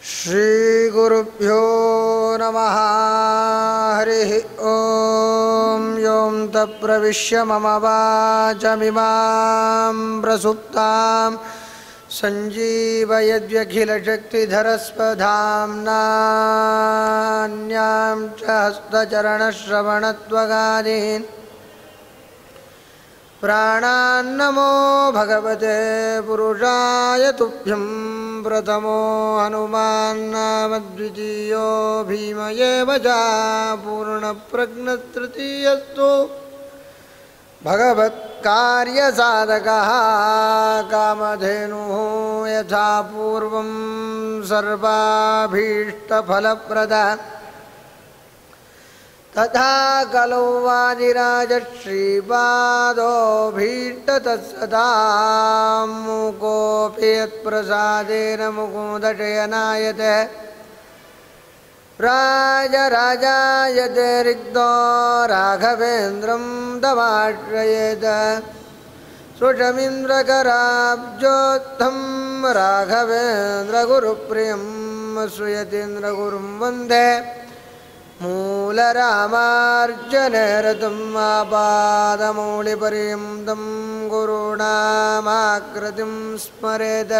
श्रीगुरुभ्यो नमः हरिः ॐ यों तप्रविश्य मम वाचमिमां प्रसुप्तां सञ्जीवयद्यखिलशक्तिधरस्वधाम्नान्यां च हस्तचरणश्रवणत्वगादीन् प्राणान्नमो भगवते पुरुषाय तुभ्यं प्रथमो हनुमान्नाम द्वितीयो भीम एव च पूर्णप्रज्ञतृतीयस्तु भगवत्कार्यसाधकः कामधेनुः यथा पूर्वं सर्वाभीष्टफलप्रदा तथा कलौ वादिराजश्रीपादोभीष्टतत्सदा मुकोऽपि यत्प्रसादेन मुकुदशयनायते राजराजायते रिक्तो राघवेन्द्रं तमाश्रयेत सुषमिन्द्रकराब्जोत्थं राघवेन्द्रगुरुप्रियं श्रूयतीन्द्रगुरुं वन्दे मूलरामार्जनरतं आपादमौलिपर्यन्तं गुरूणामाकृतिं स्मरेत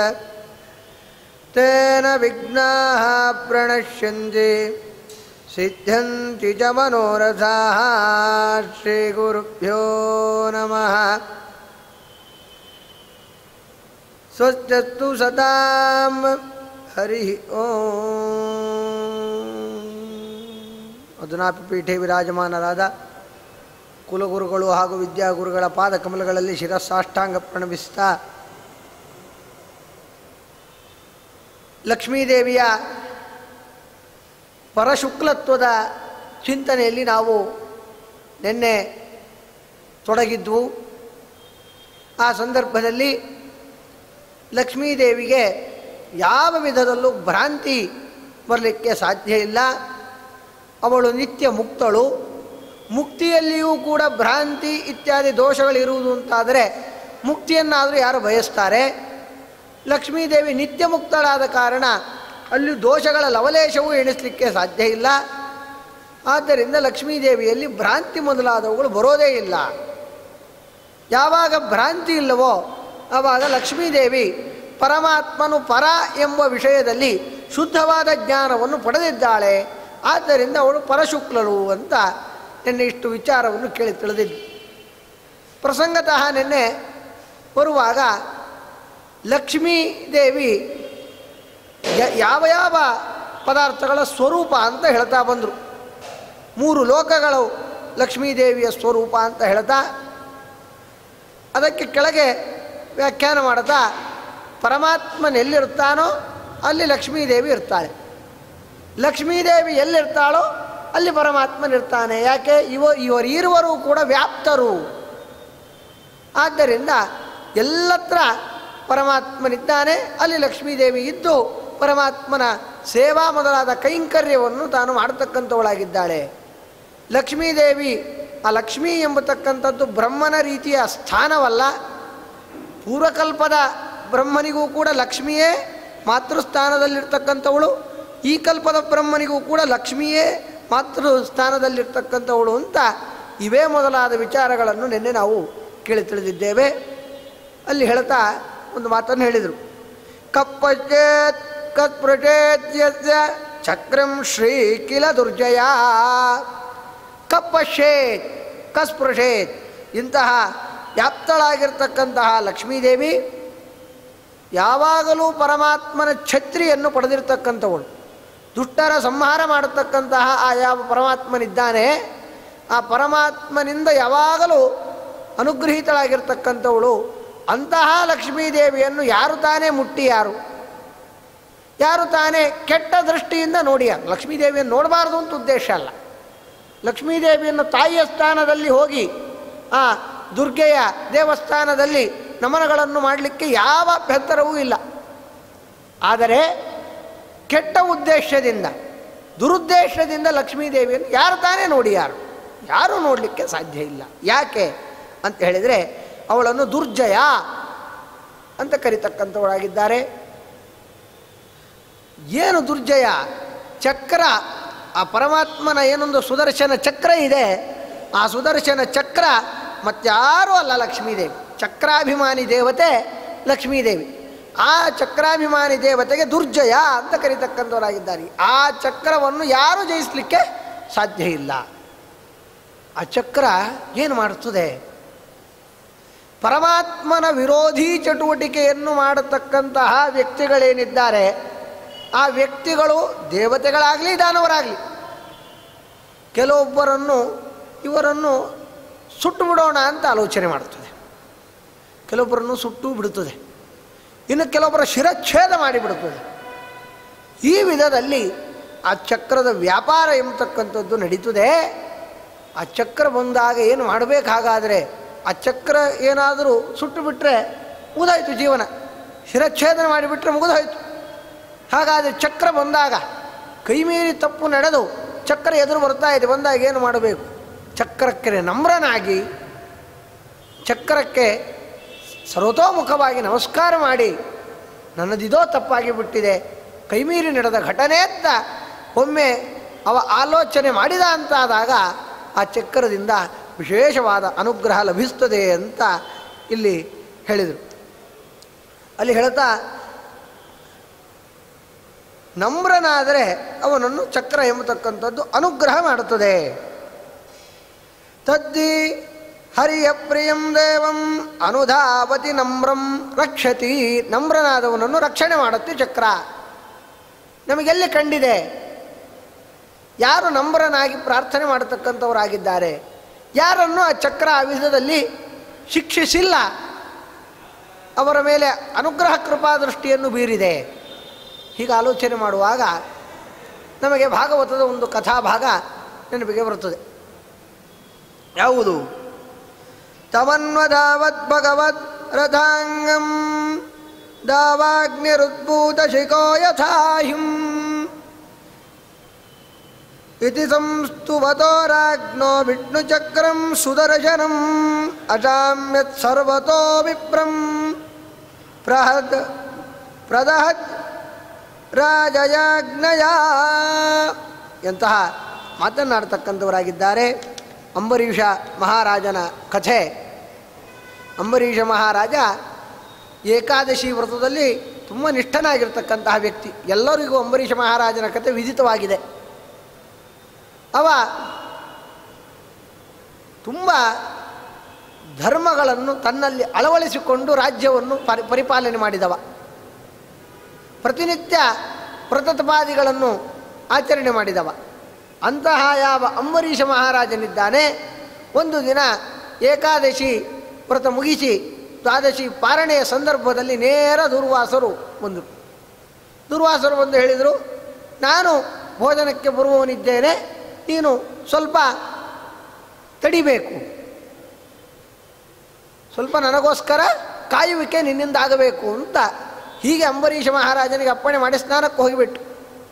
तेन विघ्नाः प्रणश्यन्ति सिद्ध्यन्ति च मनोरथाः श्रीगुरुभ्यो नमः स्वस्त्यस्तु सतां हरिः ಓಂ ಅಧುನಾಪಿ ಪೀಠೆ ವಿರಾಜಮಾನರಾದ ಕುಲಗುರುಗಳು ಹಾಗೂ ವಿದ್ಯಾಗುರುಗಳ ಪಾದ ಕಮಲಗಳಲ್ಲಿ ಶಿರಸ್ಸಾಷ್ಟಾಂಗ ಪ್ರಣಮಿಸ್ತಾ ಲಕ್ಷ್ಮೀದೇವಿಯ ಪರಶುಕ್ಲತ್ವದ ಚಿಂತನೆಯಲ್ಲಿ ನಾವು ನಿನ್ನೆ ತೊಡಗಿದ್ವು ಆ ಸಂದರ್ಭದಲ್ಲಿ ಲಕ್ಷ್ಮೀದೇವಿಗೆ ಯಾವ ವಿಧದಲ್ಲೂ ಭ್ರಾಂತಿ ಬರಲಿಕ್ಕೆ ಸಾಧ್ಯ ಇಲ್ಲ ಅವಳು ನಿತ್ಯ ಮುಕ್ತಳು ಮುಕ್ತಿಯಲ್ಲಿಯೂ ಕೂಡ ಭ್ರಾಂತಿ ಇತ್ಯಾದಿ ದೋಷಗಳಿರುವುದು ಅಂತಾದರೆ ಮುಕ್ತಿಯನ್ನಾದರೂ ಯಾರು ಬಯಸ್ತಾರೆ ಲಕ್ಷ್ಮೀದೇವಿ ನಿತ್ಯ ಮುಕ್ತಳಾದ ಕಾರಣ ಅಲ್ಲಿ ದೋಷಗಳ ಲವಲೇಶವೂ ಎಣಿಸಲಿಕ್ಕೆ ಸಾಧ್ಯ ಇಲ್ಲ ಆದ್ದರಿಂದ ಲಕ್ಷ್ಮೀದೇವಿಯಲ್ಲಿ ಭ್ರಾಂತಿ ಮೊದಲಾದವುಗಳು ಬರೋದೇ ಇಲ್ಲ ಯಾವಾಗ ಭ್ರಾಂತಿ ಇಲ್ಲವೋ ಆವಾಗ ಲಕ್ಷ್ಮೀದೇವಿ ಪರಮಾತ್ಮನು ಪರ ಎಂಬ ವಿಷಯದಲ್ಲಿ ಶುದ್ಧವಾದ ಜ್ಞಾನವನ್ನು ಪಡೆದಿದ್ದಾಳೆ ಆದ್ದರಿಂದ ಅವಳು ಪರಶುಕ್ಲಳು ಅಂತ ನಿನ್ನೆ ಇಷ್ಟು ವಿಚಾರವನ್ನು ಕೇಳಿ ತಿಳಿದಿದ್ದು ಪ್ರಸಂಗತಃ ನಿನ್ನೆ ಬರುವಾಗ ಲಕ್ಷ್ಮೀ ದೇವಿ ಯ- ಯಾವ ಯಾವ ಪದಾರ್ಥಗಳ ಸ್ವರೂಪ ಅಂತ ಹೇಳ್ತಾ ಬಂದರು ಮೂರು ಲೋಕಗಳು ಲಕ್ಷ್ಮೀದೇವಿಯ ಸ್ವರೂಪ ಅಂತ ಹೇಳ್ತಾ ಅದಕ್ಕೆ ಕೆಳಗೆ ವ್ಯಾಖ್ಯಾನ ಮಾಡ್ತಾ ಪರಮಾತ್ಮನೆಲ್ಲಿರ್ತಾನೋ ಅಲ್ಲಿ ಲಕ್ಷ್ಮೀದೇವಿ ಇರ್ತಾಳೆ ಲಕ್ಷ್ಮೀದೇವಿ ಎಲ್ಲಿರ್ತಾಳೋ ಅಲ್ಲಿ ಪರಮಾತ್ಮನಿರ್ತಾನೆ ಯಾಕೆ ಇವ ಇವರಿರುವರು ಕೂಡ ವ್ಯಾಪ್ತರು ಆದ್ದರಿಂದ ಎಲ್ಲತ್ರ ಪರಮಾತ್ಮನಿದ್ದಾನೆ ಅಲ್ಲಿ ಲಕ್ಷ್ಮೀದೇವಿ ಇದ್ದು ಪರಮಾತ್ಮನ ಸೇವಾ ಮೊದಲಾದ ಕೈಂಕರ್ಯವನ್ನು ತಾನು ಮಾಡತಕ್ಕಂಥವಳಾಗಿದ್ದಾಳೆ ಲಕ್ಷ್ಮೀದೇವಿ ಆ ಲಕ್ಷ್ಮೀ ಎಂಬತಕ್ಕಂಥದ್ದು ಬ್ರಹ್ಮನ ರೀತಿಯ ಸ್ಥಾನವಲ್ಲ ಪೂರ್ವಕಲ್ಪದ ಬ್ರಹ್ಮನಿಗೂ ಕೂಡ ಲಕ್ಷ್ಮಿಯೇ ಮಾತೃಸ್ಥಾನದಲ್ಲಿರ್ತಕ್ಕಂಥವಳು ಈ ಕಲ್ಪದ ಬ್ರಹ್ಮನಿಗೂ ಕೂಡ ಲಕ್ಷ್ಮಿಯೇ ಮಾತೃ ಸ್ಥಾನದಲ್ಲಿರ್ತಕ್ಕಂಥವಳು ಅಂತ ಇವೇ ಮೊದಲಾದ ವಿಚಾರಗಳನ್ನು ನಿನ್ನೆ ನಾವು ಕೇಳಿ ತಿಳಿದಿದ್ದೇವೆ ಅಲ್ಲಿ ಹೇಳ್ತಾ ಒಂದು ಮಾತನ್ನು ಹೇಳಿದರು ಕಪ್ಪಚೇತ್ ಕತ್ಪೃಚೇತ್ಯಸ್ಯ ಚಕ್ರಂ ಶ್ರೀ ಕಿಲ ದುರ್ಜಯ ಕಪ್ಪಶೇತ್ ಕಸ್ಪೃಶೇತ್ ಇಂತಹ ವ್ಯಾಪ್ತಳಾಗಿರ್ತಕ್ಕಂತಹ ಲಕ್ಷ್ಮೀದೇವಿ ಯಾವಾಗಲೂ ಪರಮಾತ್ಮನ ಛತ್ರಿಯನ್ನು ಪಡೆದಿರ್ತಕ್ಕಂಥವಳು ದುಷ್ಟರ ಸಂಹಾರ ಮಾಡತಕ್ಕಂತಹ ಆ ಯಾವ ಪರಮಾತ್ಮನಿದ್ದಾನೆ ಆ ಪರಮಾತ್ಮನಿಂದ ಯಾವಾಗಲೂ ಅನುಗ್ರಹೀತಳಾಗಿರ್ತಕ್ಕಂಥವಳು ಅಂತಹ ಲಕ್ಷ್ಮೀದೇವಿಯನ್ನು ಯಾರು ತಾನೇ ಮುಟ್ಟಿ ಯಾರು ಯಾರು ತಾನೇ ಕೆಟ್ಟ ದೃಷ್ಟಿಯಿಂದ ನೋಡಿ ಯಾರು ಲಕ್ಷ್ಮೀದೇವಿಯನ್ನು ನೋಡಬಾರ್ದು ಅಂತ ಉದ್ದೇಶ ಅಲ್ಲ ಲಕ್ಷ್ಮೀದೇವಿಯನ್ನು ತಾಯಿಯ ಸ್ಥಾನದಲ್ಲಿ ಹೋಗಿ ಆ ದುರ್ಗೆಯ ದೇವಸ್ಥಾನದಲ್ಲಿ ನಮನಗಳನ್ನು ಮಾಡಲಿಕ್ಕೆ ಯಾವ ಅಭ್ಯಂತರವೂ ಇಲ್ಲ ಆದರೆ ಕೆಟ್ಟ ಉದ್ದೇಶದಿಂದ ದುರುದ್ದೇಶದಿಂದ ಲಕ್ಷ್ಮೀದೇವಿಯನ್ನು ಯಾರು ತಾನೇ ನೋಡಿ ಯಾರು ಯಾರೂ ನೋಡಲಿಕ್ಕೆ ಸಾಧ್ಯ ಇಲ್ಲ ಯಾಕೆ ಅಂತ ಹೇಳಿದರೆ ಅವಳನ್ನು ದುರ್ಜಯ ಅಂತ ಕರಿತಕ್ಕಂಥವಳಾಗಿದ್ದಾರೆ ಏನು ದುರ್ಜಯ ಚಕ್ರ ಆ ಪರಮಾತ್ಮನ ಏನೊಂದು ಸುದರ್ಶನ ಚಕ್ರ ಇದೆ ಆ ಸುದರ್ಶನ ಚಕ್ರ ಮತ್ತಾರೂ ಅಲ್ಲ ಲಕ್ಷ್ಮೀದೇವಿ ಚಕ್ರಾಭಿಮಾನಿ ದೇವತೆ ಲಕ್ಷ್ಮೀದೇವಿ ಆ ಚಕ್ರಾಭಿಮಾನಿ ದೇವತೆಗೆ ದುರ್ಜಯ ಅಂತ ಕರೀತಕ್ಕಂಥವರಾಗಿದ್ದಾರೆ ಆ ಚಕ್ರವನ್ನು ಯಾರೂ ಜಯಿಸಲಿಕ್ಕೆ ಸಾಧ್ಯ ಇಲ್ಲ ಆ ಚಕ್ರ ಏನು ಮಾಡುತ್ತದೆ ಪರಮಾತ್ಮನ ವಿರೋಧಿ ಚಟುವಟಿಕೆಯನ್ನು ಮಾಡತಕ್ಕಂತಹ ವ್ಯಕ್ತಿಗಳೇನಿದ್ದಾರೆ ಆ ವ್ಯಕ್ತಿಗಳು ದೇವತೆಗಳಾಗಲಿ ದಾನವರಾಗಲಿ ಕೆಲವೊಬ್ಬರನ್ನು ಇವರನ್ನು ಸುಟ್ಟು ಬಿಡೋಣ ಅಂತ ಆಲೋಚನೆ ಮಾಡುತ್ತದೆ ಕೆಲವೊಬ್ಬರನ್ನು ಸುಟ್ಟು ಬಿಡುತ್ತದೆ ಇನ್ನು ಕೆಲವೊಬ್ಬರ ಶಿರಚ್ಛೇದ ಮಾಡಿಬಿಡುತ್ತದೆ ಈ ವಿಧದಲ್ಲಿ ಆ ಚಕ್ರದ ವ್ಯಾಪಾರ ಎಂಬತಕ್ಕಂಥದ್ದು ನಡೀತದೆ ಆ ಚಕ್ರ ಬಂದಾಗ ಏನು ಮಾಡಬೇಕಾಗಾದರೆ ಆ ಚಕ್ರ ಏನಾದರೂ ಸುಟ್ಟು ಬಿಟ್ಟರೆ ಮುಗಿದೋಯ್ತು ಜೀವನ ಶಿರಚ್ಛೇದನ ಮಾಡಿಬಿಟ್ರೆ ಮುಗಿದೋಯ್ತು ಹಾಗಾದರೆ ಚಕ್ರ ಬಂದಾಗ ಕೈಮೀರಿ ತಪ್ಪು ನಡೆದು ಚಕ್ರ ಎದುರು ಬರ್ತಾ ಇದೆ ಬಂದಾಗ ಏನು ಮಾಡಬೇಕು ಚಕ್ರಕ್ಕೆ ನಮ್ರನಾಗಿ ಚಕ್ರಕ್ಕೆ ಸರ್ವತೋಮುಖವಾಗಿ ನಮಸ್ಕಾರ ಮಾಡಿ ನನ್ನದಿದೋ ತಪ್ಪಾಗಿ ಬಿಟ್ಟಿದೆ ಕೈಮೀರಿ ನಡೆದ ಘಟನೆ ಅಂತ ಒಮ್ಮೆ ಅವ ಆಲೋಚನೆ ಮಾಡಿದ ಅಂತಾದಾಗ ಆ ಚಕ್ರದಿಂದ ವಿಶೇಷವಾದ ಅನುಗ್ರಹ ಲಭಿಸ್ತದೆ ಅಂತ ಇಲ್ಲಿ ಹೇಳಿದರು ಅಲ್ಲಿ ಹೇಳ್ತಾ ನಮ್ರನಾದರೆ ಅವನನ್ನು ಚಕ್ರ ಎಂಬತಕ್ಕಂಥದ್ದು ಅನುಗ್ರಹ ಮಾಡುತ್ತದೆ ತದ್ದಿ ಹರಿಯ ಪ್ರಿಯಂ ದೇವಂ ಅನುಧಾವತಿ ನಮ್ರಂ ರಕ್ಷತಿ ನಮ್ರನಾದವನನ್ನು ರಕ್ಷಣೆ ಮಾಡುತ್ತೆ ಚಕ್ರ ನಮಗೆಲ್ಲಿ ಕಂಡಿದೆ ಯಾರು ನಮ್ರನಾಗಿ ಪ್ರಾರ್ಥನೆ ಮಾಡತಕ್ಕಂಥವರಾಗಿದ್ದಾರೆ ಯಾರನ್ನು ಆ ಚಕ್ರ ಆ ವಿಧದಲ್ಲಿ ಶಿಕ್ಷಿಸಿಲ್ಲ ಅವರ ಮೇಲೆ ಅನುಗ್ರಹ ಕೃಪಾದೃಷ್ಟಿಯನ್ನು ಬೀರಿದೆ ಹೀಗೆ ಆಲೋಚನೆ ಮಾಡುವಾಗ ನಮಗೆ ಭಾಗವತದ ಒಂದು ಕಥಾಭಾಗ ನೆನಪಿಗೆ ಬರುತ್ತದೆ ಯಾವುದು ತಮನ್ವಧಾವತ್ ಭಗವತ್ ರಥಾಂಗಂ ದಾವಾಗ್ನಿರುದ್ಭೂತ ಶಿಖೋ ಯಥಾಹಿಂ ಇತಿ ಸಂಸ್ತುವತೋ ರಾಜ್ಞೋ ವಿಷ್ಣುಚಕ್ರಂ ಸುದರ್ಶನಂ ಅಜಾಮ್ಯತ್ ಸರ್ವತೋ ವಿಪ್ರಂ ಪ್ರಹದ್ ಪ್ರದಹತ್ ರಾಜಯಾಜ್ಞಯ ಎಂತಹ ಮಾತನಾಡ್ತಕ್ಕಂಥವರಾಗಿದ್ದಾರೆ ಅಂಬರೀಷ ಮಹಾರಾಜನ ಕಥೆ ಅಂಬರೀಷ ಮಹಾರಾಜ ಏಕಾದಶಿ ವ್ರತದಲ್ಲಿ ತುಂಬ ನಿಷ್ಠನಾಗಿರ್ತಕ್ಕಂತಹ ವ್ಯಕ್ತಿ ಎಲ್ಲರಿಗೂ ಅಂಬರೀಷ ಮಹಾರಾಜನ ಕಥೆ ವಿದಿತವಾಗಿದೆ ಅವ ತುಂಬ ಧರ್ಮಗಳನ್ನು ತನ್ನಲ್ಲಿ ಅಳವಡಿಸಿಕೊಂಡು ರಾಜ್ಯವನ್ನು ಪರಿ ಪರಿಪಾಲನೆ ಮಾಡಿದವ ಪ್ರತಿನಿತ್ಯ ವ್ರತತಪಾದಿಗಳನ್ನು ಆಚರಣೆ ಮಾಡಿದವ ಅಂತಹ ಯಾವ ಅಂಬರೀಷ ಮಹಾರಾಜನಿದ್ದಾನೆ ಒಂದು ದಿನ ಏಕಾದಶಿ ವ್ರತ ಮುಗಿಸಿ ದ್ವಾದಶಿ ಪಾರಣೆಯ ಸಂದರ್ಭದಲ್ಲಿ ನೇರ ದುರ್ವಾಸರು ಬಂದರು ದುರ್ವಾಸರು ಬಂದು ಹೇಳಿದರು ನಾನು ಭೋಜನಕ್ಕೆ ಬರುವವನಿದ್ದೇನೆ ನೀನು ಸ್ವಲ್ಪ ತಡಿಬೇಕು ಸ್ವಲ್ಪ ನನಗೋಸ್ಕರ ಕಾಯುವಿಕೆ ನಿನ್ನಿಂದ ಆಗಬೇಕು ಅಂತ ಹೀಗೆ ಅಂಬರೀಷ ಮಹಾರಾಜನಿಗೆ ಅಪ್ಪಣೆ ಮಾಡಿ ಸ್ನಾನಕ್ಕೆ ಹೋಗಿಬಿಟ್ಟು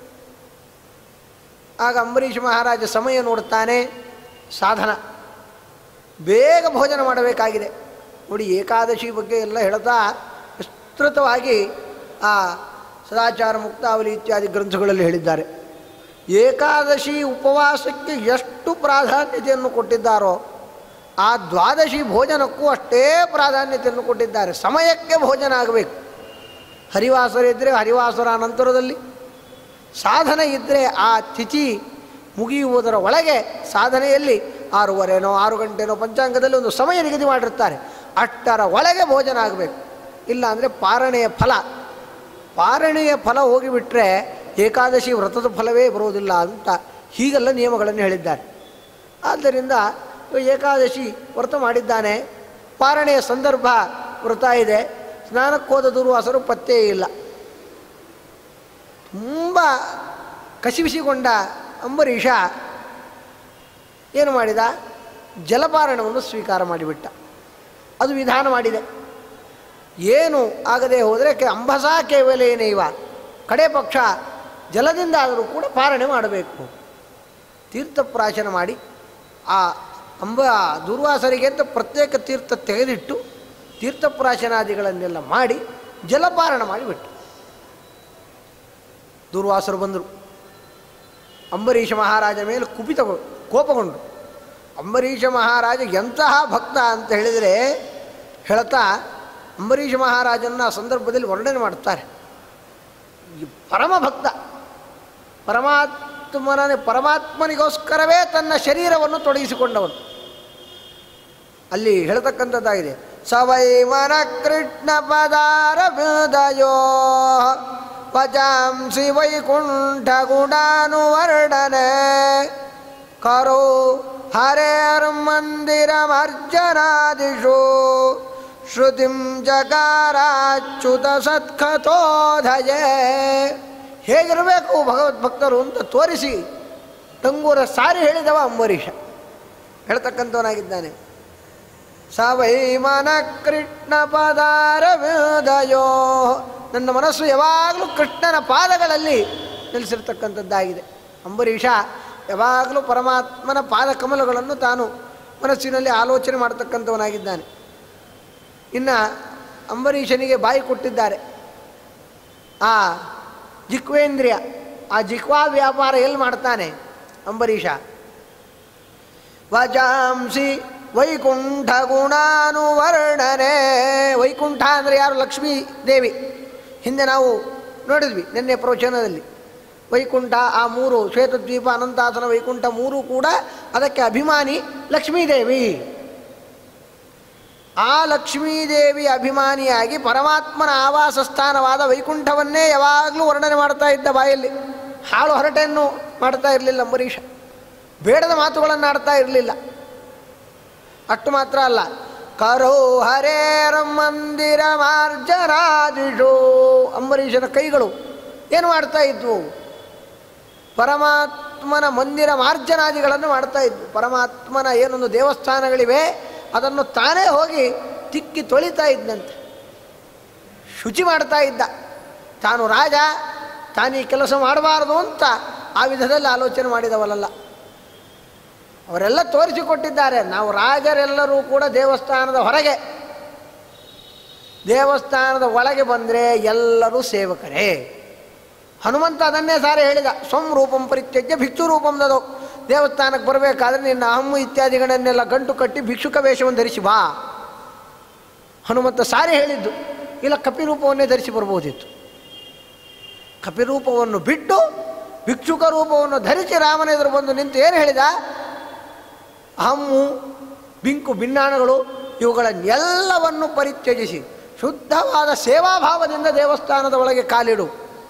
ಆಗ ಅಂಬರೀಷ ಮಹಾರಾಜ ಸಮಯ ನೋಡುತ್ತಾನೆ ಸಾಧನ ಬೇಗ ಭೋಜನ ಮಾಡಬೇಕಾಗಿದೆ ನೋಡಿ ಏಕಾದಶಿ ಬಗ್ಗೆ ಎಲ್ಲ ಹೇಳ್ತಾ ವಿಸ್ತೃತವಾಗಿ ಆ ಸದಾಚಾರ ಮುಕ್ತಾವಲಿ ಇತ್ಯಾದಿ ಗ್ರಂಥಗಳಲ್ಲಿ ಹೇಳಿದ್ದಾರೆ ಏಕಾದಶಿ ಉಪವಾಸಕ್ಕೆ ಎಷ್ಟು ಪ್ರಾಧಾನ್ಯತೆಯನ್ನು ಕೊಟ್ಟಿದ್ದಾರೋ ಆ ದ್ವಾದಶಿ ಭೋಜನಕ್ಕೂ ಅಷ್ಟೇ ಪ್ರಾಧಾನ್ಯತೆಯನ್ನು ಕೊಟ್ಟಿದ್ದಾರೆ ಸಮಯಕ್ಕೆ ಭೋಜನ ಆಗಬೇಕು ಹರಿವಾಸರ ಇದ್ದರೆ ಹರಿವಾಸರ ನಂತರದಲ್ಲಿ ಸಾಧನೆ ಇದ್ದರೆ ಆ ತಿಥಿ ಮುಗಿಯುವುದರ ಒಳಗೆ ಸಾಧನೆಯಲ್ಲಿ ಆರೂವರೆನೋ ಆರು ಗಂಟೆನೋ ಪಂಚಾಂಗದಲ್ಲಿ ಒಂದು ಸಮಯ ನಿಗದಿ ಮಾಡಿರ್ತಾರೆ ಅಷ್ಟರ ಒಳಗೆ ಭೋಜನ ಆಗಬೇಕು ಇಲ್ಲ ಅಂದರೆ ಪಾರಣೆಯ ಫಲ ಪಾರಣೆಯ ಫಲ ಹೋಗಿಬಿಟ್ರೆ ಏಕಾದಶಿ ವ್ರತದ ಫಲವೇ ಬರುವುದಿಲ್ಲ ಅಂತ ಹೀಗೆಲ್ಲ ನಿಯಮಗಳನ್ನು ಹೇಳಿದ್ದಾರೆ ಆದ್ದರಿಂದ ಏಕಾದಶಿ ವ್ರತ ಮಾಡಿದ್ದಾನೆ ಪಾರಣೆಯ ಸಂದರ್ಭ ವ್ರತ ಇದೆ ಸ್ನಾನಕ್ಕೋದ ದುರ್ವಾಸರು ಪತ್ತೇ ಇಲ್ಲ ತುಂಬ ಕಸಿವಿಸಿಕೊಂಡ ಅಂಬರೀಷ ಏನು ಮಾಡಿದ ಜಲಪಾರಣವನ್ನು ಸ್ವೀಕಾರ ಮಾಡಿಬಿಟ್ಟ ಅದು ವಿಧಾನ ಮಾಡಿದೆ ಏನು ಆಗದೆ ಹೋದರೆ ಕೆ ಅಂಬಸ ಕೇವಲೇನೈವ ಕಡೆ ಪಕ್ಷ ಜಲದಿಂದ ಆದರೂ ಕೂಡ ಪಾರಣೆ ಮಾಡಬೇಕು ತೀರ್ಥಪ್ರಾಶನ ಮಾಡಿ ಆ ಅಂಬ ದುರ್ವಾಸರಿಗೆ ಅಂತ ಪ್ರತ್ಯೇಕ ತೀರ್ಥ ತೆಗೆದಿಟ್ಟು ತೀರ್ಥಪ್ರಾಶನಾದಿಗಳನ್ನೆಲ್ಲ ಮಾಡಿ ಜಲಪಾರಣ ಮಾಡಿಬಿಟ್ಟು ದುರ್ವಾಸರು ಬಂದರು ಅಂಬರೀಷ ಮಹಾರಾಜ ಮೇಲೆ ಕುಪಿತ ಕೋಪಗೊಂಡು ಅಂಬರೀಷ ಮಹಾರಾಜ ಎಂತಹ ಭಕ್ತ ಅಂತ ಹೇಳಿದರೆ ಹೇಳ್ತಾ ಅಂಬರೀಷ ಮಹಾರಾಜನ ಆ ಸಂದರ್ಭದಲ್ಲಿ ವರ್ಣನೆ ಮಾಡ್ತಾರೆ ಈ ಪರಮ ಭಕ್ತ ಪರಮಾತ್ಮನ ಪರಮಾತ್ಮನಿಗೋಸ್ಕರವೇ ತನ್ನ ಶರೀರವನ್ನು ತೊಡಗಿಸಿಕೊಂಡವನು ಅಲ್ಲಿ ಹೇಳ್ತಕ್ಕಂಥದ್ದಾಗಿದೆ ಸವೈ ಮನ ಕೃಷ್ಣ ಪದಾರ ಹೃದಯೋ ಪಚಾಂಸಿ ವೈಕುಂಠ ಗುಣಾನುವರ್ಣನೆ ಕರೋ ಹರೇರ್ಮಂದಿರಮರ್ಜನಾದಿಷು ಶ್ರುತಿಂ ಜಗಾರಾಚ್ಯುತ ಸತ್ಕಥೋಧಯೇ ಹೇಗಿರಬೇಕು ಭಗವದ್ಭಕ್ತರು ಅಂತ ತೋರಿಸಿ ಟಂಗೂರ ಸಾರಿ ಹೇಳಿದವ ಅಂಬರೀಷ ಹೇಳ್ತಕ್ಕಂಥವನಾಗಿದ್ದಾನೆ ಸವೈ ಮನ ಕೃಷ್ಣ ಪದಾರ ಹೃದಯೋ ನನ್ನ ಮನಸ್ಸು ಯಾವಾಗಲೂ ಕೃಷ್ಣನ ಪಾದಗಳಲ್ಲಿ ನೆಲೆಸಿರ್ತಕ್ಕಂಥದ್ದಾಗಿದೆ ಅಂಬರೀಷ ಯಾವಾಗಲೂ ಪರಮಾತ್ಮನ ಪಾದ ಕಮಲಗಳನ್ನು ತಾನು ಮನಸ್ಸಿನಲ್ಲಿ ಆಲೋಚನೆ ಮಾಡತಕ್ಕಂಥವನಾಗಿದ್ದಾನೆ ಇನ್ನು ಅಂಬರೀಷನಿಗೆ ಬಾಯಿ ಕೊಟ್ಟಿದ್ದಾರೆ ಆ ಜಿಕ್ವೇಂದ್ರಿಯ ಆ ಜಿಕ್ವಾ ವ್ಯಾಪಾರ ಎಲ್ಲಿ ಮಾಡ್ತಾನೆ ಅಂಬರೀಷ ವಜಾಂಸಿ ವೈಕುಂಠ ಗುಣಾನುವರ್ಣನೆ ವೈಕುಂಠ ಅಂದರೆ ಯಾರು ಲಕ್ಷ್ಮೀ ದೇವಿ ಹಿಂದೆ ನಾವು ನೋಡಿದ್ವಿ ನಿನ್ನೆ ಪ್ರವಚನದಲ್ಲಿ ವೈಕುಂಠ ಆ ಮೂರು ಶ್ವೇತದ್ವೀಪ ಅನಂತಾಸನ ವೈಕುಂಠ ಮೂರು ಕೂಡ ಅದಕ್ಕೆ ಅಭಿಮಾನಿ ಲಕ್ಷ್ಮೀದೇವಿ ಆ ಲಕ್ಷ್ಮೀದೇವಿ ಅಭಿಮಾನಿಯಾಗಿ ಪರಮಾತ್ಮನ ಆವಾಸ ಸ್ಥಾನವಾದ ವೈಕುಂಠವನ್ನೇ ಯಾವಾಗಲೂ ವರ್ಣನೆ ಮಾಡ್ತಾ ಇದ್ದ ಬಾಯಲ್ಲಿ ಹಾಳು ಹರಟೆಯನ್ನು ಮಾಡ್ತಾ ಇರಲಿಲ್ಲ ಅಂಬರೀಷ ಬೇಡದ ಮಾತುಗಳನ್ನು ಆಡ್ತಾ ಇರಲಿಲ್ಲ ಅಷ್ಟು ಮಾತ್ರ ಅಲ್ಲ ಕರೋ ಹರೇರ ಮಂದಿರ ಮಾರ್ಜರಾದಿಷು ಅಂಬರೀಷನ ಕೈಗಳು ಏನು ಮಾಡ್ತಾ ಇದ್ವು ಪರಮಾತ್ಮನ ಮಂದಿರ ಮಾರ್ಜನಾದಿಗಳನ್ನು ಮಾಡ್ತಾ ಇದ್ವು ಪರಮಾತ್ಮನ ಏನೊಂದು ದೇವಸ್ಥಾನಗಳಿವೆ ಅದನ್ನು ತಾನೇ ಹೋಗಿ ತಿಕ್ಕಿ ತೊಳಿತಾ ಇದ್ದಂತೆ ಶುಚಿ ಮಾಡ್ತಾ ಇದ್ದ ತಾನು ರಾಜ ತಾನು ಈ ಕೆಲಸ ಮಾಡಬಾರ್ದು ಅಂತ ಆ ವಿಧದಲ್ಲಿ ಆಲೋಚನೆ ಮಾಡಿದವಲ್ಲ ಅವರೆಲ್ಲ ತೋರಿಸಿಕೊಟ್ಟಿದ್ದಾರೆ ನಾವು ರಾಜರೆಲ್ಲರೂ ಕೂಡ ದೇವಸ್ಥಾನದ ಹೊರಗೆ ದೇವಸ್ಥಾನದ ಒಳಗೆ ಬಂದರೆ ಎಲ್ಲರೂ ಸೇವಕರೇ ಹನುಮಂತ ಅದನ್ನೇ ಸಾರಿ ಹೇಳಿದ ಸ್ವಂ ರೂಪಂ ಪರಿತ್ಯಜ್ಯ ಭಿಕ್ಷು ರೂಪಂ ದದೋ ದೇವಸ್ಥಾನಕ್ಕೆ ಬರಬೇಕಾದ್ರೆ ನಿನ್ನ ಅಹಮ್ಮು ಇತ್ಯಾದಿಗಳನ್ನೆಲ್ಲ ಗಂಟು ಕಟ್ಟಿ ಭಿಕ್ಷುಕ ವೇಷವನ್ನು ಧರಿಸಿ ಬಾ ಹನುಮಂತ ಸಾರಿ ಹೇಳಿದ್ದು ಇಲ್ಲ ಕಪಿರೂಪವನ್ನೇ ಧರಿಸಿ ಬರ್ಬೋದಿತ್ತು ಕಪಿರೂಪವನ್ನು ಬಿಟ್ಟು ಭಿಕ್ಷುಕ ರೂಪವನ್ನು ಧರಿಸಿ ರಾಮನ ಎದುರು ಬಂದು ನಿಂತು ಏನು ಹೇಳಿದ ಹಮ್ಮು ಬಿಂಕು ಭಿನ್ನಾಣಗಳು ಇವುಗಳನ್ನೆಲ್ಲವನ್ನು ಪರಿತ್ಯಜಿಸಿ ಶುದ್ಧವಾದ ಸೇವಾಭಾವದಿಂದ ದೇವಸ್ಥಾನದ ಒಳಗೆ ಕಾಲಿಡು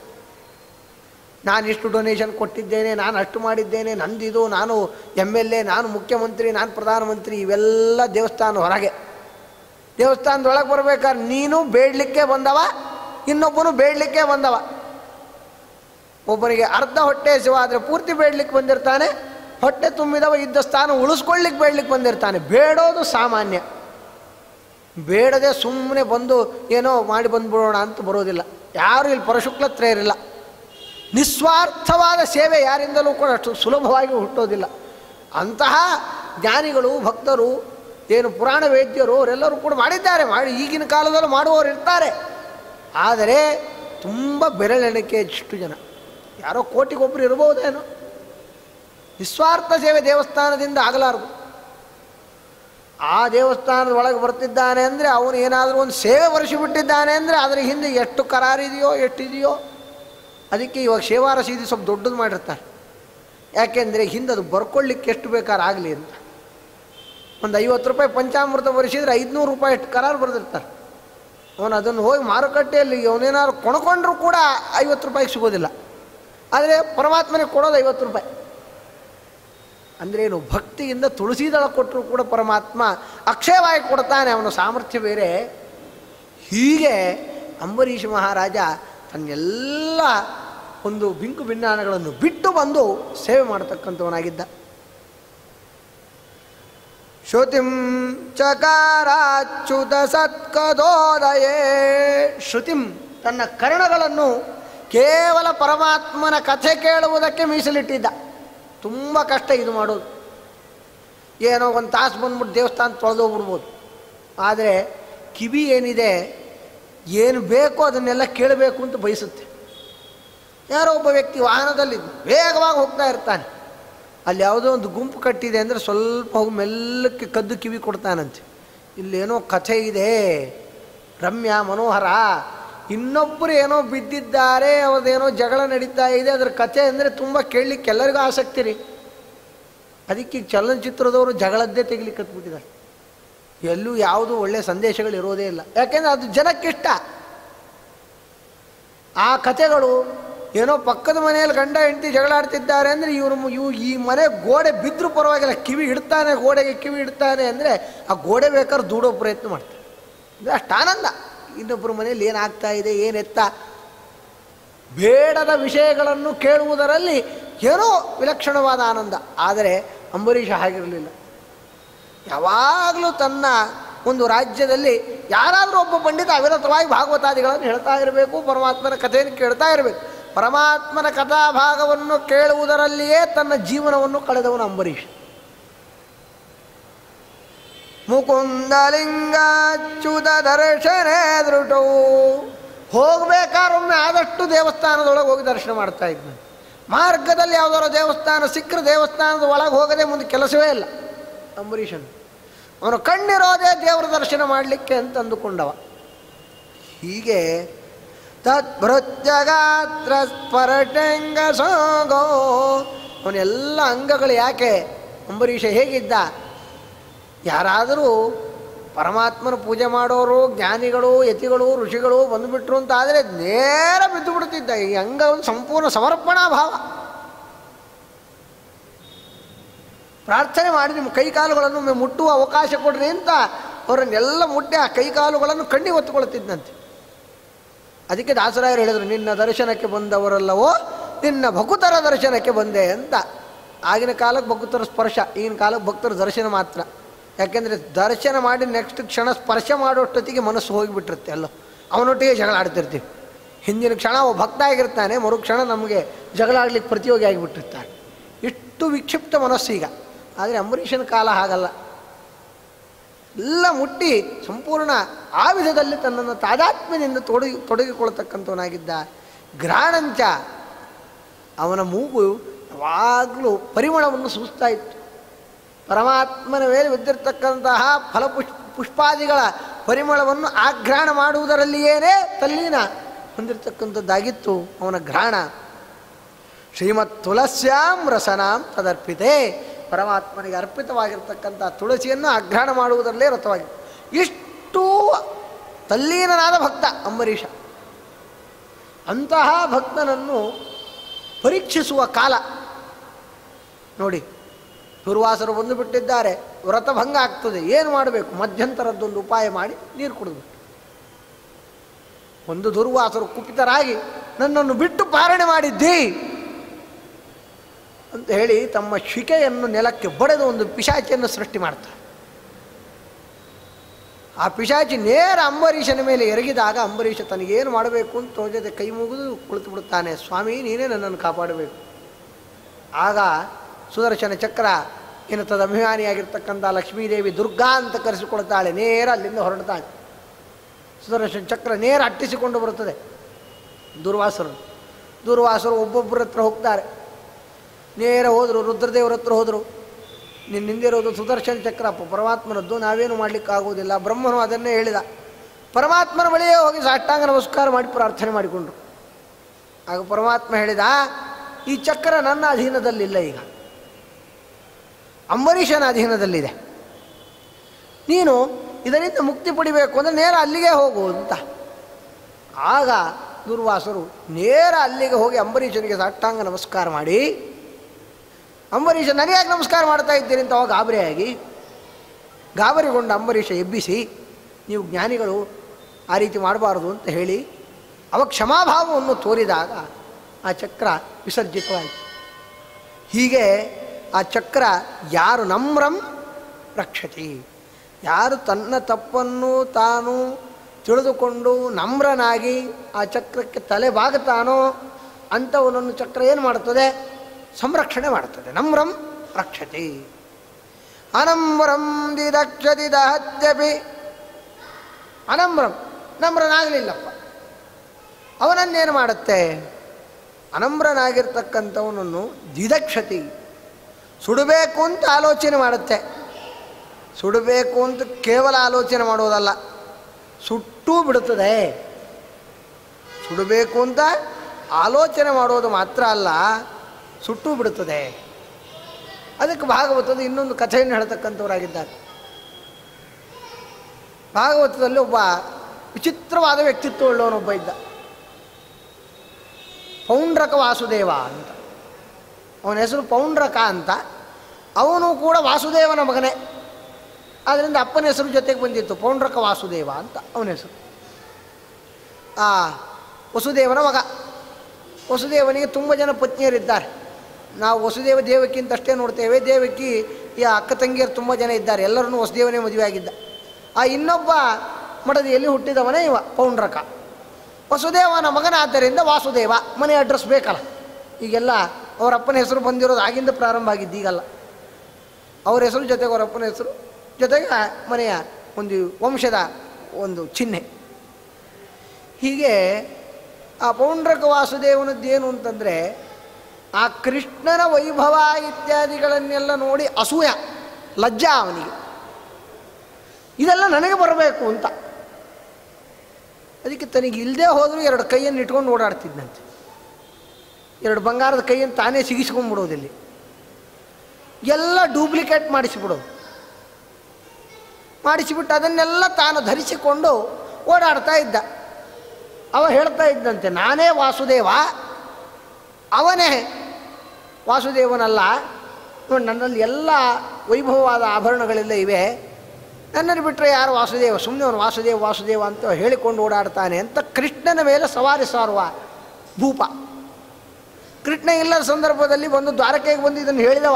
ನಾನು ಇಷ್ಟು ಡೊನೇಷನ್ ಕೊಟ್ಟಿದ್ದೇನೆ ನಾನು ಅಷ್ಟು ಮಾಡಿದ್ದೇನೆ ನಂದಿದು ನಾನು ಎಮ್ ಎಲ್ ಎ ನಾನು ಮುಖ್ಯಮಂತ್ರಿ ನಾನು ಪ್ರಧಾನಮಂತ್ರಿ ಇವೆಲ್ಲ ದೇವಸ್ಥಾನ ಹೊರಗೆ ದೇವಸ್ಥಾನದೊಳಗೆ ಬರ್ಬೇಕಾದ್ರೆ ನೀನು ಬೇಡಲಿಕ್ಕೆ ಬಂದವ ಇನ್ನೊಬ್ಬನು ಬೇಡಲಿಕ್ಕೆ ಬಂದವ ಒಬ್ಬನಿಗೆ ಅರ್ಧ ಹೊಟ್ಟೆ ಹಸಿವಾದರೆ ಪೂರ್ತಿ ಬೇಡಲಿಕ್ಕೆ ಬಂದಿರ್ತಾನೆ ಹೊಟ್ಟೆ ತುಂಬಿದವ ಇದ್ದ ಸ್ಥಾನ ಉಳಿಸ್ಕೊಳ್ಳಿಕ್ಕೆ ಬೇಡಲಿಕ್ಕೆ ಬಂದಿರ್ತಾನೆ ಬೇಡೋದು ಸಾಮಾನ್ಯ ಬೇಡದೆ ಸುಮ್ಮನೆ ಬಂದು ಏನೋ ಮಾಡಿ ಬಂದ್ಬಿಡೋಣ ಅಂತ ಬರೋದಿಲ್ಲ ಯಾರು ಇಲ್ಲಿ ಪರಶುಕ್ಲತ್ರಯರಿಲ್ಲ ನಿಸ್ವಾರ್ಥವಾದ ಸೇವೆ ಯಾರಿಂದಲೂ ಕೂಡ ಅಷ್ಟು ಸುಲಭವಾಗಿ ಹುಟ್ಟೋದಿಲ್ಲ ಅಂತಹ ಜ್ಞಾನಿಗಳು ಭಕ್ತರು ಏನು ಪುರಾಣ ವೇದ್ಯರು ಅವರೆಲ್ಲರೂ ಕೂಡ ಮಾಡಿದ್ದಾರೆ ಮಾಡಿ ಈಗಿನ ಕಾಲದಲ್ಲೂ ಮಾಡುವವರು ಇರ್ತಾರೆ ಆದರೆ ತುಂಬ ಬೆರಳೆಣಿಕೆ ಇಷ್ಟು ಜನ ಯಾರೋ ಕೋಟಿಗೊಬ್ಬರು ಇರ್ಬೋದೇನೋ ನಿಸ್ವಾರ್ಥ ಸೇವೆ ದೇವಸ್ಥಾನದಿಂದ ಆಗಲಾರದು ಆ ದೇವಸ್ಥಾನದ ಒಳಗೆ ಬರ್ತಿದ್ದಾನೆ ಅಂದರೆ ಅವನು ಏನಾದರೂ ಒಂದು ಸೇವೆ ಬರೆಸಿಬಿಟ್ಟಿದ್ದಾನೆ ಅಂದರೆ ಅದರ ಹಿಂದೆ ಎಷ್ಟು ಕರಾರಿದೆಯೋ ಎಷ್ಟಿದೆಯೋ ಅದಕ್ಕೆ ಇವಾಗ ಸೇವಾ ರಸೀದಿ ಸ್ವಲ್ಪ ದೊಡ್ಡದು ಮಾಡಿರ್ತಾರೆ ಯಾಕೆಂದರೆ ಹಿಂದೆ ಅದು ಬರ್ಕೊಳ್ಳಿಕ್ಕೆ ಎಷ್ಟು ಬೇಕಾದ್ರೆ ಆಗಲಿ ಅಂತ ಒಂದು ಐವತ್ತು ರೂಪಾಯಿ ಪಂಚಾಮೃತ ಬರೆಸಿದ್ರೆ ಐದುನೂರು ರೂಪಾಯಿ ಎಷ್ಟು ಕರಾರು ಬರೆದಿರ್ತಾರೆ ಅವನು ಅದನ್ನು ಹೋಗಿ ಮಾರುಕಟ್ಟೆಯಲ್ಲಿ ಅವನೇನಾದ್ರು ಕೊಂಡ್ಕೊಂಡ್ರೂ ಕೂಡ ಐವತ್ತು ರೂಪಾಯಿಗೆ ಸಿಗೋದಿಲ್ಲ ಆದರೆ ಪರಮಾತ್ಮನಿಗೆ ಕೊಡೋದು ಐವತ್ತು ರೂಪಾಯಿ ಅಂದ್ರೇನು ಭಕ್ತಿಯಿಂದ ತುಳಸಿ ದಳ ಕೊಟ್ಟರು ಕೂಡ ಪರಮಾತ್ಮ ಅಕ್ಷಯವಾಗಿ ಕೊಡ್ತಾನೆ ಅವನ ಸಾಮರ್ಥ್ಯ ಬೇರೆ ಹೀಗೆ ಅಂಬರೀಷ ಮಹಾರಾಜ ತನ್ನೆಲ್ಲ ಒಂದು ಬಿಂಕು ಭಿನ್ನಾಣಗಳನ್ನು ಬಿಟ್ಟು ಬಂದು ಸೇವೆ ಮಾಡತಕ್ಕಂಥವನಾಗಿದ್ದ ಶ್ರುತಿಂ ಚಕಾರಾಚ್ಯುತ ಸತ್ಕದೋದಯೇ ಶ್ರುತಿಂ ತನ್ನ ಕರ್ಣಗಳನ್ನು ಕೇವಲ ಪರಮಾತ್ಮನ ಕಥೆ ಕೇಳುವುದಕ್ಕೆ ಮೀಸಲಿಟ್ಟಿದ್ದ ತುಂಬ ಕಷ್ಟ ಇದು ಮಾಡೋದು ಏನೋ ಒಂದು ತಾಸು ಬಂದ್ಬಿಟ್ಟು ದೇವಸ್ಥಾನ ತೊಳೆದೋಗ್ಬಿಡ್ಬೋದು ಆದರೆ ಕಿವಿ ಏನಿದೆ ಏನು ಬೇಕೋ ಅದನ್ನೆಲ್ಲ ಕೇಳಬೇಕು ಅಂತ ಬಯಸುತ್ತೆ ಯಾರೋ ಒಬ್ಬ ವ್ಯಕ್ತಿ ವಾಹನದಲ್ಲಿ ವೇಗವಾಗಿ ಹೋಗ್ತಾ ಇರ್ತಾನೆ ಅಲ್ಲಿ ಯಾವುದೋ ಒಂದು ಗುಂಪು ಕಟ್ಟಿದೆ ಅಂದರೆ ಸ್ವಲ್ಪ ಹೋಗಿ ಮೆಲ್ಲಕ್ಕೆ ಕದ್ದು ಕಿವಿ ಕೊಡ್ತಾನಂತೆ ಇಲ್ಲೇನೋ ಕಥೆ ಇದೆ ರಮ್ಯ ಮನೋಹರ ಇನ್ನೊಬ್ಬರು ಏನೋ ಬಿದ್ದಿದ್ದಾರೆ ಅವ್ರದ್ದೇನೋ ಜಗಳ ನಡೀತಾ ಇದೆ ಅದರ ಕಥೆ ಅಂದರೆ ತುಂಬ ಕೇಳಲಿಕ್ಕೆ ಎಲ್ಲರಿಗೂ ಆಸಕ್ತಿ ರೀ ಅದಕ್ಕೆ ಈಗ ಚಲನಚಿತ್ರದವರು ಜಗಳದ್ದೇ ತೆಗಿಲಿಕ್ಕೆ ಹತ್ಬಿಟ್ಟಿದ್ದಾರೆ ಎಲ್ಲೂ ಯಾವುದು ಒಳ್ಳೆಯ ಸಂದೇಶಗಳು ಇರೋದೇ ಇಲ್ಲ ಯಾಕೆಂದರೆ ಅದು ಜನಕ್ಕಿಷ್ಟ ಆ ಕಥೆಗಳು ಏನೋ ಪಕ್ಕದ ಮನೆಯಲ್ಲಿ ಗಂಡ ಹೆಂಡತಿ ಜಗಳಾಡ್ತಿದ್ದಾರೆ ಅಂದರೆ ಇವರು ಇವು ಈ ಮನೆ ಗೋಡೆ ಬಿದ್ದರೂ ಪರವಾಗಿಲ್ಲ ಕಿವಿ ಇಡ್ತಾನೆ ಗೋಡೆಗೆ ಕಿವಿ ಇಡ್ತಾನೆ ಅಂದರೆ ಆ ಗೋಡೆ ಬೇಕಾದ್ರೆ ದೂಡೋ ಪ್ರಯತ್ನ ಮಾಡ್ತಾರೆ ಇದು ಅಷ್ಟು ಆನಂದ ಇನ್ನೊಬ್ಬರ ಮನೆಯಲ್ಲಿ ಏನಾಗ್ತಾ ಇದೆ ಏನೆತ್ತ ಬೇಡದ ವಿಷಯಗಳನ್ನು ಕೇಳುವುದರಲ್ಲಿ ಏನೋ ವಿಲಕ್ಷಣವಾದ ಆನಂದ ಆದರೆ ಅಂಬರೀಷ ಹಾಗಿರಲಿಲ್ಲ ಯಾವಾಗಲೂ ತನ್ನ ಒಂದು ರಾಜ್ಯದಲ್ಲಿ ಯಾರಾದರೂ ಒಬ್ಬ ಪಂಡಿತ ಅವಿರತವಾಗಿ ಭಾಗವತಾದಿಗಳನ್ನು ಹೇಳ್ತಾ ಇರಬೇಕು ಪರಮಾತ್ಮನ ಕಥೆಯನ್ನು ಕೇಳ್ತಾ ಇರಬೇಕು ಪರಮಾತ್ಮನ ಕಥಾಭಾಗವನ್ನು ಕೇಳುವುದರಲ್ಲಿಯೇ ತನ್ನ ಜೀವನವನ್ನು ಕಳೆದವನು ಅಂಬರೀಷ್ ಮುಕುಂದಲಿಂಗಾಚ್ಯುತ ದರ್ಶನೇ ದೃಟವು ಹೋಗ್ಬೇಕಾರೊಮ್ಮೆ ಆದಷ್ಟು ದೇವಸ್ಥಾನದೊಳಗೆ ಹೋಗಿ ದರ್ಶನ ಮಾಡ್ತಾ ಇದ್ನು ಮಾರ್ಗದಲ್ಲಿ ಯಾವುದಾದ್ರು ದೇವಸ್ಥಾನ ಸಿಕ್ಕರೆ ದೇವಸ್ಥಾನದ ಒಳಗೆ ಹೋಗದೆ ಮುಂದೆ ಕೆಲಸವೇ ಇಲ್ಲ ಅಂಬರೀಷನ್ ಅವನು ಕಣ್ಣಿರೋದೇ ದೇವರ ದರ್ಶನ ಮಾಡಲಿಕ್ಕೆ ಅಂತ ಅಂದುಕೊಂಡವ ಹೀಗೆ ತತ್ಭೃತ್ಯಗಾತ್ರ ಸ್ಪರಟಂಗ ಸೋಗೋ ಅವನೆಲ್ಲ ಅಂಗಗಳು ಯಾಕೆ ಅಂಬರೀಷ ಹೇಗಿದ್ದ ಯಾರಾದರೂ ಪರಮಾತ್ಮನ ಪೂಜೆ ಮಾಡೋರು ಜ್ಞಾನಿಗಳು ಯತಿಗಳು ಋಷಿಗಳು ಬಂದುಬಿಟ್ರು ಅಂತ ಆದರೆ ನೇರ ಬಿದ್ದು ಬಿಡ್ತಿದ್ದ ಈ ಅಂಗ ಒಂದು ಸಂಪೂರ್ಣ ಸಮರ್ಪಣಾ ಭಾವ ಪ್ರಾರ್ಥನೆ ಮಾಡಿ ನಿಮ್ಮ ಕೈಕಾಲುಗಳನ್ನು ಒಮ್ಮೆ ಮುಟ್ಟುವ ಅವಕಾಶ ಕೊಡ್ರಿ ಅಂತ ಅವರನ್ನೆಲ್ಲ ಮುಟ್ಟಿ ಆ ಕೈಕಾಲುಗಳನ್ನು ಕಣ್ಣಿಗೆ ಹೊತ್ತುಕೊಳ್ತಿದ್ದಂತೆ ಅದಕ್ಕೆ ದಾಸರಾಯರು ಹೇಳಿದರು ನಿನ್ನ ದರ್ಶನಕ್ಕೆ ಬಂದವರಲ್ಲವೋ ನಿನ್ನ ಭಕುತರ ದರ್ಶನಕ್ಕೆ ಬಂದೆ ಅಂತ ಆಗಿನ ಕಾಲಕ್ಕೆ ಭಕ್ತರ ಸ್ಪರ್ಶ ಈಗಿನ ಕಾಲಕ್ಕೆ ಭಕ್ತರ ದರ್ಶನ ಮಾತ್ರ ಯಾಕೆಂದರೆ ದರ್ಶನ ಮಾಡಿ ನೆಕ್ಸ್ಟ್ ಕ್ಷಣ ಸ್ಪರ್ಶ ಮಾಡೋಷ್ಟೊತ್ತಿಗೆ ಮನಸ್ಸು ಹೋಗಿಬಿಟ್ಟಿರುತ್ತೆ ಅಲ್ಲೋ ಅವನೊಟ್ಟಿಗೆ ಜಗಳ ಆಡ್ತಿರ್ತೀವಿ ಹಿಂದಿನ ಕ್ಷಣ ಅವ ಭಕ್ತ ಆಗಿರ್ತಾನೆ ಮರುಕ್ಷಣ ನಮಗೆ ಜಗಳ ಆಡ್ಲಿಕ್ಕೆ ಪ್ರತಿಯೋಗಿ ಆಗಿಬಿಟ್ಟಿರ್ತಾನೆ ಇಷ್ಟು ವಿಕ್ಷಿಪ್ತ ಮನಸ್ಸು ಈಗ ಆದರೆ ಅಂಬರೀಷನ ಕಾಲ ಹಾಗಲ್ಲ ಎಲ್ಲ ಮುಟ್ಟಿ ಸಂಪೂರ್ಣ ಆ ವಿಧದಲ್ಲಿ ತನ್ನನ್ನು ತಾದಾತ್ಮ್ಯದಿಂದ ತೊಡಗಿ ತೊಡಗಿಕೊಳ್ತಕ್ಕಂಥವನಾಗಿದ್ದ ಗ್ರಾಣಂಚ ಅವನ ಮೂಗು ಯಾವಾಗಲೂ ಪರಿಮಳವನ್ನು ಸೂಸ್ತಾ ಇತ್ತು ಪರಮಾತ್ಮನ ಮೇಲೆ ಬಿದ್ದಿರ್ತಕ್ಕಂತಹ ಫಲಪುಷ್ ಪುಷ್ಪಾದಿಗಳ ಪರಿಮಳವನ್ನು ಆಘ್ರಾಣ ಮಾಡುವುದರಲ್ಲಿಯೇನೇ ತಲ್ಲೀನ ಹೊಂದಿರತಕ್ಕಂಥದ್ದಾಗಿತ್ತು ಅವನ ಘ್ರಾಣ ಶ್ರೀಮತ್ ತುಳಸ್ಯಾಂ ರಸನಾಂ ತದರ್ಪಿತೆ ಪರಮಾತ್ಮನಿಗೆ ಅರ್ಪಿತವಾಗಿರ್ತಕ್ಕಂಥ ತುಳಸಿಯನ್ನು ಅಘ್ರಾಣ ಮಾಡುವುದರಲ್ಲೇ ರಥವಾಗಿ ಇಷ್ಟು ತಲ್ಲೀನನಾದ ಭಕ್ತ ಅಂಬರೀಷ ಅಂತಹ ಭಕ್ತನನ್ನು ಪರೀಕ್ಷಿಸುವ ಕಾಲ ನೋಡಿ ದುರ್ವಾಸರು ಬಂದು ಬಿಟ್ಟಿದ್ದಾರೆ ವ್ರತಭಂಗ ಆಗ್ತದೆ ಏನು ಮಾಡಬೇಕು ಮಧ್ಯಂತರದ್ದೊಂದು ಉಪಾಯ ಮಾಡಿ ನೀರು ಕುಡಿದ್ಬಿಟ್ಟು ಒಂದು ದುರ್ವಾಸರು ಕುಪಿತರಾಗಿ ನನ್ನನ್ನು ಬಿಟ್ಟು ಪಾರಣೆ ಮಾಡಿದ್ದಿ ಅಂತ ಹೇಳಿ ತಮ್ಮ ಶಿಕೆಯನ್ನು ನೆಲಕ್ಕೆ ಬಡೆದು ಒಂದು ಪಿಶಾಚಿಯನ್ನು ಸೃಷ್ಟಿ ಮಾಡ್ತಾರೆ ಆ ಪಿಶಾಚಿ ನೇರ ಅಂಬರೀಷನ ಮೇಲೆ ಎರಗಿದಾಗ ಅಂಬರೀಷ ತನಗೇನು ಮಾಡಬೇಕು ಅಂತ ತೋಜದೆ ಕೈ ಮುಗಿದು ಕುಳಿತು ಬಿಡುತ್ತಾನೆ ಸ್ವಾಮಿ ನೀನೇ ನನ್ನನ್ನು ಕಾಪಾಡಬೇಕು ಆಗ ಸುದರ್ಶನ ಚಕ್ರ ಏನು ತದ ಅಭಿಮಾನಿಯಾಗಿರ್ತಕ್ಕಂಥ ಲಕ್ಷ್ಮೀದೇವಿ ದುರ್ಗಾ ಅಂತ ಕರೆಸಿಕೊಳ್ತಾಳೆ ನೇರ ಅಲ್ಲಿಂದ ಹೊರಡ್ತಾಳೆ ಸುದರ್ಶನ ಚಕ್ರ ನೇರ ಅಟ್ಟಿಸಿಕೊಂಡು ಬರುತ್ತದೆ ದುರ್ವಾಸರು ದುರ್ವಾಸರು ಒಬ್ಬೊಬ್ಬರ ಹತ್ರ ಹೋಗ್ತಾರೆ ನೇರ ಹೋದರು ರುದ್ರದೇವ್ರ ಹತ್ರ ಹೋದರು ನಿನ್ನ ನಿಂದಿರೋದು ಸುದರ್ಶನ ಚಕ್ರಪ್ಪ ಪರಮಾತ್ಮನದ್ದು ನಾವೇನು ಮಾಡಲಿಕ್ಕಾಗುವುದಿಲ್ಲ ಬ್ರಹ್ಮನು ಅದನ್ನೇ ಹೇಳಿದ ಪರಮಾತ್ಮನ ಬಳಿಯೇ ಹೋಗಿ ಸಾಷ್ಟಾಂಗ ನಮಸ್ಕಾರ ಮಾಡಿ ಪ್ರಾರ್ಥನೆ ಮಾಡಿಕೊಂಡ್ರು ಆಗ ಪರಮಾತ್ಮ ಹೇಳಿದ ಈ ಚಕ್ರ ನನ್ನ ಅಧೀನದಲ್ಲಿಲ್ಲ ಈಗ ಅಂಬರೀಷನ ಅಧೀನದಲ್ಲಿದೆ ನೀನು ಇದರಿಂದ ಮುಕ್ತಿ ಪಡಿಬೇಕು ಅಂದರೆ ನೇರ ಅಲ್ಲಿಗೆ ಹೋಗು ಅಂತ ಆಗ ದುರ್ವಾಸರು ನೇರ ಅಲ್ಲಿಗೆ ಹೋಗಿ ಅಂಬರೀಷನಿಗೆ ಸಾಷ್ಟಾಂಗ ನಮಸ್ಕಾರ ಮಾಡಿ ಅಂಬರೀಷ ನನಗೆ ನಮಸ್ಕಾರ ಮಾಡ್ತಾ ಇದ್ದೀರಿ ಅಂತ ಅವಾಗ ಗಾಬರಿಯಾಗಿ ಗಾಬರಿಗೊಂಡ ಅಂಬರೀಷ ಎಬ್ಬಿಸಿ ನೀವು ಜ್ಞಾನಿಗಳು ಆ ರೀತಿ ಮಾಡಬಾರ್ದು ಅಂತ ಹೇಳಿ ಅವ ಕ್ಷಮಾಭಾವವನ್ನು ತೋರಿದಾಗ ಆ ಚಕ್ರ ವಿಸರ್ಜಿತವಾಯಿತು ಹೀಗೆ ಆ ಚಕ್ರ ಯಾರು ನಮ್ರಂ ರಕ್ಷತಿ ಯಾರು ತನ್ನ ತಪ್ಪನ್ನು ತಾನು ತಿಳಿದುಕೊಂಡು ನಮ್ರನಾಗಿ ಆ ಚಕ್ರಕ್ಕೆ ತಲೆ ಬಾಗುತ್ತಾನೋ ಅಂಥವನನ್ನು ಚಕ್ರ ಏನು ಮಾಡುತ್ತದೆ ಸಂರಕ್ಷಣೆ ಮಾಡುತ್ತದೆ ನಮ್ರಂ ರಕ್ಷತಿ ಅನಮ್ರಂ ದಿದಕ್ಷತಿ ದಹತ್ಯಪಿ ಅನಮ್ರಂ ನಮ್ರನಾಗಲಿಲ್ಲಪ್ಪ ಅವನನ್ನೇನು ಮಾಡುತ್ತೆ ಅನಮ್ರನಾಗಿರ್ತಕ್ಕಂಥವನನ್ನು ದಿದಕ್ಷತಿ ಸುಡಬೇಕು ಅಂತ ಆಲೋಚನೆ ಮಾಡುತ್ತೆ ಸುಡಬೇಕು ಅಂತ ಕೇವಲ ಆಲೋಚನೆ ಮಾಡೋದಲ್ಲ ಸುಟ್ಟೂ ಬಿಡುತ್ತದೆ ಸುಡಬೇಕು ಅಂತ ಆಲೋಚನೆ ಮಾಡೋದು ಮಾತ್ರ ಅಲ್ಲ ಸುಟ್ಟೂ ಬಿಡುತ್ತದೆ ಅದಕ್ಕೆ ಭಾಗವತದ ಇನ್ನೊಂದು ಕಥೆಯನ್ನು ಹೇಳ್ತಕ್ಕಂಥವರಾಗಿದ್ದಾರೆ ಭಾಗವತದಲ್ಲಿ ಒಬ್ಬ ವಿಚಿತ್ರವಾದ ವ್ಯಕ್ತಿತ್ವ ಉಳ್ಳವನೊಬ್ಬ ಇದ್ದ ಪೌಂಡ್ರಕ ವಾಸುದೇವ ಅಂತ ಅವನ ಹೆಸರು ಪೌಂಡ್ರಕ ಅಂತ ಅವನು ಕೂಡ ವಾಸುದೇವನ ಮಗನೇ ಆದ್ದರಿಂದ ಅಪ್ಪನ ಹೆಸರು ಜೊತೆಗೆ ಬಂದಿತ್ತು ಪೌಂಡ್ರಕ ವಾಸುದೇವ ಅಂತ ಅವನ ಹೆಸರು ಆ ವಸುದೇವನ ಮಗ ವಸುದೇವನಿಗೆ ತುಂಬ ಜನ ಪತ್ನಿಯರಿದ್ದಾರೆ ನಾವು ವಸುದೇವ ದೇವಕಿ ಅಂತ ಅಷ್ಟೇ ನೋಡ್ತೇವೆ ದೇವಕಿ ಈ ಅಕ್ಕ ತಂಗಿಯರು ತುಂಬ ಜನ ಇದ್ದಾರೆ ಎಲ್ಲರನ್ನೂ ವಸುದೇವನೇ ಮದುವೆ ಆಗಿದ್ದ ಆ ಇನ್ನೊಬ್ಬ ಮಡದಿಯಲ್ಲಿ ಹುಟ್ಟಿದವನೇ ಇವ ಪೌಂಡ್ರಕ ವಸುದೇವನ ಮಗನಾದ್ದರಿಂದ ವಾಸುದೇವ ಮನೆ ಅಡ್ರೆಸ್ ಬೇಕಲ್ಲ ಈಗೆಲ್ಲ ಅವರ ಅಪ್ಪನ ಹೆಸರು ಬಂದಿರೋದು ಆಗಿಂದ ಪ್ರಾರಂಭ ಆಗಿದ್ದು ಈಗಲ್ಲ ಅವ್ರ ಹೆಸರು ಜೊತೆಗೆ ಅವರ ಅಪ್ಪನ ಹೆಸರು ಜೊತೆಗೆ ಆ ಮನೆಯ ಒಂದು ವಂಶದ ಒಂದು ಚಿಹ್ನೆ ಹೀಗೆ ಆ ಪೌಂಡ್ರಕ ವಾಸುದೇವನದ್ದೇನು ಅಂತಂದರೆ ಆ ಕೃಷ್ಣನ ವೈಭವ ಇತ್ಯಾದಿಗಳನ್ನೆಲ್ಲ ನೋಡಿ ಅಸೂಯ ಲಜ್ಜಾ ಅವನಿಗೆ ಇದೆಲ್ಲ ನನಗೆ ಬರಬೇಕು ಅಂತ ಅದಕ್ಕೆ ತನಗೆ ಇಲ್ಲದೆ ಹೋದರೂ ಎರಡು ಕೈಯನ್ನು ಇಟ್ಕೊಂಡು ಓಡಾಡ್ತಿದ್ದಂತೆ ಎರಡು ಬಂಗಾರದ ಕೈಯನ್ನು ತಾನೇ ಸಿಗಿಸ್ಕೊಂಡ್ಬಿಡೋದಿಲ್ಲಿ ಎಲ್ಲ ಡೂಪ್ಲಿಕೇಟ್ ಮಾಡಿಸಿಬಿಡೋದು ಮಾಡಿಸಿಬಿಟ್ಟು ಅದನ್ನೆಲ್ಲ ತಾನು ಧರಿಸಿಕೊಂಡು ಓಡಾಡ್ತಾ ಇದ್ದ ಅವ ಹೇಳ್ತಾ ಇದ್ದಂತೆ ನಾನೇ ವಾಸುದೇವ ಅವನೇ ವಾಸುದೇವನಲ್ಲ ನೋಡಿ ನನ್ನಲ್ಲಿ ಎಲ್ಲ ವೈಭವವಾದ ಆಭರಣಗಳೆಲ್ಲ ಇವೆ ನನ್ನನ್ನು ಬಿಟ್ಟರೆ ಯಾರು ವಾಸುದೇವ ಸುಮ್ಮನೆ ಅವನು ವಾಸುದೇವ ವಾಸುದೇವ ಅಂತ ಹೇಳಿಕೊಂಡು ಓಡಾಡ್ತಾನೆ ಅಂತ ಕೃಷ್ಣನ ಮೇಲೆ ಸವಾರಿ ಸಾರುವ ಭೂಪ ಕೃಷ್ಣ ಇಲ್ಲದ ಸಂದರ್ಭದಲ್ಲಿ ಬಂದು ದ್ವಾರಕೆಗೆ ಬಂದು ಇದನ್ನು ಹೇಳಿದವ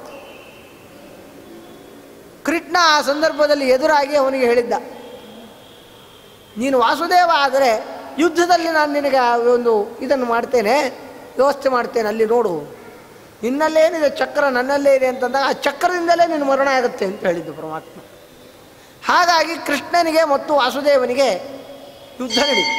ಕೃಷ್ಣ ಆ ಸಂದರ್ಭದಲ್ಲಿ ಎದುರಾಗಿ ಅವನಿಗೆ ಹೇಳಿದ್ದ ನೀನು ವಾಸುದೇವ ಆದರೆ ಯುದ್ಧದಲ್ಲಿ ನಾನು ನಿನಗೆ ಒಂದು ಇದನ್ನು ಮಾಡ್ತೇನೆ ವ್ಯವಸ್ಥೆ ಮಾಡ್ತೇನೆ ಅಲ್ಲಿ ನೋಡು ನಿನ್ನಲ್ಲೇನಿದೆ ಚಕ್ರ ನನ್ನಲ್ಲೇ ಇದೆ ಅಂತಂದಾಗ ಆ ಚಕ್ರದಿಂದಲೇ ನಿನ್ನ ಮರಣ ಆಗುತ್ತೆ ಅಂತ ಹೇಳಿದ್ದು ಪರಮಾತ್ಮ ಹಾಗಾಗಿ ಕೃಷ್ಣನಿಗೆ ಮತ್ತು ವಾಸುದೇವನಿಗೆ ಯುದ್ಧ ನಡೀತು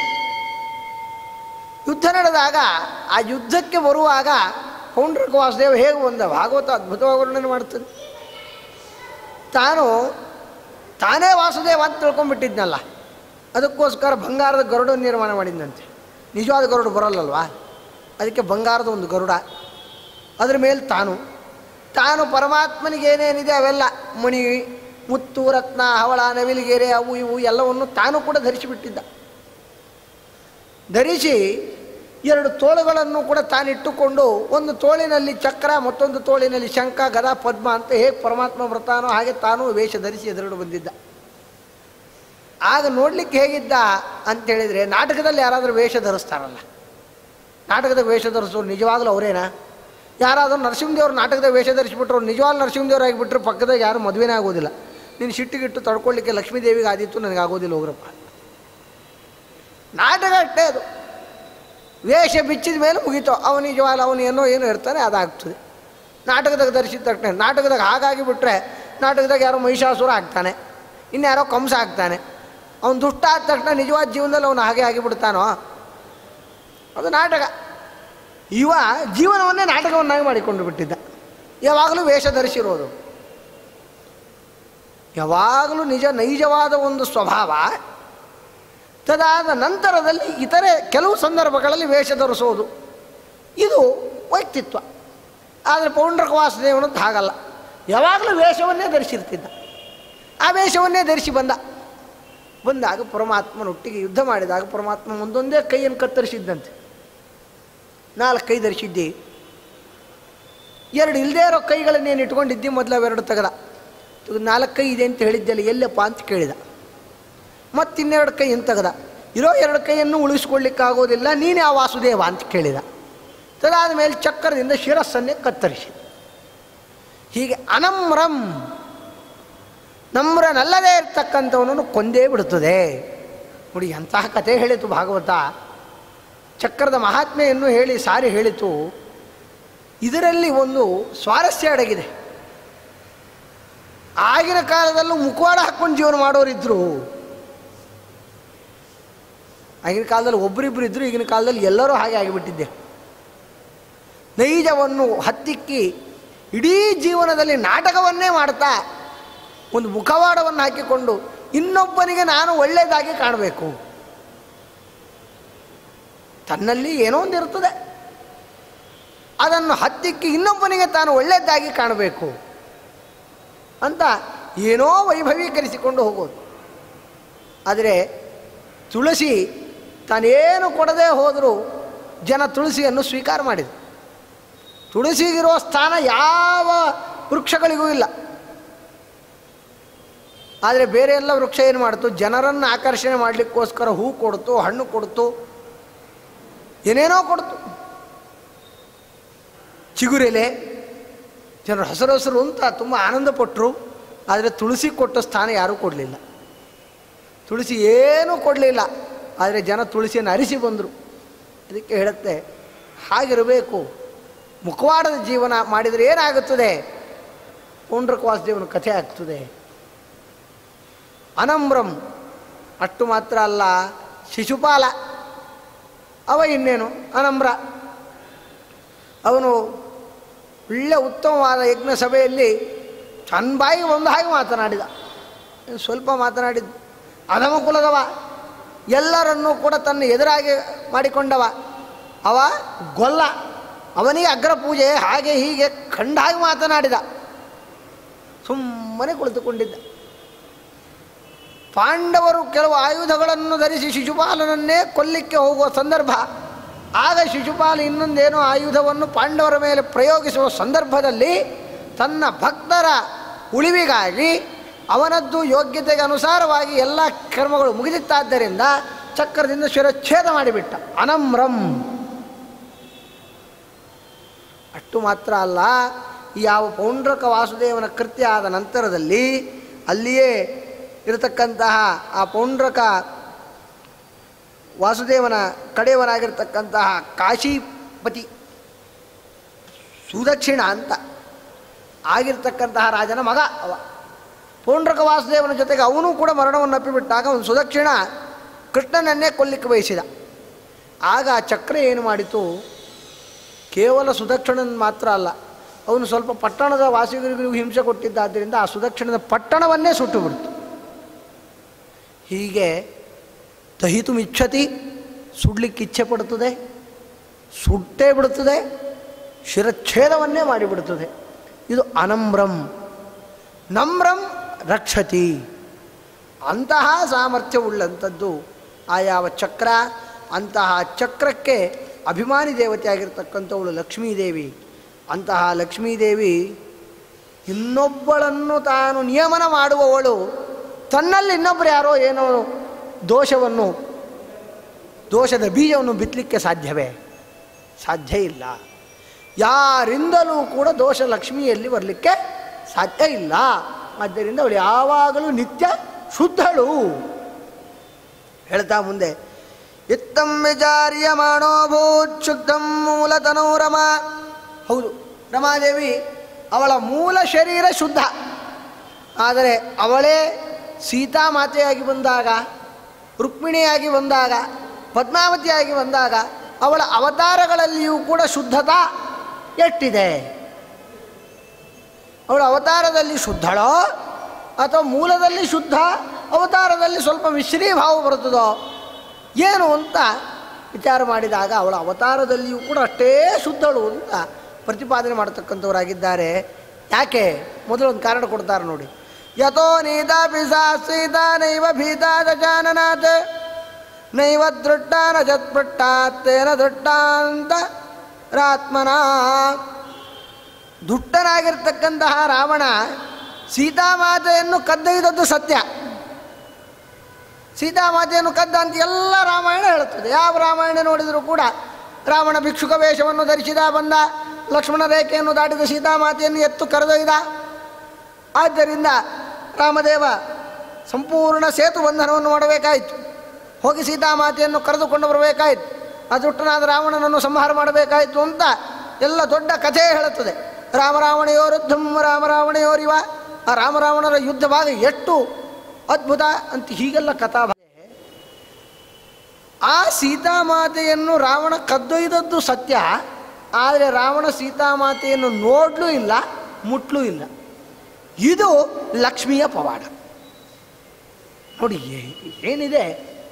ಯುದ್ಧ ನಡೆದಾಗ ಆ ಯುದ್ಧಕ್ಕೆ ಬರುವಾಗ ಪೌಂಡ್ರಕ ವಾಸುದೇವ ಹೇಗೆ ಬಂದ ಭಾಗವತ ಅದ್ಭುತವಾಗಿ ವರ್ಣನೆ ಮಾಡ್ತದೆ ತಾನು ತಾನೇ ವಾಸುದೇವ ಅಂತ ತಿಳ್ಕೊಂಡ್ಬಿಟ್ಟಿದ್ನಲ್ಲ ಅದಕ್ಕೋಸ್ಕರ ಬಂಗಾರದ ಗರುಡ ನಿರ್ಮಾಣ ಮಾಡಿದ್ದಂತೆ ನಿಜವಾದ ಗರುಡ ಬರಲ್ಲಲ್ವಾ ಅದಕ್ಕೆ ಬಂಗಾರದ ಒಂದು ಗರುಡ ಅದ್ರ ಮೇಲೆ ತಾನು ತಾನು ಪರಮಾತ್ಮನಿಗೆ ಏನೇನಿದೆ ಅವೆಲ್ಲ ಮಣಿ ಮುತ್ತು ರತ್ನ ಹವಳ ನವಿಲಿಗೆರೆ ಅವು ಇವು ಎಲ್ಲವನ್ನು ತಾನು ಕೂಡ ಧರಿಸಿಬಿಟ್ಟಿದ್ದ ಧರಿಸಿ ಎರಡು ತೋಳುಗಳನ್ನು ಕೂಡ ತಾನಿಟ್ಟುಕೊಂಡು ಒಂದು ತೋಳಿನಲ್ಲಿ ಚಕ್ರ ಮತ್ತೊಂದು ತೋಳಿನಲ್ಲಿ ಶಂಖ ಗದ ಪದ್ಮ ಅಂತ ಹೇಗೆ ಪರಮಾತ್ಮ ಬರ್ತಾನೋ ಹಾಗೆ ತಾನು ವೇಷ ಧರಿಸಿ ಎದುರುಡು ಬಂದಿದ್ದ ಆಗ ನೋಡಲಿಕ್ಕೆ ಹೇಗಿದ್ದ ಅಂತ ಹೇಳಿದರೆ ನಾಟಕದಲ್ಲಿ ಯಾರಾದರೂ ವೇಷ ಧರಿಸ್ತಾರಲ್ಲ ನಾಟಕದ ವೇಷ ಧರಿಸೋರು ನಿಜವಾಗ್ಲೂ ಅವರೇನಾ ಯಾರಾದರೂ ನರಸಿಂಹದೇವ್ರು ನಾಟಕದ ವೇಷ ಧರಿಸಿಬಿಟ್ರು ಅವ್ರು ನಿಜವಾಗ್ಲೂ ನರಸಿಂಹದೇವ್ರು ಆಗಿಬಿಟ್ರೆ ಪಕ್ಕದಾಗ ಯಾರು ಮದುವೆನೇ ಆಗೋದಿಲ್ಲ ನೀನು ಸಿಟ್ಟಿಗಿಟ್ಟು ತಡ್ಕೊಳ್ಳಿಕ್ಕೆ ಲಕ್ಷ್ಮೀದೇವಿಗೆ ಆದಿತ್ತು ನನಗೆ ಆಗೋದಿಲ್ಲ ಹೋಗ್ರಪ್ಪ ನಾಟಕ ಅಷ್ಟೇ ಅದು ವೇಷ ಬಿಚ್ಚಿದ ಮೇಲೆ ಮುಗೀತು ಅವನು ನಿಜವಾಗ್ಲೂ ಅವನು ಏನೋ ಏನೋ ಇರ್ತಾನೆ ಅದಾಗ್ತದೆ ನಾಟಕದಾಗ ಧರಿಸಿದ ತಕ್ಷಣ ನಾಟಕದಾಗ ಹಾಗಾಗಿ ಬಿಟ್ಟರೆ ನಾಟಕದಾಗ ಯಾರೋ ಮಹಿಷಾಸುರ ಆಗ್ತಾನೆ ಇನ್ಯಾರೋ ಕಂಸ ಆಗ್ತಾನೆ ಅವನು ದುಷ್ಟ ಆದ ತಕ್ಷಣ ನಿಜವಾದ ಜೀವನದಲ್ಲಿ ಅವನು ಹಾಗೆ ಆಗಿಬಿಡ್ತಾನೋ ಅದು ನಾಟಕ ಇವ ಜೀವನವನ್ನೇ ನಾಟಕವನ್ನಾಗಿ ಮಾಡಿಕೊಂಡು ಬಿಟ್ಟಿದ್ದ ಯಾವಾಗಲೂ ವೇಷ ಧರಿಸಿರೋದು ಯಾವಾಗಲೂ ನಿಜ ನೈಜವಾದ ಒಂದು ಸ್ವಭಾವ ತದಾದ ನಂತರದಲ್ಲಿ ಇತರೆ ಕೆಲವು ಸಂದರ್ಭಗಳಲ್ಲಿ ವೇಷ ಧರಿಸೋದು ಇದು ವ್ಯಕ್ತಿತ್ವ ಆದರೆ ಪೌಂಡ್ರಕ ವಾಸುದೇವನದ್ದು ಹಾಗಲ್ಲ ಯಾವಾಗಲೂ ವೇಷವನ್ನೇ ಧರಿಸಿರ್ತಿದ್ದ ಆ ವೇಷವನ್ನೇ ಧರಿಸಿ ಬಂದ ಬಂದಾಗ ಪರಮಾತ್ಮನೊಟ್ಟಿಗೆ ಯುದ್ಧ ಮಾಡಿದಾಗ ಪರಮಾತ್ಮ ಒಂದೊಂದೇ ಕೈಯನ್ನು ಕತ್ತರಿಸಿದ್ದಂತೆ ನಾಲ್ಕು ಕೈ ಧರಿಸಿದ್ದೆ ಎರಡು ಇಲ್ಲದೇ ಇರೋ ಕೈಗಳನ್ನೇನು ಇಟ್ಕೊಂಡಿದ್ದಿ ಮೊದಲು ಅವೆರಡು ತೆಗೆದ ತೆಗೆದು ನಾಲ್ಕು ಕೈ ಇದೆ ಅಂತ ಹೇಳಿದ್ದೆಲ್ಲ ಎಲ್ಲಪ್ಪ ಅಂತ ಕೇಳಿದ ಮತ್ತಿನ್ನೆರಡು ಕೈ ಅಂತ ತೆಗೆದ ಇರೋ ಎರಡು ಕೈಯನ್ನು ಉಳಿಸ್ಕೊಳ್ಳಿಕ್ಕಾಗೋದಿಲ್ಲ ನೀನೇ ಆ ವಾಸುದೇವ ಅಂತ ಕೇಳಿದ ತದಾದ ಮೇಲೆ ಚಕ್ರದಿಂದ ಶಿರಸ್ಸನ್ನೇ ಕತ್ತರಿಸಿ ಹೀಗೆ ಅನಮ್ರಂ ನಮ್ರನಲ್ಲದೇ ಇರ್ತಕ್ಕಂಥವನನ್ನು ಕೊಂದೇ ಬಿಡುತ್ತದೆ ನೋಡಿ ಎಂತಹ ಕಥೆ ಹೇಳಿತು ಭಾಗವತ ಚಕ್ರದ ಮಹಾತ್ಮೆಯನ್ನು ಹೇಳಿ ಸಾರಿ ಹೇಳಿತು ಇದರಲ್ಲಿ ಒಂದು ಸ್ವಾರಸ್ಯ ಅಡಗಿದೆ ಆಗಿನ ಕಾಲದಲ್ಲೂ ಮುಖವಾಡ ಹಾಕ್ಕೊಂಡು ಜೀವನ ಮಾಡೋರಿದ್ರು ಆಗಿನ ಕಾಲದಲ್ಲಿ ಒಬ್ಬರಿಬ್ಬರು ಇದ್ದರು ಈಗಿನ ಕಾಲದಲ್ಲಿ ಎಲ್ಲರೂ ಹಾಗೆ ಆಗಿಬಿಟ್ಟಿದ್ದೆ ನೈಜವನ್ನು ಹತ್ತಿಕ್ಕಿ ಇಡೀ ಜೀವನದಲ್ಲಿ ನಾಟಕವನ್ನೇ ಮಾಡ್ತಾ ಒಂದು ಮುಖವಾಡವನ್ನು ಹಾಕಿಕೊಂಡು ಇನ್ನೊಬ್ಬನಿಗೆ ನಾನು ಒಳ್ಳೆಯದಾಗಿ ಕಾಣಬೇಕು ತನ್ನಲ್ಲಿ ಏನೋ ಒಂದು ಇರ್ತದೆ ಅದನ್ನು ಹತ್ತಿಕ್ಕಿ ಇನ್ನೊಬ್ಬನಿಗೆ ತಾನು ಒಳ್ಳೆಯದಾಗಿ ಕಾಣಬೇಕು ಅಂತ ಏನೋ ವೈಭವೀಕರಿಸಿಕೊಂಡು ಹೋಗೋದು ಆದರೆ ತುಳಸಿ ತಾನೇನು ಕೊಡದೆ ಹೋದರೂ ಜನ ತುಳಸಿಯನ್ನು ಸ್ವೀಕಾರ ಮಾಡಿದರು ತುಳಸಿಗಿರೋ ಸ್ಥಾನ ಯಾವ ವೃಕ್ಷಗಳಿಗೂ ಇಲ್ಲ ಆದರೆ ಬೇರೆ ಎಲ್ಲ ವೃಕ್ಷ ಏನು ಮಾಡ್ತು ಜನರನ್ನು ಆಕರ್ಷಣೆ ಮಾಡಲಿಕ್ಕೋಸ್ಕರ ಹೂ ಕೊಡ್ತು ಹಣ್ಣು ಕೊಡ್ತು ಏನೇನೋ ಕೊಡ್ತು ಚಿಗುರೆಲೆ ಜನರು ಹಸಿರು ಹಸಿರು ಅಂತ ತುಂಬ ಆನಂದಪಟ್ಟರು ಆದರೆ ತುಳಸಿ ಕೊಟ್ಟ ಸ್ಥಾನ ಯಾರೂ ಕೊಡಲಿಲ್ಲ ತುಳಸಿ ಏನೂ ಕೊಡಲಿಲ್ಲ ಆದರೆ ಜನ ತುಳಸಿಯನ್ನು ಅರಿಸಿ ಬಂದರು ಅದಕ್ಕೆ ಹೇಳುತ್ತೆ ಹಾಗಿರಬೇಕು ಮುಖವಾಡದ ಜೀವನ ಮಾಡಿದರೆ ಏನಾಗುತ್ತದೆ ಪೌಂಡ್ರಕ ವಾಸುದೇವನ ಕಥೆ ಆಗ್ತದೆ ಅನಮ್ರಂ ಅಷ್ಟು ಮಾತ್ರ ಅಲ್ಲ ಶಿಶುಪಾಲ ಅವ ಇನ್ನೇನು ಅನಮ್ರ ಅವನು ಒಳ್ಳೆ ಉತ್ತಮವಾದ ಯಜ್ಞ ಸಭೆಯಲ್ಲಿ ತನ್ನ ಬಾಯಿ ಒಂದು ಹಾಗೆ ಮಾತನಾಡಿದ ಸ್ವಲ್ಪ ಮಾತನಾಡಿದ ಅಧಮ ಕುಲದವ ಎಲ್ಲರನ್ನೂ ಕೂಡ ತನ್ನ ಎದುರಾಗಿ ಮಾಡಿಕೊಂಡವ ಅವ ಗೊಲ್ಲ ಅವನಿಗೆ ಅಗ್ರ ಪೂಜೆ ಹಾಗೆ ಹೀಗೆ ಕಂಡಾಗಿ ಮಾತನಾಡಿದ ಸುಮ್ಮನೆ ಕುಳಿತುಕೊಂಡಿದ್ದ ಪಾಂಡವರು ಕೆಲವು ಆಯುಧಗಳನ್ನು ಧರಿಸಿ ಶಿಶುಪಾಲನನ್ನೇ ಕೊಲ್ಲಿಕ್ಕೆ ಹೋಗುವ ಸಂದರ್ಭ ಆಗ ಶಿಶುಪಾಲ ಇನ್ನೊಂದೇನೋ ಆಯುಧವನ್ನು ಪಾಂಡವರ ಮೇಲೆ ಪ್ರಯೋಗಿಸುವ ಸಂದರ್ಭದಲ್ಲಿ ತನ್ನ ಭಕ್ತರ ಉಳಿವಿಗಾಗಿ ಅವನದ್ದು ಯೋಗ್ಯತೆಗೆ ಅನುಸಾರವಾಗಿ ಎಲ್ಲ ಕರ್ಮಗಳು ಮುಗಿದಿತ್ತಾದ್ದರಿಂದ ಚಕ್ರದಿಂದ ಶಿರಚ್ಛೇದ ಮಾಡಿಬಿಟ್ಟ ಅನಮ್ರಂ ಅಷ್ಟು ಮಾತ್ರ ಅಲ್ಲ ಈ ಯಾವ ಪೌಂಡ್ರಕ ವಾಸುದೇವನ ಕೃತ್ಯ ಆದ ನಂತರದಲ್ಲಿ ಅಲ್ಲಿಯೇ ಇರತಕ್ಕಂತಹ ಆ ಪೌಂಡ್ರಕ ವಾಸುದೇವನ ಕಡೆಯವನಾಗಿರ್ತಕ್ಕಂತಹ ಕಾಶೀಪತಿ ಸುದಕ್ಷಿಣ ಅಂತ ಆಗಿರ್ತಕ್ಕಂತಹ ರಾಜನ ಮಗ ಅವ ಪೌಂಡ್ರಕ ವಾಸುದೇವನ ಜೊತೆಗೆ ಅವನು ಕೂಡ ಮರಣವನ್ನು ಅಪ್ಪಿಬಿಟ್ಟಾಗ ಅವನು ಸುದಕ್ಷಿಣ ಕೃಷ್ಣನನ್ನೇ ಕೊಲ್ಲಿಕ್ಕೆ ಬಯಸಿದ ಆಗ ಆ ಚಕ್ರ ಏನು ಮಾಡಿತು ಕೇವಲ ಸುದಕ್ಷಿಣನ ಮಾತ್ರ ಅಲ್ಲ ಅವನು ಸ್ವಲ್ಪ ಪಟ್ಟಣದ ವಾಸಿಗರಿಗೂ ಹಿಂಸೆ ಕೊಟ್ಟಿದ್ದಾದ್ದರಿಂದ ಆ ಸುದಕ್ಷಿಣದ ಪಟ್ಟಣವನ್ನೇ ಸುಟ್ಟು ಬಿಡ್ತು ಹೀಗೆ ದಹಿತು ಇಚ್ಛತಿ ಸುಡ್ಲಿಕ್ಕೆ ಇಚ್ಛೆ ಪಡುತ್ತದೆ ಸುಟ್ಟೇ ಬಿಡುತ್ತದೆ ಶಿರಚ್ಛೇದವನ್ನೇ ಮಾಡಿಬಿಡುತ್ತದೆ ಇದು ಅನಮ್ರಂ ನಮ್ರಂ ರಕ್ಷತಿ ಅಂತಹ ಸಾಮರ್ಥ್ಯವುಳ್ಳಂಥದ್ದು ಆ ಯಾವ ಚಕ್ರ ಅಂತಹ ಚಕ್ರಕ್ಕೆ ಅಭಿಮಾನಿ ದೇವತೆಯಾಗಿರ್ತಕ್ಕಂಥವಳು ಲಕ್ಷ್ಮೀದೇವಿ ಅಂತಹ ಲಕ್ಷ್ಮೀದೇವಿ ಇನ್ನೊಬ್ಬಳನ್ನು ತಾನು ನಿಯಮನ ಮಾಡುವವಳು ತನ್ನಲ್ಲಿ ಇನ್ನೊಬ್ಬರು ಯಾರೋ ಏನೋ ದೋಷವನ್ನು ದೋಷದ ಬೀಜವನ್ನು ಬಿತ್ತಲಿಕ್ಕೆ ಸಾಧ್ಯವೇ ಸಾಧ್ಯ ಇಲ್ಲ ಯಾರಿಂದಲೂ ಕೂಡ ದೋಷ ಲಕ್ಷ್ಮಿಯಲ್ಲಿ ಬರಲಿಕ್ಕೆ ಸಾಧ್ಯ ಇಲ್ಲ ಆದ್ದರಿಂದ ಅವಳು ಯಾವಾಗಲೂ ನಿತ್ಯ ಶುದ್ಧಳು ಹೇಳ್ತಾ ಮುಂದೆ ಇತ್ತಂ ವಿಚಾರ್ಯಮಾಣೋ ಭೂತ್ ಶುದ್ಧಂ ಮೂಲತನೋ ರಮ ಹೌದು ರಮಾದೇವಿ ಅವಳ ಮೂಲ ಶರೀರ ಶುದ್ಧ ಆದರೆ ಅವಳೇ ಸೀತಾಮಾತೆಯಾಗಿ ಬಂದಾಗ ರುಕ್ಮಿಣಿಯಾಗಿ ಬಂದಾಗ ಪದ್ಮಾವತಿಯಾಗಿ ಬಂದಾಗ ಅವಳ ಅವತಾರಗಳಲ್ಲಿಯೂ ಕೂಡ ಶುದ್ಧತಾ ಎಷ್ಟಿದೆ ಅವಳ ಅವತಾರದಲ್ಲಿ ಶುದ್ಧಳೋ ಅಥವಾ ಮೂಲದಲ್ಲಿ ಶುದ್ಧ ಅವತಾರದಲ್ಲಿ ಸ್ವಲ್ಪ ಮಿಶ್ರೀ ಭಾವ ಬರುತ್ತದೋ ಏನು ಅಂತ ವಿಚಾರ ಮಾಡಿದಾಗ ಅವಳ ಅವತಾರದಲ್ಲಿಯೂ ಕೂಡ ಅಷ್ಟೇ ಶುದ್ಧಳು ಅಂತ ಪ್ರತಿಪಾದನೆ ಮಾಡತಕ್ಕಂಥವರಾಗಿದ್ದಾರೆ ಯಾಕೆ ಮೊದಲೊಂದು ಕಾರಣ ಕೊಡ್ತಾರೆ ನೋಡಿ ಯಥೋ ನೀತಾ ಪಿಸಾ ಸೀತಾ ನೈವ ಭೀತಾ ಗಜಾನನಾಥ್ ನೈವ ದೃಟ್ಟಾನ ಜತ್ಪಟ್ಟಾತ್ತೇನ ದೃಟ್ಟಾಂತ ರಾತ್ಮನ ದುಷ್ಟನಾಗಿರ್ತಕ್ಕಂತಹ ರಾವಣ ಸೀತಾಮಾತೆಯನ್ನು ಕದ್ದೊಯ್ದದ್ದು ಸತ್ಯ ಸೀತಾಮಾತೆಯನ್ನು ಕದ್ದ ಅಂತ ಎಲ್ಲ ರಾಮಾಯಣ ಹೇಳುತ್ತದೆ ಯಾವ ರಾಮಾಯಣ ನೋಡಿದರೂ ಕೂಡ ರಾವಣ ಭಿಕ್ಷುಕ ವೇಷವನ್ನು ಧರಿಸಿದ ಬಂದ ಲಕ್ಷ್ಮಣ ರೇಖೆಯನ್ನು ದಾಟಿದ ಸೀತಾಮಾತೆಯನ್ನು ಎತ್ತು ಕರೆದೊಯ್ದ ಆದ್ದರಿಂದ ರಾಮದೇವ ಸಂಪೂರ್ಣ ಸೇತು ಬಂಧನವನ್ನು ಮಾಡಬೇಕಾಯಿತು ಹೋಗಿ ಸೀತಾಮಾತೆಯನ್ನು ಕರೆದುಕೊಂಡು ಬರಬೇಕಾಯಿತು ಅದುಟ್ಟನಾದ ರಾವಣನನ್ನು ಸಂಹಾರ ಮಾಡಬೇಕಾಯಿತು ಅಂತ ಎಲ್ಲ ದೊಡ್ಡ ಕಥೆ ಹೇಳುತ್ತದೆ ರಾಮರಾವಣೆಯೋರುದ್ಧಂ ರಾಮರಾವಣೆಯೋರಿವ ಆ ರಾಮರಾವಣರ ಯುದ್ಧ ಭಾಗ ಎಷ್ಟು ಅದ್ಭುತ ಅಂತ ಹೀಗೆಲ್ಲ ಕಥಾ ಭಾಗ ಆ ಸೀತಾಮಾತೆಯನ್ನು ರಾವಣ ಕದ್ದೊಯ್ದದ್ದು ಸತ್ಯ ಆದರೆ ರಾವಣ ಸೀತಾಮಾತೆಯನ್ನು ನೋಡಲೂ ಇಲ್ಲ ಮುಟ್ಲೂ ಇಲ್ಲ ಇದು ಲಕ್ಷ್ಮಿಯ ಪವಾಡ ನೋಡಿ ಏ- ಏನಿದೆ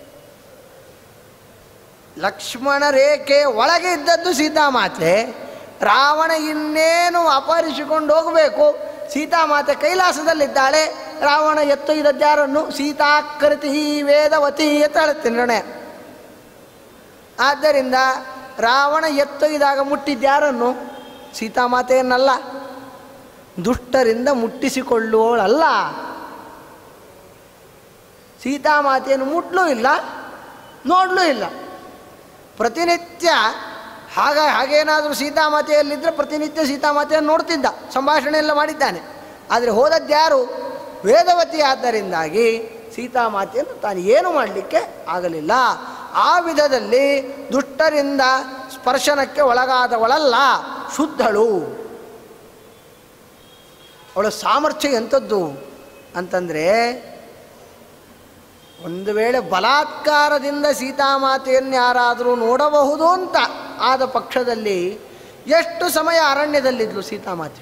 ಲಕ್ಷ್ಮಣ ರೇಖೆ ಒಳಗೆ ಇದ್ದದ್ದು ಸೀತಾಮಾತೆ ರಾವಣ ಇನ್ನೇನು ಅಪಹರಿಸಿಕೊಂಡು ಹೋಗಬೇಕು ಸೀತಾಮಾತೆ ಕೈಲಾಸದಲ್ಲಿದ್ದಾಳೆ ರಾವಣ ಎತ್ತೊಯ್ದದ್ಯಾರನ್ನು ಸೀತಾಕೃತಿ ವೇದವತಿ ಅಂತ ಹೇಳುತ್ತೆ ನಿರ್ಣಯ ಆದ್ದರಿಂದ ರಾವಣ ಎತ್ತೊಯ್ದಾಗ ಮುಟ್ಟಿದ್ಯಾರನ್ನು ಸೀತಾಮಾತೆಯನ್ನಲ್ಲ ದುಷ್ಟರಿಂದ ಮುಟ್ಟಿಸಿಕೊಳ್ಳುವವಳಲ್ಲ ಸೀತಾಮಾತೆಯನ್ನು ಮುಟ್ಲೂ ಇಲ್ಲ ನೋಡಲೂ ಇಲ್ಲ ಪ್ರತಿನಿತ್ಯ ಹಾಗ ಹಾಗೇನಾದರೂ ಸೀತಾಮಾತೆಯಲ್ಲಿದ್ದರೆ ಪ್ರತಿನಿತ್ಯ ಸೀತಾಮಾತೆಯನ್ನು ನೋಡ್ತಿದ್ದ ಸಂಭಾಷಣೆ ಎಲ್ಲ ಮಾಡಿದ್ದಾನೆ ಆದರೆ ಹೋದದ್ಯಾರು ವೇದವತಿ ಆದ್ದರಿಂದಾಗಿ ಸೀತಾಮಾತೆಯನ್ನು ತಾನು ಏನು ಮಾಡಲಿಕ್ಕೆ ಆಗಲಿಲ್ಲ ಆ ವಿಧದಲ್ಲಿ ದುಷ್ಟರಿಂದ ಸ್ಪರ್ಶನಕ್ಕೆ ಒಳಗಾದವಳಲ್ಲ ಶುದ್ಧಳು ಅವಳ ಸಾಮರ್ಥ್ಯ ಎಂಥದ್ದು ಅಂತಂದರೆ ಒಂದು ವೇಳೆ ಬಲಾತ್ಕಾರದಿಂದ ಸೀತಾಮಾತೆಯನ್ನು ಯಾರಾದರೂ ನೋಡಬಹುದು ಅಂತ ಆದ ಪಕ್ಷದಲ್ಲಿ ಎಷ್ಟು ಸಮಯ ಅರಣ್ಯದಲ್ಲಿದ್ಲು ಸೀತಾಮಾತೆ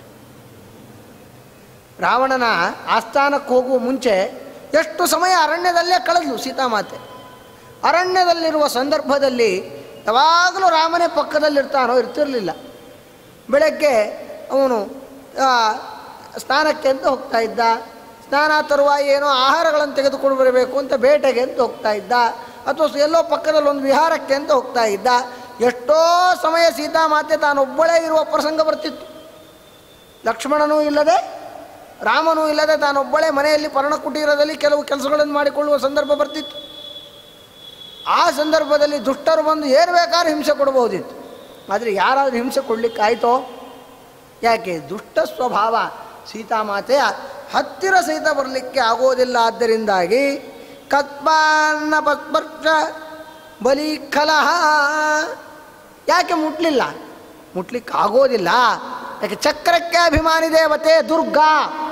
ರಾವಣನ ಆಸ್ಥಾನಕ್ಕೆ ಹೋಗುವ ಮುಂಚೆ ಎಷ್ಟು ಸಮಯ ಅರಣ್ಯದಲ್ಲೇ ಕಳೆದ್ಲು ಸೀತಾಮಾತೆ ಅರಣ್ಯದಲ್ಲಿರುವ ಸಂದರ್ಭದಲ್ಲಿ ಯಾವಾಗಲೂ ರಾಮನೇ ಪಕ್ಕದಲ್ಲಿರ್ತಾನೋ ಇರ್ತಿರಲಿಲ್ಲ ಬೆಳಗ್ಗೆ ಅವನು ಆ, ಸ್ನಾನಕ್ಕೆ ಅಂತ ಹೋಗ್ತಾ ಇದ್ದ ಸ್ನಾನ ತರುವಾಯ ಏನೋ ಆಹಾರಗಳನ್ನು ತೆಗೆದುಕೊಂಡು ಬರಬೇಕು ಅಂತ ಬೇಟೆಗೆ ಅಂತ ಹೋಗ್ತಾ ಇದ್ದ ಅಥವಾ ಎಲ್ಲೋ ಪಕ್ಕದಲ್ಲಿ ಒಂದು ವಿಹಾರಕ್ಕೆ ಅಂತ ಹೋಗ್ತಾ ಇದ್ದ ಎಷ್ಟೋ ಸಮಯ ಸೀತಾಮಾತೆ ತಾನೊಬ್ಬಳೇ ಇರುವ ಪ್ರಸಂಗ ಬರ್ತಿತ್ತು ಲಕ್ಷ್ಮಣನೂ ಇಲ್ಲದೆ ರಾಮನೂ ಇಲ್ಲದೆ ತಾನೊಬ್ಬಳೇ ಮನೆಯಲ್ಲಿ ಪರ್ಣಕುಟೀರದಲ್ಲಿ ಕೆಲವು ಕೆಲಸಗಳನ್ನು ಮಾಡಿಕೊಳ್ಳುವ ಸಂದರ್ಭ ಬರ್ತಿತ್ತು ಆ ಸಂದರ್ಭದಲ್ಲಿ ದುಷ್ಟರು ಬಂದು ಏನು ಬೇಕಾದ್ರೂ ಹಿಂಸೆ ಕೊಡಬಹುದಿತ್ತು ಆದರೆ ಯಾರಾದರೂ ಹಿಂಸೆ ಕೊಡಲಿಕ್ಕಾಯ್ತೋ ಯಾಕೆ ದುಷ್ಟ ಸ್ವಭಾವ ಸೀತಾಮಾತೆಯ ಹತ್ತಿರ ಸಹಿತ ಬರಲಿಕ್ಕೆ ಆಗೋದಿಲ್ಲ ಆದ್ದರಿಂದಾಗಿ ಕತ್ಪಾನ್ನ ಪಸ್ಪರ್ಶ ಬಲಿ ಕಲಹ ಯಾಕೆ ಮುಟ್ಲಿಲ್ಲ ಮುಟ್ಲಿಕ್ಕೆ ಆಗೋದಿಲ್ಲ ಯಾಕೆ ಚಕ್ರಕ್ಕೆ ಅಭಿಮಾನಿ ದೇವತೆ ದುರ್ಗಾ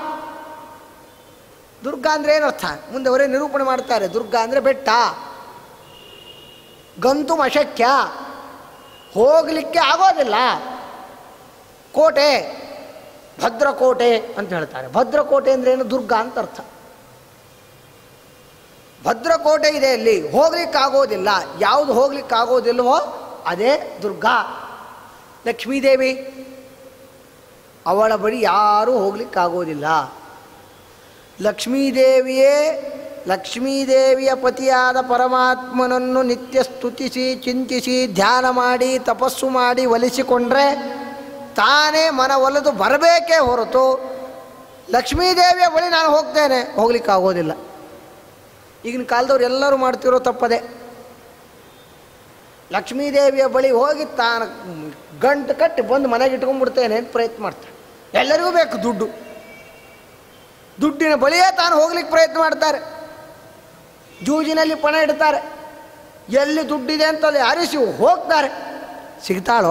ದುರ್ಗಾ ಅಂದರೆ ಏನರ್ಥ ಮುಂದೆ ಅವರೇ ನಿರೂಪಣೆ ಮಾಡ್ತಾರೆ ದುರ್ಗಾ ಅಂದರೆ ಬೆಟ್ಟ ಗಂತು ಅಶಕ್ಯ ಹೋಗಲಿಕ್ಕೆ ಆಗೋದಿಲ್ಲ ಕೋಟೆ ಭದ್ರಕೋಟೆ ಅಂತ ಹೇಳ್ತಾರೆ ಭದ್ರಕೋಟೆ ಅಂದ್ರೆ ಏನು ದುರ್ಗ ಅಂತ ಅರ್ಥ ಭದ್ರಕೋಟೆ ಇದೆ ಅಲ್ಲಿ ಹೋಗ್ಲಿಕ್ಕಾಗೋದಿಲ್ಲ ಯಾವುದು ಹೋಗ್ಲಿಕ್ಕಾಗೋದಿಲ್ವೋ ಅದೇ ದುರ್ಗಾ ಲಕ್ಷ್ಮೀದೇವಿ ಅವಳ ಬಳಿ ಯಾರೂ ಹೋಗ್ಲಿಕ್ಕಾಗೋದಿಲ್ಲ ಲಕ್ಷ್ಮೀದೇವಿಯೇ ಲಕ್ಷ್ಮೀದೇವಿಯ ಪತಿಯಾದ ಪರಮಾತ್ಮನನ್ನು ನಿತ್ಯ ಸ್ತುತಿಸಿ ಚಿಂತಿಸಿ ಧ್ಯಾನ ಮಾಡಿ ತಪಸ್ಸು ಮಾಡಿ ಒಲಿಸಿಕೊಂಡ್ರೆ ತಾನೇ ಮನ ಒಲಿದು ಬರಬೇಕೇ ಹೊರತು ಲಕ್ಷ್ಮೀದೇವಿಯ ಬಳಿ ನಾನು ಹೋಗ್ತೇನೆ ಹೋಗ್ಲಿಕ್ಕಾಗೋದಿಲ್ಲ ಈಗಿನ ಕಾಲದವ್ರು ಎಲ್ಲರೂ ಮಾಡ್ತಿರೋ ತಪ್ಪದೆ ಲಕ್ಷ್ಮೀದೇವಿಯ ಬಳಿ ಹೋಗಿ ತಾನು ಗಂಟು ಕಟ್ಟಿ ಬಂದು ಮನೆಗೆ ಇಟ್ಕೊಂಡ್ಬಿಡ್ತೇನೆ ಅಂತ ಪ್ರಯತ್ನ ಮಾಡ್ತಾರೆ ಎಲ್ಲರಿಗೂ ಬೇಕು ದುಡ್ಡು ದುಡ್ಡಿನ ಬಳಿಯೇ ತಾನು ಹೋಗ್ಲಿಕ್ಕೆ ಪ್ರಯತ್ನ ಮಾಡ್ತಾರೆ ಜೂಜಿನಲ್ಲಿ ಪಣ ಇಡ್ತಾರೆ ಎಲ್ಲಿ ದುಡ್ಡಿದೆ ಅಂತ ಅಲ್ಲಿ ಅರಿಸಿ ಹೋಗ್ತಾರೆ ಸಿಗ್ತಾಳೋ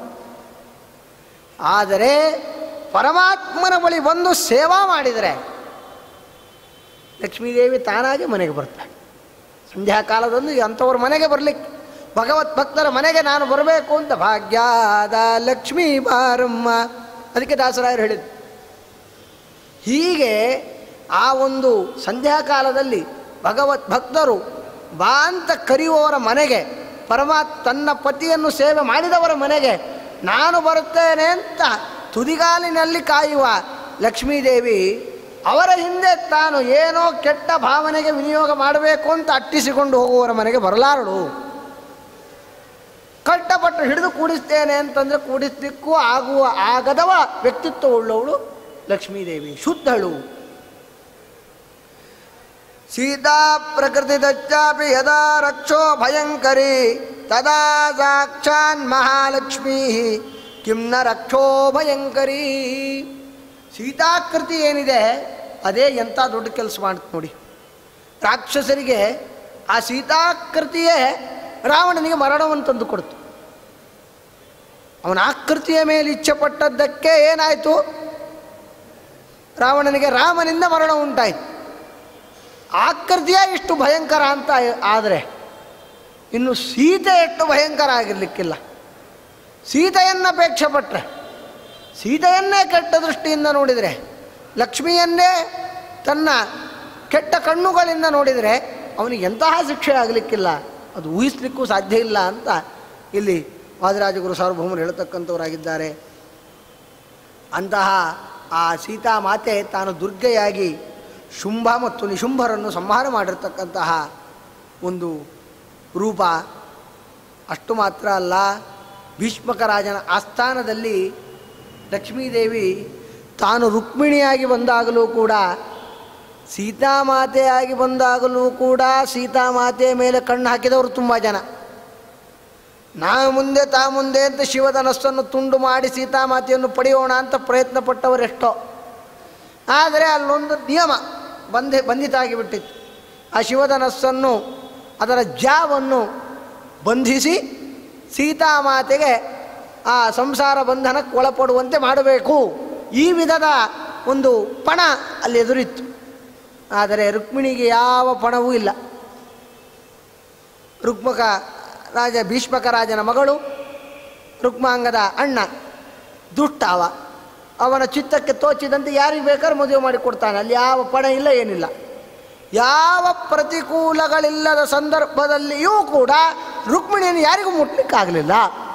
ಆದರೆ ಪರಮಾತ್ಮನ ಬಳಿ ಬಂದು ಸೇವಾ ಮಾಡಿದರೆ ಲಕ್ಷ್ಮೀದೇವಿ ತಾನಾಗಿ ಮನೆಗೆ ಬರ್ತಾಳೆ ಸಂಧ್ಯಾಕಾಲದಂದು ಅಂಥವ್ರ ಮನೆಗೆ ಬರಲಿಕ್ಕೆ ಭಗವತ್ ಭಕ್ತರ ಮನೆಗೆ ನಾನು ಬರಬೇಕು ಅಂತ ಭಾಗ್ಯದ ಲಕ್ಷ್ಮೀ ಬಾರಮ್ಮ ಅದಕ್ಕೆ ದಾಸರಾಯರು ಹೇಳಿದ್ದು ಹೀಗೆ ಆ ಒಂದು ಸಂಧ್ಯಾಕಾಲದಲ್ಲಿ ಭಗವತ್ ಭಕ್ತರು ಬಾ ಅಂತ ಕರೆಯುವವರ ಮನೆಗೆ ಪರಮಾತ್ ತನ್ನ ಪತಿಯನ್ನು ಸೇವೆ ಮಾಡಿದವರ ಮನೆಗೆ ನಾನು ಬರುತ್ತೇನೆ ಅಂತ ತುದಿಗಾಲಿನಲ್ಲಿ ಕಾಯುವ ಲಕ್ಷ್ಮೀದೇವಿ ಅವರ ಹಿಂದೆ ತಾನು ಏನೋ ಕೆಟ್ಟ ಭಾವನೆಗೆ ವಿನಿಯೋಗ ಮಾಡಬೇಕು ಅಂತ ಅಟ್ಟಿಸಿಕೊಂಡು ಹೋಗುವವರ ಮನೆಗೆ ಬರಲಾರಳು ಕಷ್ಟಪಟ್ಟು ಹಿಡಿದು ಕೂಡಿಸ್ತೇನೆ ಅಂತಂದರೆ ಕೂಡಿಸ್ಲಿಕ್ಕೂ ಆಗುವ ಆಗದವ ವ್ಯಕ್ತಿತ್ವ ಉಳ್ಳವಳು ಲಕ್ಷ್ಮೀದೇವಿ ಶುದ್ಧಳು ಸೀತಾ ಪ್ರಕೃತಿ ದಚ್ಚಾಪಿ ಯದಾ ರಕ್ಷೋ ಭಯಂಕರಿ ತದಾ ಸಾಕ್ಷಾನ್ ಮಹಾಲಕ್ಷ್ಮೀ ಕಿಂ ನ ರಕ್ಷೋ ಭಯಂಕರಿ ಸೀತಾಕೃತಿ ಏನಿದೆ ಅದೇ ಎಂಥ ದೊಡ್ಡ ಕೆಲಸ ಮಾಡುತ್ತೆ ನೋಡಿ ರಾಕ್ಷಸರಿಗೆ ಆ ಸೀತಾಕೃತಿಯೇ ರಾವಣನಿಗೆ ಮರಣವನ್ನು ತಂದು ಕೊಡ್ತು ಅವನ ಆಕೃತಿಯ ಮೇಲೆ ಇಚ್ಛೆ ಪಟ್ಟದ್ದಕ್ಕೆ ಏನಾಯಿತು ರಾವಣನಿಗೆ ರಾಮನಿಂದ ಮರಣ ಉಂಟಾಯಿತು ಆಕೃತಿಯೇ ಇಷ್ಟು ಭಯಂಕರ ಅಂತ ಆದರೆ ಇನ್ನು ಸೀತೆ ಎಷ್ಟು ಭಯಂಕರ ಆಗಿರಲಿಕ್ಕಿಲ್ಲ ಸೀತೆಯನ್ನು ಅಪೇಕ್ಷೆ ಪಟ್ಟರೆ ಸೀತೆಯನ್ನೇ ಕೆಟ್ಟ ದೃಷ್ಟಿಯಿಂದ ನೋಡಿದರೆ ಲಕ್ಷ್ಮಿಯನ್ನೇ ತನ್ನ ಕೆಟ್ಟ ಕಣ್ಣುಗಳಿಂದ ನೋಡಿದರೆ ಅವನಿಗೆ ಎಂತಹ ಶಿಕ್ಷೆ ಆಗಲಿಕ್ಕಿಲ್ಲ ಅದು ಊಹಿಸ್ಲಿಕ್ಕೂ ಸಾಧ್ಯ ಇಲ್ಲ ಅಂತ ಇಲ್ಲಿ ವಾದಿರಾಜಗುರು ಸಾರ್ವಭೌಮರು ಹೇಳ್ತಕ್ಕಂಥವರಾಗಿದ್ದಾರೆ ಅಂತಹ ಆ ಸೀತಾ ಮಾತೆ ತಾನು ದುರ್ಗೆಯಾಗಿ ಶುಂಭ ಮತ್ತು ನಿಶುಂಭರನ್ನು ಸಂಹಾರ ಮಾಡಿರ್ತಕ್ಕಂತಹ ಒಂದು ರೂಪ ಅಷ್ಟು ಮಾತ್ರ ಅಲ್ಲ ಭೀಷ್ಮಕ ರಾಜನ ಆಸ್ಥಾನದಲ್ಲಿ ಲಕ್ಷ್ಮೀದೇವಿ ತಾನು ರುಕ್ಮಿಣಿಯಾಗಿ ಬಂದಾಗಲೂ ಕೂಡ ಸೀತಾಮಾತೆಯಾಗಿ ಬಂದಾಗಲೂ ಕೂಡ ಸೀತಾಮಾತೆಯ ಮೇಲೆ ಕಣ್ಣು ಹಾಕಿದವರು ತುಂಬ ಜನ ನಾ ಮುಂದೆ ತಾ ಮುಂದೆ ಅಂತ ಶಿವಧನಸ್ಸನ್ನು ತುಂಡು ಮಾಡಿ ಸೀತಾಮಾತೆಯನ್ನು ಪಡೆಯೋಣ ಅಂತ ಪ್ರಯತ್ನ ಪಟ್ಟವರೆಷ್ಟೋ ಆದರೆ ಅಲ್ಲೊಂದು ನಿಯಮ ಬಂಧಿ ಬಂಧಿತಾಗಿ ಬಿಟ್ಟಿತ್ತು ಆ ಶಿವಧನಸ್ಸನ್ನು ಅದರ ಜಾವನ್ನು ಬಂಧಿಸಿ ಸೀತಾಮಾತೆಗೆ ಆ ಸಂಸಾರ ಬಂಧನಕ್ಕೆ ಒಳಪಡುವಂತೆ ಮಾಡಬೇಕು ಈ ವಿಧದ ಒಂದು ಪಣ ಅಲ್ಲಿ ಎದುರಿತ್ತು ಆದರೆ ರುಕ್ಮಿಣಿಗೆ ಯಾವ ಪಣವೂ ಇಲ್ಲ ರುಕ್ಮಕ ರಾಜ ಭೀಷ್ಮಕ ರಾಜನ ಮಗಳು ರುಕ್ಮಾಂಗದ ಅಣ್ಣ ದುಷ್ಟ ಅವ ಅವನ ಚಿತ್ತಕ್ಕೆ ತೋಚಿದಂತೆ ಯಾರಿಗೆ ಬೇಕಾದ್ರೂ ಮದುವೆ ಮಾಡಿ ಕೊಡ್ತಾನೆ ಅಲ್ಲಿ ಯಾವ ಪಣ ಇಲ್ಲ ಏನಿಲ್ಲ ಯಾವ ಪ್ರತಿಕೂಲಗಳಿಲ್ಲದ ಸಂದರ್ಭದಲ್ಲಿಯೂ ಕೂಡ ರುಕ್ಮಿಣಿಯನ್ನು ಯಾರಿಗೂ ಮುಟ್ಲಿಕ್ಕಾಗಲಿಲ್ಲ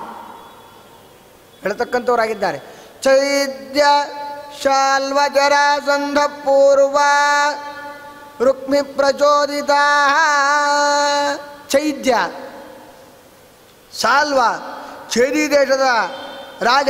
ಹೇಳ್ತಕ್ಕಂಥವರಾಗಿದ್ದಾರೆ ಚೈದ್ಯ ಶಾಲ್ವಜರ ಸಂಧ ಪೂರ್ವ ರುಕ್ಮಿ ಪ್ರಚೋದಿತ ಚೈದ್ಯ ಸಾಲ್ವ ಛೇದಿ ದೇಶದ ರಾಜ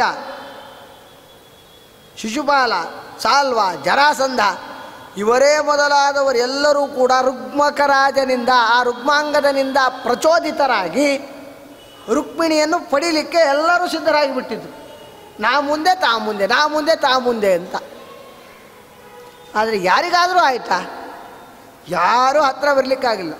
ಶಿಶುಪಾಲ ಸಾಲ್ವ ಜರಾಸಂಧ ಇವರೇ ಮೊದಲಾದವರೆಲ್ಲರೂ ಕೂಡ ರುಗ್ಮಕ ರಾಜನಿಂದ ಆ ರುಗ್ಮಾಂಗದನಿಂದ ಪ್ರಚೋದಿತರಾಗಿ ರುಕ್ಮಿಣಿಯನ್ನು ಪಡೀಲಿಕ್ಕೆ ಎಲ್ಲರೂ ಸಿದ್ಧರಾಗಿ ಬಿಟ್ಟಿದ್ರು ನಾ ಮುಂದೆ ತಾ ಮುಂದೆ ನಾ ಮುಂದೆ ತಾ ಮುಂದೆ ಅಂತ ಆದರೆ ಯಾರಿಗಾದರೂ ಆಯಿತಾ ಯಾರೂ ಹತ್ರ ಬರಲಿಕ್ಕಾಗಿಲ್ಲ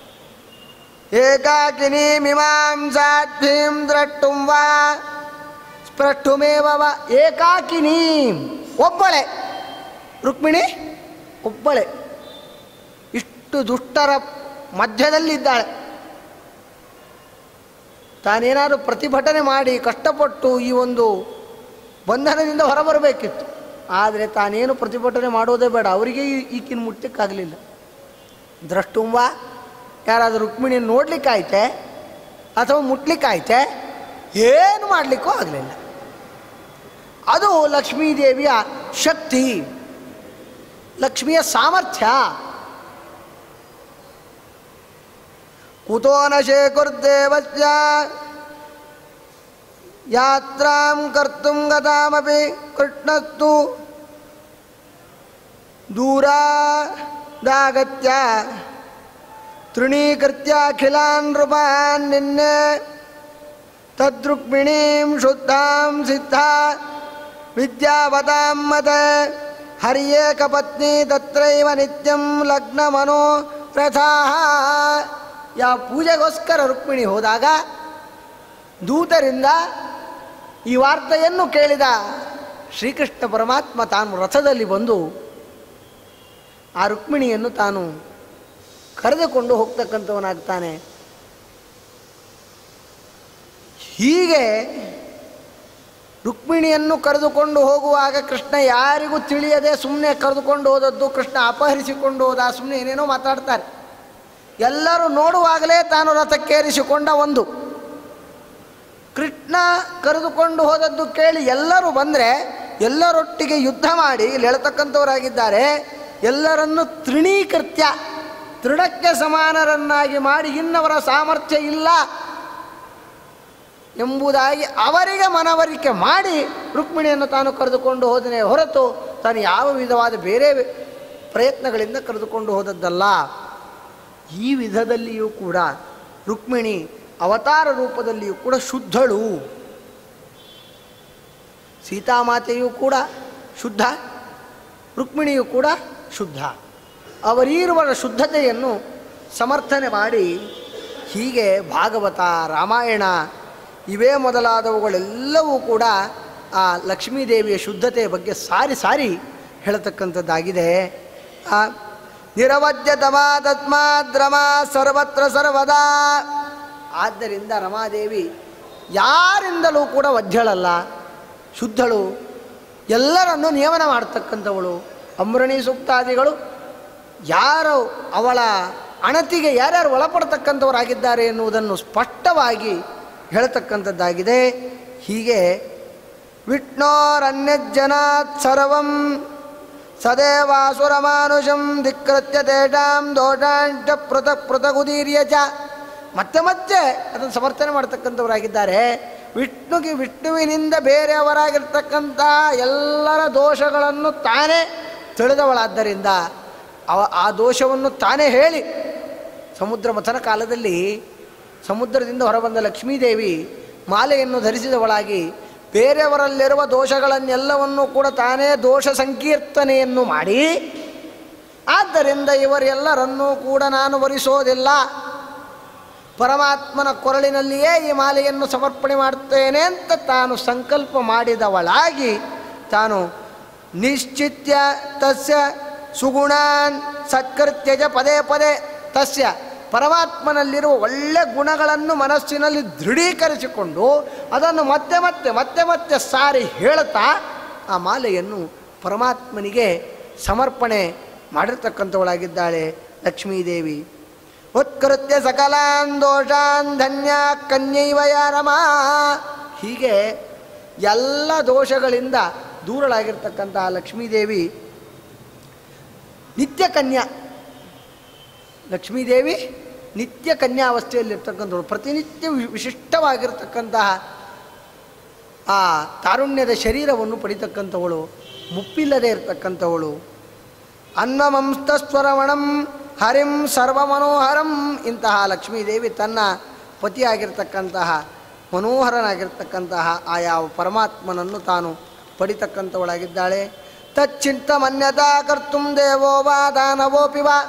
ಏಕಾಕಿನಿ ಮೀಮಾಂಸಾಧ್ವೀಂ ದ್ರಷ್ಟುಂ ವಾ ಸ್ಪೃಷ್ಟುಮೇವ ವ ಏಕಾಕಿನಿ ಒಬ್ಬಳೆ ರುಕ್ಮಿಣಿ ಒಬ್ಬಳೆ ಇಷ್ಟು ದುಷ್ಟರ ಮಧ್ಯದಲ್ಲಿದ್ದಾಳೆ ತಾನೇನಾದರೂ ಪ್ರತಿಭಟನೆ ಮಾಡಿ ಕಷ್ಟಪಟ್ಟು ಈ ಒಂದು ಬಂಧನದಿಂದ ಹೊರಬರಬೇಕಿತ್ತು ಆದರೆ ತಾನೇನು ಪ್ರತಿಭಟನೆ ಮಾಡೋದೇ ಬೇಡ ಅವರಿಗೆ ಈ- ಈಕಿನ ಮುಟ್ಲಿಕ್ಕಾಗಲಿಲ್ಲ ದ್ರಷ್ಟುಂಬ ಯಾರಾದರೂ ರುಕ್ಮಿಣಿಯನ್ನು ನೋಡ್ಲಿಕ್ಕಾಯ್ತೆ ಅಥವಾ ಮುಟ್ಲಿಕ್ಕಾಯ್ತೆ ಏನು ಮಾಡಲಿಕ್ಕೂ ಆಗಲಿಲ್ಲ ಅದು ಲಕ್ಷ್ಮೀದೇವಿಯ ಶಕ್ತಿ ಲಕ್ಷ್ಮಿಯ ಸಾಮರ್ಥ್ಯ ಕುತೋ ನ ಶೇಕುರ್ದೇವಸ್ಯ ಯಾತ್ರಾಂ ಕರ್ತುಂ ಗತಾಮಪಿ ಕೃಷ್ಣಸ್ತು ದೂರಾದಾಗತ್ಯ ತೃಣೀಕೃತ್ಯ ಅಖಿಲಾನ್ ನೃಪಾನ್ ನಿನ್ನೆ ತದ್ರುಕ್ಮಿಣೀಂ ಶುದ್ಧಾಂ ಸಿದ್ಧ ವಿದ್ಯಾವತಾಂ ಮತ ಹರ್ಯೇಕಪತ್ನಿ ತತ್ರೈವ ನಿತ್ಯಂ ಲಗ್ನ ಮನೋ ರಥಾಃ ಯಾವ ಪೂಜೆಗೋಸ್ಕರ ರುಕ್ಮಿಣಿ ಹೋದಾಗ ದೂತರಿಂದ ಈ ವಾರ್ತೆಯನ್ನು ಕೇಳಿದ ಶ್ರೀಕೃಷ್ಣ ಪರಮಾತ್ಮ ತಾನು ರಥದಲ್ಲಿ ಬಂದು ಆ ರುಕ್ಮಿಣಿಯನ್ನು ತಾನು ಕರೆದುಕೊಂಡು ಹೋಗ್ತಕ್ಕಂಥವನಾಗ್ತಾನೆ ಹೀಗೆ ರುಕ್ಮಿಣಿಯನ್ನು ಕರೆದುಕೊಂಡು ಹೋಗುವಾಗ ಕೃಷ್ಣ ಯಾರಿಗೂ ತಿಳಿಯದೆ ಸುಮ್ಮನೆ ಕರೆದುಕೊಂಡು ಹೋದದ್ದು ಕೃಷ್ಣ ಅಪಹರಿಸಿಕೊಂಡು ಹೋದ ಸುಮ್ಮನೆ ಏನೇನೋ ಮಾತಾಡ್ತಾರೆ ಎಲ್ಲರೂ ನೋಡುವಾಗಲೇ ತಾನು ರಥಕ್ಕೇರಿಸಿಕೊಂಡ ಒಂದು ಕೃಷ್ಣ ಕರೆದುಕೊಂಡು ಹೋದದ್ದು ಕೇಳಿ ಎಲ್ಲರೂ ಬಂದರೆ ಎಲ್ಲರೊಟ್ಟಿಗೆ ಯುದ್ಧ ಮಾಡಿ ಇಲ್ಲಿ ಹೇಳ್ತಕ್ಕಂಥವರಾಗಿದ್ದಾರೆ ಎಲ್ಲರನ್ನು ತೃಣೀಕೃತ್ಯ ತೃಣಕ್ಕೆ ಸಮಾನರನ್ನಾಗಿ ಮಾಡಿ ಇನ್ನವರ ಸಾಮರ್ಥ್ಯ ಇಲ್ಲ ಎಂಬುದಾಗಿ ಅವರಿಗೆ ಮನವರಿಕೆ ಮಾಡಿ ರುಕ್ಮಿಣಿಯನ್ನು ತಾನು ಕರೆದುಕೊಂಡು ಹೋದನೇ ಹೊರತು ತಾನು ಯಾವ ವಿಧವಾದ ಬೇರೆ ಪ್ರಯತ್ನಗಳಿಂದ ಕರೆದುಕೊಂಡು ಹೋದದ್ದಲ್ಲ ಈ ವಿಧದಲ್ಲಿಯೂ ಕೂಡ ರುಕ್ಮಿಣಿ ಅವತಾರ ರೂಪದಲ್ಲಿಯೂ ಕೂಡ ಶುದ್ಧಳು ಸೀತಾಮಾತೆಯೂ ಕೂಡ ಶುದ್ಧ ರುಕ್ಮಿಣಿಯೂ ಕೂಡ ಶುದ್ಧ ಅವರೀರುವರ ಶುದ್ಧತೆಯನ್ನು ಸಮರ್ಥನೆ ಮಾಡಿ ಹೀಗೆ ಭಾಗವತ ರಾಮಾಯಣ ಇವೇ ಮೊದಲಾದವುಗಳೆಲ್ಲವೂ ಕೂಡ ಆ ಲಕ್ಷ್ಮೀದೇವಿಯ ಶುದ್ಧತೆಯ ಬಗ್ಗೆ ಸಾರಿ ಸಾರಿ ಹೇಳತಕ್ಕಂಥದ್ದಾಗಿದೆ ಆ ನಿರವದ್ಯತಮಾ ತಸ್ಮಾದ್ ರಮಾ ಸರ್ವತ್ರ ಸರ್ವದಾ ಆದ್ದರಿಂದ ರಮಾದೇವಿ ಯಾರಿಂದಲೂ ಕೂಡ ವಜ್ಜಳಲ್ಲ ಶುದ್ಧಳು ಎಲ್ಲರನ್ನು ನಿಯಮನ ಮಾಡ್ತಕ್ಕಂಥವಳು ಅಮೃಣಿ ಸೂಕ್ತಾದಿಗಳು ಯಾರು ಅವಳ ಅಣತಿಗೆ ಯಾರ್ಯಾರು ಒಳಪಡ್ತಕ್ಕಂಥವರಾಗಿದ್ದಾರೆ ಎನ್ನುವುದನ್ನು ಸ್ಪಷ್ಟವಾಗಿ ಹೇಳ್ತಕ್ಕಂಥದ್ದಾಗಿದೆ ಹೀಗೆ ವಿಷ್ಣೋರನ್ಯಜ್ಜನಾತ್ ಸರ್ವಂ ಸದೇವಾಸುರಮಾನುಷಂ ಧಿಕ್ಕೃತ್ಯ ತೇಷಾಂ ದೋಷಾಂಚ ಪೃಥಕ್ ಪೃಥಗುದೀರ್ಯ ಚ ಮತ್ತೆ ಮತ್ತೆ ಅದನ್ನು ಸಮರ್ಥನೆ ಮಾಡ್ತಕ್ಕಂಥವರಾಗಿದ್ದಾರೆ ವಿಷ್ಣುಗೆ ವಿಷ್ಣುವಿನಿಂದ ಬೇರೆಯವರಾಗಿರ್ತಕ್ಕಂಥ ಎಲ್ಲರ ದೋಷಗಳನ್ನು ತಾನೇ ತಿಳಿದವಳಾದ್ದರಿಂದ ಅವ ಆ ದೋಷವನ್ನು ತಾನೇ ಹೇಳಿ ಸಮುದ್ರ ಮಥನ ಕಾಲದಲ್ಲಿ ಸಮುದ್ರದಿಂದ ಹೊರಬಂದ ಲಕ್ಷ್ಮೀದೇವಿ ಮಾಲೆಯನ್ನು ಧರಿಸಿದವಳಾಗಿ ಬೇರೆಯವರಲ್ಲಿರುವ ದೋಷಗಳನ್ನೆಲ್ಲವನ್ನೂ ಕೂಡ ತಾನೇ ದೋಷ ಸಂಕೀರ್ತನೆಯನ್ನು ಮಾಡಿ ಆದ್ದರಿಂದ ಇವರೆಲ್ಲರನ್ನೂ ಕೂಡ ನಾನು ವರಿಸೋದಿಲ್ಲ ಪರಮಾತ್ಮನ ಕೊರಳಿನಲ್ಲಿಯೇ ಈ ಮಾಲೆಯನ್ನು ಸಮರ್ಪಣೆ ಮಾಡುತ್ತೇನೆ ಅಂತ ತಾನು ಸಂಕಲ್ಪ ಮಾಡಿದವಳಾಗಿ ತಾನು ನಿಶ್ಚಿತ್ಯ ತಸ್ಯ ಸುಗುಣಾನ್ ಸತ್ಕೃತ್ಯಜ ಪದೇ ಪದೇ ತಸ್ಯ ಪರಮಾತ್ಮನಲ್ಲಿರುವ ಒಳ್ಳೆ ಗುಣಗಳನ್ನು ಮನಸ್ಸಿನಲ್ಲಿ ದೃಢೀಕರಿಸಿಕೊಂಡು ಅದನ್ನು ಮತ್ತೆ ಮತ್ತೆ ಮತ್ತೆ ಮತ್ತೆ ಸಾರಿ ಹೇಳುತ್ತಾ ಆ ಮಾಲೆಯನ್ನು ಪರಮಾತ್ಮನಿಗೆ ಸಮರ್ಪಣೆ ಮಾಡಿರ್ತಕ್ಕಂಥವಳಾಗಿದ್ದಾಳೆ ಲಕ್ಷ್ಮೀದೇವಿ ಉತ್ಕೃತ್ಯ ಸಕಲಾನ್ ದೋಷಾನ್ ಧನ್ಯ ಕನ್ಯೈವ ಯಾರಮ ಹೀಗೆ ಎಲ್ಲ ದೋಷಗಳಿಂದ ದೂರಳಾಗಿರ್ತಕ್ಕಂತಹ ಲಕ್ಷ್ಮೀದೇವಿ ನಿತ್ಯ ಕನ್ಯಾ ಲಕ್ಷ್ಮೀದೇವಿ ನಿತ್ಯ ಕನ್ಯಾವಸ್ಥೆಯಲ್ಲಿರ್ತಕ್ಕಂಥವಳು ಪ್ರತಿನಿತ್ಯ ವಿ- ವಿಶಿಷ್ಟವಾಗಿರ್ತಕ್ಕಂತಹ ಆ ತಾರುಣ್ಯದ ಶರೀರವನ್ನು ಪಡಿತಕ್ಕಂಥವಳು ಮುಪ್ಪಿಲ್ಲದೆ ಇರತಕ್ಕಂಥವಳು ಅನ್ನಮಂಸ್ತಸ್ವರವಣಂ ಹರಿಂ ಸರ್ವಮನೋಹರಂ ಇಂತಹ ಲಕ್ಷ್ಮೀದೇವಿ ತನ್ನ ಪತಿಯಾಗಿರ್ತಕ್ಕಂತಹ ಮನೋಹರನಾಗಿರ್ತಕ್ಕಂತಹ ಆಯಾ ಪರಮಾತ್ಮನನ್ನು ತಾನು ಪಡಿತಕ್ಕಂಥವಳಾಗಿದ್ದಾಳೆ ತಚ್ಚಿಂತ ಮನ್ಯತಾ ಕರ್ತುಂ ದೇವೋ ವಾ ದಾನವೋಪಿ ವಾ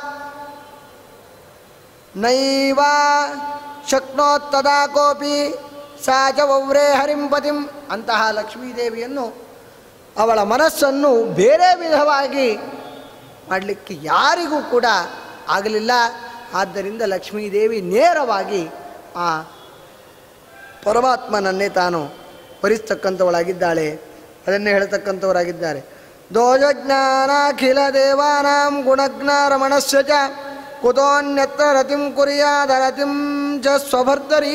ನೈವ ಶಕ್ನೋತ್ತದಾ ಕೋಪಿ ಸಾ ಚ ವವ್ರೇ ಹರಿಂಪತಿಂ ಅಂತಹ ಲಕ್ಷ್ಮೀದೇವಿಯನ್ನು ಅವಳ ಮನಸ್ಸನ್ನು ಬೇರೆ ವಿಧವಾಗಿ ಮಾಡಲಿಕ್ಕೆ ಯಾರಿಗೂ ಕೂಡ ಆಗಲಿಲ್ಲ ಆದ್ದರಿಂದ ಲಕ್ಷ್ಮೀದೇವಿ ನೇರವಾಗಿ ಆ ಪರಮಾತ್ಮನನ್ನೇ ತಾನು ವರಿಸ್ತಕ್ಕಂಥವಳಾಗಿದ್ದಾಳೆ ಅದನ್ನೇ ಹೇಳ್ತಕ್ಕಂಥವರಾಗಿದ್ದಾರೆ ದೋಷಜ್ಞಾನಾಖಿಲ ದೇವಾನಾಂ ಗುಣಜ್ಞ ರಮಣಸ್ಯ ಚ ಕುತೋನ್ಯತ್ರ ರತಿಂ ಕುರಿಯಾದ ರತಿಂ ಚ ಸ್ವಭರ್ತರಿ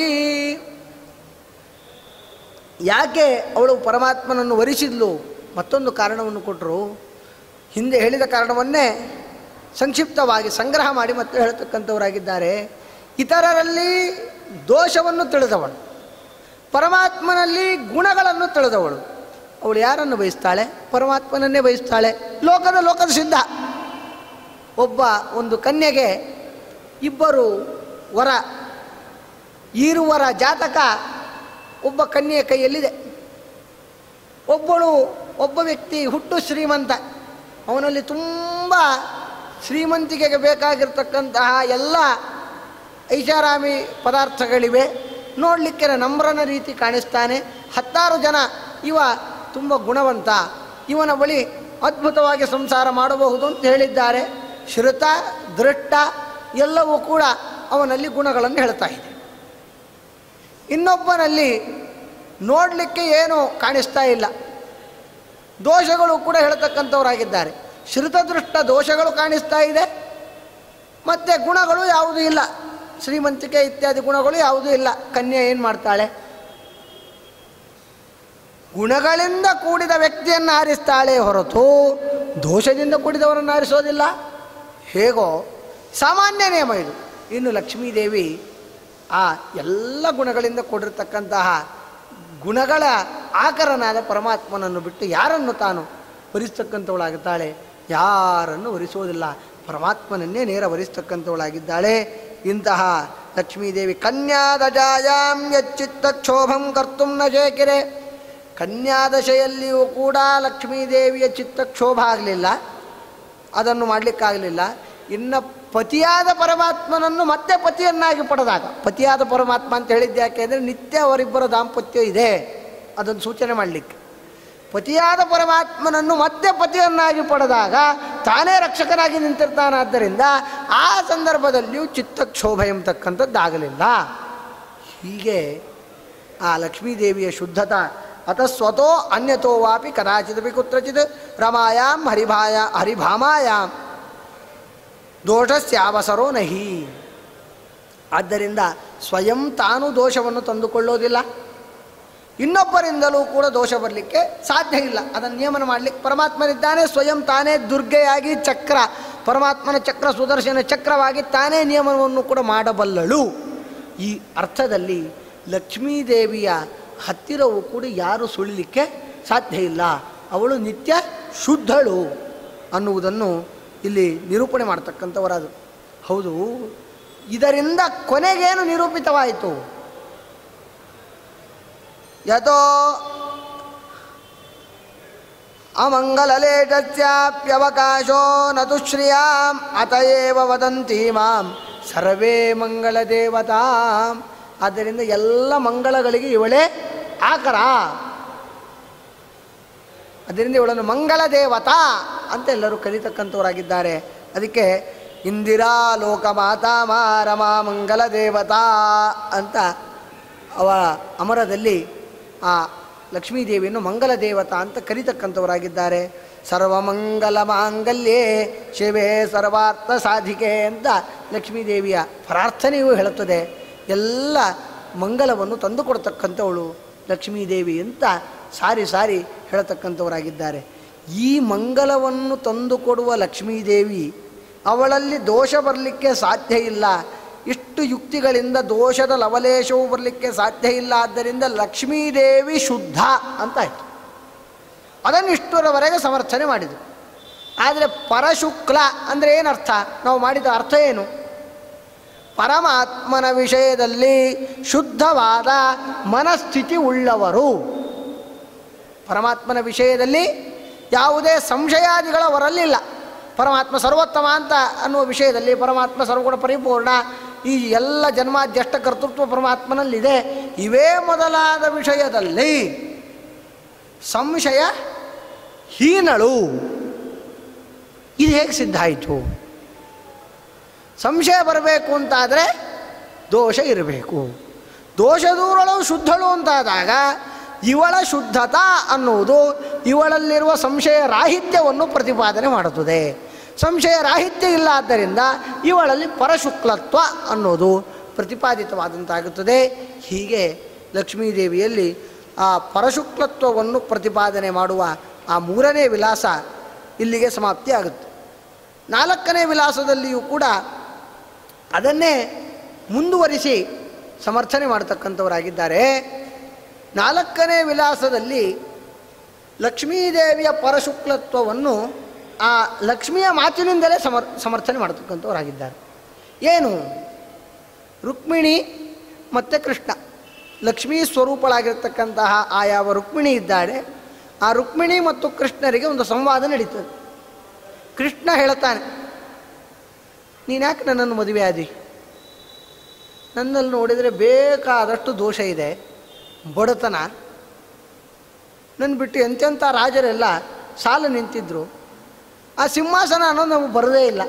ಯಾಕೆ ಅವಳು ಪರಮಾತ್ಮನನ್ನು ವರಿಸಿದ್ಲು ಮತ್ತೊಂದು ಕಾರಣವನ್ನು ಕೊಟ್ಟರು ಹಿಂದೆ ಹೇಳಿದ ಕಾರಣವನ್ನೇ ಸಂಕ್ಷಿಪ್ತವಾಗಿ ಸಂಗ್ರಹ ಮಾಡಿ ಮತ್ತೆ ಹೇಳ್ತಕ್ಕಂಥವರಾಗಿದ್ದಾರೆ ಇತರರಲ್ಲಿ ದೋಷವನ್ನು ತಿಳಿದವಳು ಪರಮಾತ್ಮನಲ್ಲಿ ಗುಣಗಳನ್ನು ತಿಳಿದವಳು ಅವಳು ಯಾರನ್ನು ಬಯಸ್ತಾಳೆ ಪರಮಾತ್ಮನನ್ನೇ ಬಯಸ್ತಾಳೆ ಲೋಕದ ಲೋಕದ ಸಿದ್ಧ ಒಬ್ಬ ಒಂದು ಕನ್ಯೆಗೆ ಇಬ್ಬರು ವರ ಈರುವರ ಜಾತಕ ಒಬ್ಬ ಕನ್ಯೆಯ ಕೈಯಲ್ಲಿದೆ ಒಬ್ಬಳು ಒಬ್ಬ ವ್ಯಕ್ತಿ ಹುಟ್ಟು ಶ್ರೀಮಂತ ಅವನಲ್ಲಿ ತುಂಬ ಶ್ರೀಮಂತಿಕೆಗೆ ಬೇಕಾಗಿರ್ತಕ್ಕಂತಹ ಎಲ್ಲ ಐಷಾರಾಮಿ ಪದಾರ್ಥಗಳಿವೆ ನೋಡಲಿಕ್ಕೆ ನಮ್ರನ ರೀತಿ ಕಾಣಿಸ್ತಾನೆ ಹತ್ತಾರು ಜನ ಇವ ತುಂಬ ಗುಣವಂತ ಇವನ ಬಳಿ ಅದ್ಭುತವಾಗಿ ಸಂಸಾರ ಮಾಡಬಹುದು ಅಂತ ಹೇಳಿದ್ದಾರೆ ಶ್ರುತ ದೃಷ್ಟ ಎಲ್ಲವೂ ಕೂಡ ಅವನಲ್ಲಿ ಗುಣಗಳನ್ನು ಹೇಳ್ತಾ ಇದೆ ಇನ್ನೊಬ್ಬನಲ್ಲಿ ನೋಡಲಿಕ್ಕೆ ಏನು ಕಾಣಿಸ್ತಾ ಇಲ್ಲ ದೋಷಗಳು ಕೂಡ ಹೇಳ್ತಕ್ಕಂಥವರಾಗಿದ್ದಾರೆ ಶ್ರುತದೃಷ್ಟ ದೋಷಗಳು ಕಾಣಿಸ್ತಾ ಇದೆ ಮತ್ತು ಗುಣಗಳು ಯಾವುದೂ ಇಲ್ಲ ಶ್ರೀಮಂತಿಕೆ ಇತ್ಯಾದಿ ಗುಣಗಳು ಯಾವುದೂ ಇಲ್ಲ ಕನ್ಯೆ ಏನು ಮಾಡ್ತಾಳೆ ಗುಣಗಳಿಂದ ಕೂಡಿದ ವ್ಯಕ್ತಿಯನ್ನು ಆರಿಸ್ತಾಳೆ ಹೊರತು ದೋಷದಿಂದ ಕೂಡಿದವರನ್ನು ಆರಿಸೋದಿಲ್ಲ ಹೇಗೋ ಸಾಮಾನ್ಯ ನಿಯಮ ಇದು ಇನ್ನು ಲಕ್ಷ್ಮೀದೇವಿ ಆ ಎಲ್ಲ ಗುಣಗಳಿಂದ ಕೂಡಿರ್ತಕ್ಕಂತಹ ಗುಣಗಳ ಆಕರನಾದ ಪರಮಾತ್ಮನನ್ನು ಬಿಟ್ಟು ಯಾರನ್ನು ತಾನು ವರಿಸ್ತಕ್ಕಂಥವಳಾಗುತ್ತಾಳೆ ಯಾರನ್ನು ವರಿಸುವುದಿಲ್ಲ ಪರಮಾತ್ಮನನ್ನೇ ನೇರ ವರಿಸ್ತಕ್ಕಂಥವಳಾಗಿದ್ದಾಳೆ ಇಂತಹ ಲಕ್ಷ್ಮೀದೇವಿ ಕನ್ಯಾದಜಾಯಾಂ ಯಚ್ಚಿತ್ತ ಕ್ಷೋಭಂ ಕರ್ತು ನ ಶೇಕಿರೆ ಕನ್ಯಾದಶೆಯಲ್ಲಿಯೂ ಕೂಡ ಲಕ್ಷ್ಮೀದೇವಿಯ ಚಿತ್ತಕ್ಷೋಭ ಆಗಲಿಲ್ಲ ಅದನ್ನು ಮಾಡಲಿಕ್ಕಾಗಲಿಲ್ಲ ಇನ್ನು ಪತಿಯಾದ ಪರಮಾತ್ಮನನ್ನು ಮತ್ತೆ ಪತಿಯನ್ನಾಗಿ ಪಡೆದಾಗ ಪತಿಯಾದ ಪರಮಾತ್ಮ ಅಂತ ಹೇಳಿದ್ದು ಯಾಕೆ ಅಂದರೆ ನಿತ್ಯ ಅವರಿಬ್ಬರ ದಾಂಪತ್ಯ ಇದೆ ಅದನ್ನು ಸೂಚನೆ ಮಾಡಲಿಕ್ಕೆ ಪತಿಯಾದ ಪರಮಾತ್ಮನನ್ನು ಮತ್ತೆ ಪತಿಯನ್ನಾಗಿ ಪಡೆದಾಗ ತಾನೇ ರಕ್ಷಕನಾಗಿ ನಿಂತಿರ್ತಾನಾದ್ದರಿಂದ ಆ ಸಂದರ್ಭದಲ್ಲಿಯೂ ಚಿತ್ತಕ್ಷೋಭ ಎಂಬತಕ್ಕಂಥದ್ದಾಗಲಿಲ್ಲ ಹೀಗೆ ಆ ಲಕ್ಷ್ಮೀದೇವಿಯ ಶುದ್ಧತಾ ಅತ ಸ್ವತೋ ಅನ್ಯತೋ ವಾಪಿ ಕದಾಚಿದಪಿ ಕುತ್ರಚಿತ್ ರಮಾಯಾಂ ಹರಿಭಾಯ ಹರಿಭಾಮಾಯಾಂ ದೋಷಸ್ಯಾವಸರೋ ನಹಿ ಆದ್ದರಿಂದ ಸ್ವಯಂ ತಾನು ದೋಷವನ್ನು ತಂದುಕೊಳ್ಳೋದಿಲ್ಲ ಇನ್ನೊಬ್ಬರಿಂದಲೂ ಕೂಡ ದೋಷ ಬರಲಿಕ್ಕೆ ಸಾಧ್ಯ ಇಲ್ಲ ಅದನ್ನು ನಿಯಮನ ಮಾಡಲಿಕ್ಕೆ ಪರಮಾತ್ಮನಿದ್ದಾನೆ ಸ್ವಯಂ ತಾನೇ ದುರ್ಗೆಯಾಗಿ ಚಕ್ರ ಪರಮಾತ್ಮನ ಚಕ್ರ ಸುದರ್ಶನ ಚಕ್ರವಾಗಿ ತಾನೇ ನಿಯಮನವನ್ನು ಕೂಡ ಮಾಡಬಲ್ಲಳು ಈ ಅರ್ಥದಲ್ಲಿ ಲಕ್ಷ್ಮೀದೇವಿಯ ಹತ್ತಿರವೂ ಕೂಡ ಯಾರು ಸುಳಿಲಿಕ್ಕೆ ಸಾಧ್ಯ ಇಲ್ಲ ಅವಳು ನಿತ್ಯ ಶುದ್ಧಳು ಅನ್ನುವುದನ್ನು ಇಲ್ಲಿ ನಿರೂಪಣೆ ಮಾಡ್ತಕ್ಕಂಥವರಾದರು ಹೌದು ಇದರಿಂದ ಕೊನೆಗೇನು ನಿರೂಪಿತವಾಯಿತು ಯಥೋ ಅಮಂಗಲಲೇಟಸ್ಯಾಪ್ಯವಕಾಶೋ ನತು ಶ್ರಿಯಾಂ ಅತಯೇವ ವದಂತಿ ಮಾಂ ಸರ್ವೇ ಮಂಗಳ ದೇವತಾಂ ಆದ್ದರಿಂದ ಎಲ್ಲ ಮಂಗಳಗಳಿಗೆ ಇವಳೇ ಆಕರ ಅದರಿಂದ ಇವಳನ್ನು ಮಂಗಳ ದೇವತಾ ಅಂತ ಎಲ್ಲರೂ ಕರೀತಕ್ಕಂಥವರಾಗಿದ್ದಾರೆ ಅದಕ್ಕೆ ಇಂದಿರಾ ಲೋಕ ಮಾತಾ ಮಾರಮಾ ಮಂಗಲ ದೇವತಾ ಅಂತ ಅವ ಅಮರದಲ್ಲಿ ಆ ಲಕ್ಷ್ಮೀದೇವಿಯನ್ನು ಮಂಗಲ ದೇವತಾ ಅಂತ ಕರೀತಕ್ಕಂಥವರಾಗಿದ್ದಾರೆ ಸರ್ವಮಂಗಲ ಮಾಂಗಲ್ಯೇ ಶಿವೆ ಸರ್ವಾರ್ಥ ಸಾಧಿಕೆ ಅಂತ ಲಕ್ಷ್ಮೀದೇವಿಯ ಪ್ರಾರ್ಥನೆಯೂ ಹೇಳುತ್ತದೆ ಎಲ್ಲ ಮಂಗಲವನ್ನು ತಂದುಕೊಡ್ತಕ್ಕಂಥವಳು ಲಕ್ಷ್ಮೀದೇವಿ ಅಂತ ಸಾರಿ ಸಾರಿ ಹೇಳತಕ್ಕಂಥವರಾಗಿದ್ದಾರೆ ಈ ಮಂಗಲವನ್ನು ತಂದುಕೊಡುವ ಲಕ್ಷ್ಮೀದೇವಿ ಅವಳಲ್ಲಿ ದೋಷ ಬರಲಿಕ್ಕೆ ಸಾಧ್ಯ ಇಲ್ಲ ಇಷ್ಟು ಯುಕ್ತಿಗಳಿಂದ ದೋಷದ ಲವಲೇಶವು ಬರಲಿಕ್ಕೆ ಸಾಧ್ಯ ಇಲ್ಲ ಆದ್ದರಿಂದ ಲಕ್ಷ್ಮೀದೇವಿ ಶುದ್ಧ ಅಂತ ಆಯಿತು ಅದನ್ನು ಇಷ್ಟರವರೆಗೆ ಸಮರ್ಥನೆ ಮಾಡಿದರು ಆದರೆ ಪರಶುಕ್ಲ ಅಂದರೆ ಏನರ್ಥ ನಾವು ಮಾಡಿದ ಅರ್ಥ ಏನು ಪರಮಾತ್ಮನ ವಿಷಯದಲ್ಲಿ ಶುದ್ಧವಾದ ಮನಸ್ಥಿತಿ ಉಳ್ಳವರು ಪರಮಾತ್ಮನ ವಿಷಯದಲ್ಲಿ ಯಾವುದೇ ಸಂಶಯಾದಿಗಳ ಹೊರಲಿಲ್ಲ ಪರಮಾತ್ಮ ಸರ್ವೋತ್ತಮ ಅಂತ ಅನ್ನುವ ವಿಷಯದಲ್ಲಿ ಪರಮಾತ್ಮ ಸರ್ವಗುಣ ಪರಿಪೂರ್ಣ ಈ ಎಲ್ಲ ಜನ್ಮಾದ್ಯಷ್ಟ ಕರ್ತೃತ್ವ ಪರಮಾತ್ಮನಲ್ಲಿದೆ ಇವೇ ಮೊದಲಾದ ವಿಷಯದಲ್ಲಿ ಸಂಶಯ ಹೀನಳು ಇದು ಹೇಗೆ ಸಿದ್ಧ ಆಯಿತು ಸಂಶಯ ಬರಬೇಕು ಅಂತಾದರೆ ದೋಷ ಇರಬೇಕು ದೋಷ ದೂರಳು ಶುದ್ಧಳು ಅಂತಾದಾಗ ಇವಳ ಶುದ್ಧತಾ ಅನ್ನುವುದು ಇವಳಲ್ಲಿರುವ ಸಂಶಯ ರಾಹಿತ್ಯವನ್ನು ಪ್ರತಿಪಾದನೆ ಮಾಡುತ್ತದೆ ಸಂಶಯ ರಾಹಿತ್ಯ ಇಲ್ಲ ಆದ್ದರಿಂದ ಇವಳಲ್ಲಿ ಪರಶುಕ್ಲತ್ವ ಅನ್ನೋದು ಪ್ರತಿಪಾದಿತವಾದಂತಾಗುತ್ತದೆ ಹೀಗೆ ಲಕ್ಷ್ಮೀದೇವಿಯಲ್ಲಿ ಆ ಪರಶುಕ್ಲತ್ವವನ್ನು ಪ್ರತಿಪಾದನೆ ಮಾಡುವ ಆ ಮೂರನೇ ವಿಲಾಸ ಇಲ್ಲಿಗೆ ಸಮಾಪ್ತಿ ಆಗುತ್ತೆ ನಾಲ್ಕನೇ ವಿಲಾಸದಲ್ಲಿಯೂ ಕೂಡ ಅದನ್ನೇ ಮುಂದುವರಿಸಿ ಸಮರ್ಥನೆ ಮಾಡತಕ್ಕಂಥವರಾಗಿದ್ದಾರೆ ನಾಲ್ಕನೇ ವಿಲಾಸದಲ್ಲಿ ಲಕ್ಷ್ಮೀದೇವಿಯ ಪರಶುಕ್ಲತ್ವವನ್ನು ಆ ಲಕ್ಷ್ಮಿಯ ಮಾತಿನಿಂದಲೇ ಸಮರ್ ಸಮರ್ಥನೆ ಮಾಡತಕ್ಕಂಥವರಾಗಿದ್ದಾರೆ ಏನು ರುಕ್ಮಿಣಿ ಮತ್ತು ಕೃಷ್ಣ ಲಕ್ಷ್ಮೀ ಸ್ವರೂಪಳಾಗಿರ್ತಕ್ಕಂತಹ ಆ ಯಾವ ರುಕ್ಮಿಣಿ ಇದ್ದಾಳೆ ಆ ರುಕ್ಮಿಣಿ ಮತ್ತು ಕೃಷ್ಣರಿಗೆ ಒಂದು ಸಂವಾದ ನಡೀತದೆ ಕೃಷ್ಣ ಹೇಳ್ತಾನೆ ನೀನು ಯಾಕೆ ನನ್ನನ್ನು ಮದುವೆ ಆದಿ ನನ್ನಲ್ಲಿ ನೋಡಿದರೆ ಬೇಕಾದಷ್ಟು ದೋಷ ಇದೆ ಬಡತನ ನನ್ನ ಬಿಟ್ಟು ಎಂತೆಂಥ ರಾಜರೆಲ್ಲ ಸಾಲು ನಿಂತಿದ್ರು ಆ ಸಿಂಹಾಸನ ಅನ್ನೋದು ನಮಗೆ ಬರೋದೇ ಇಲ್ಲ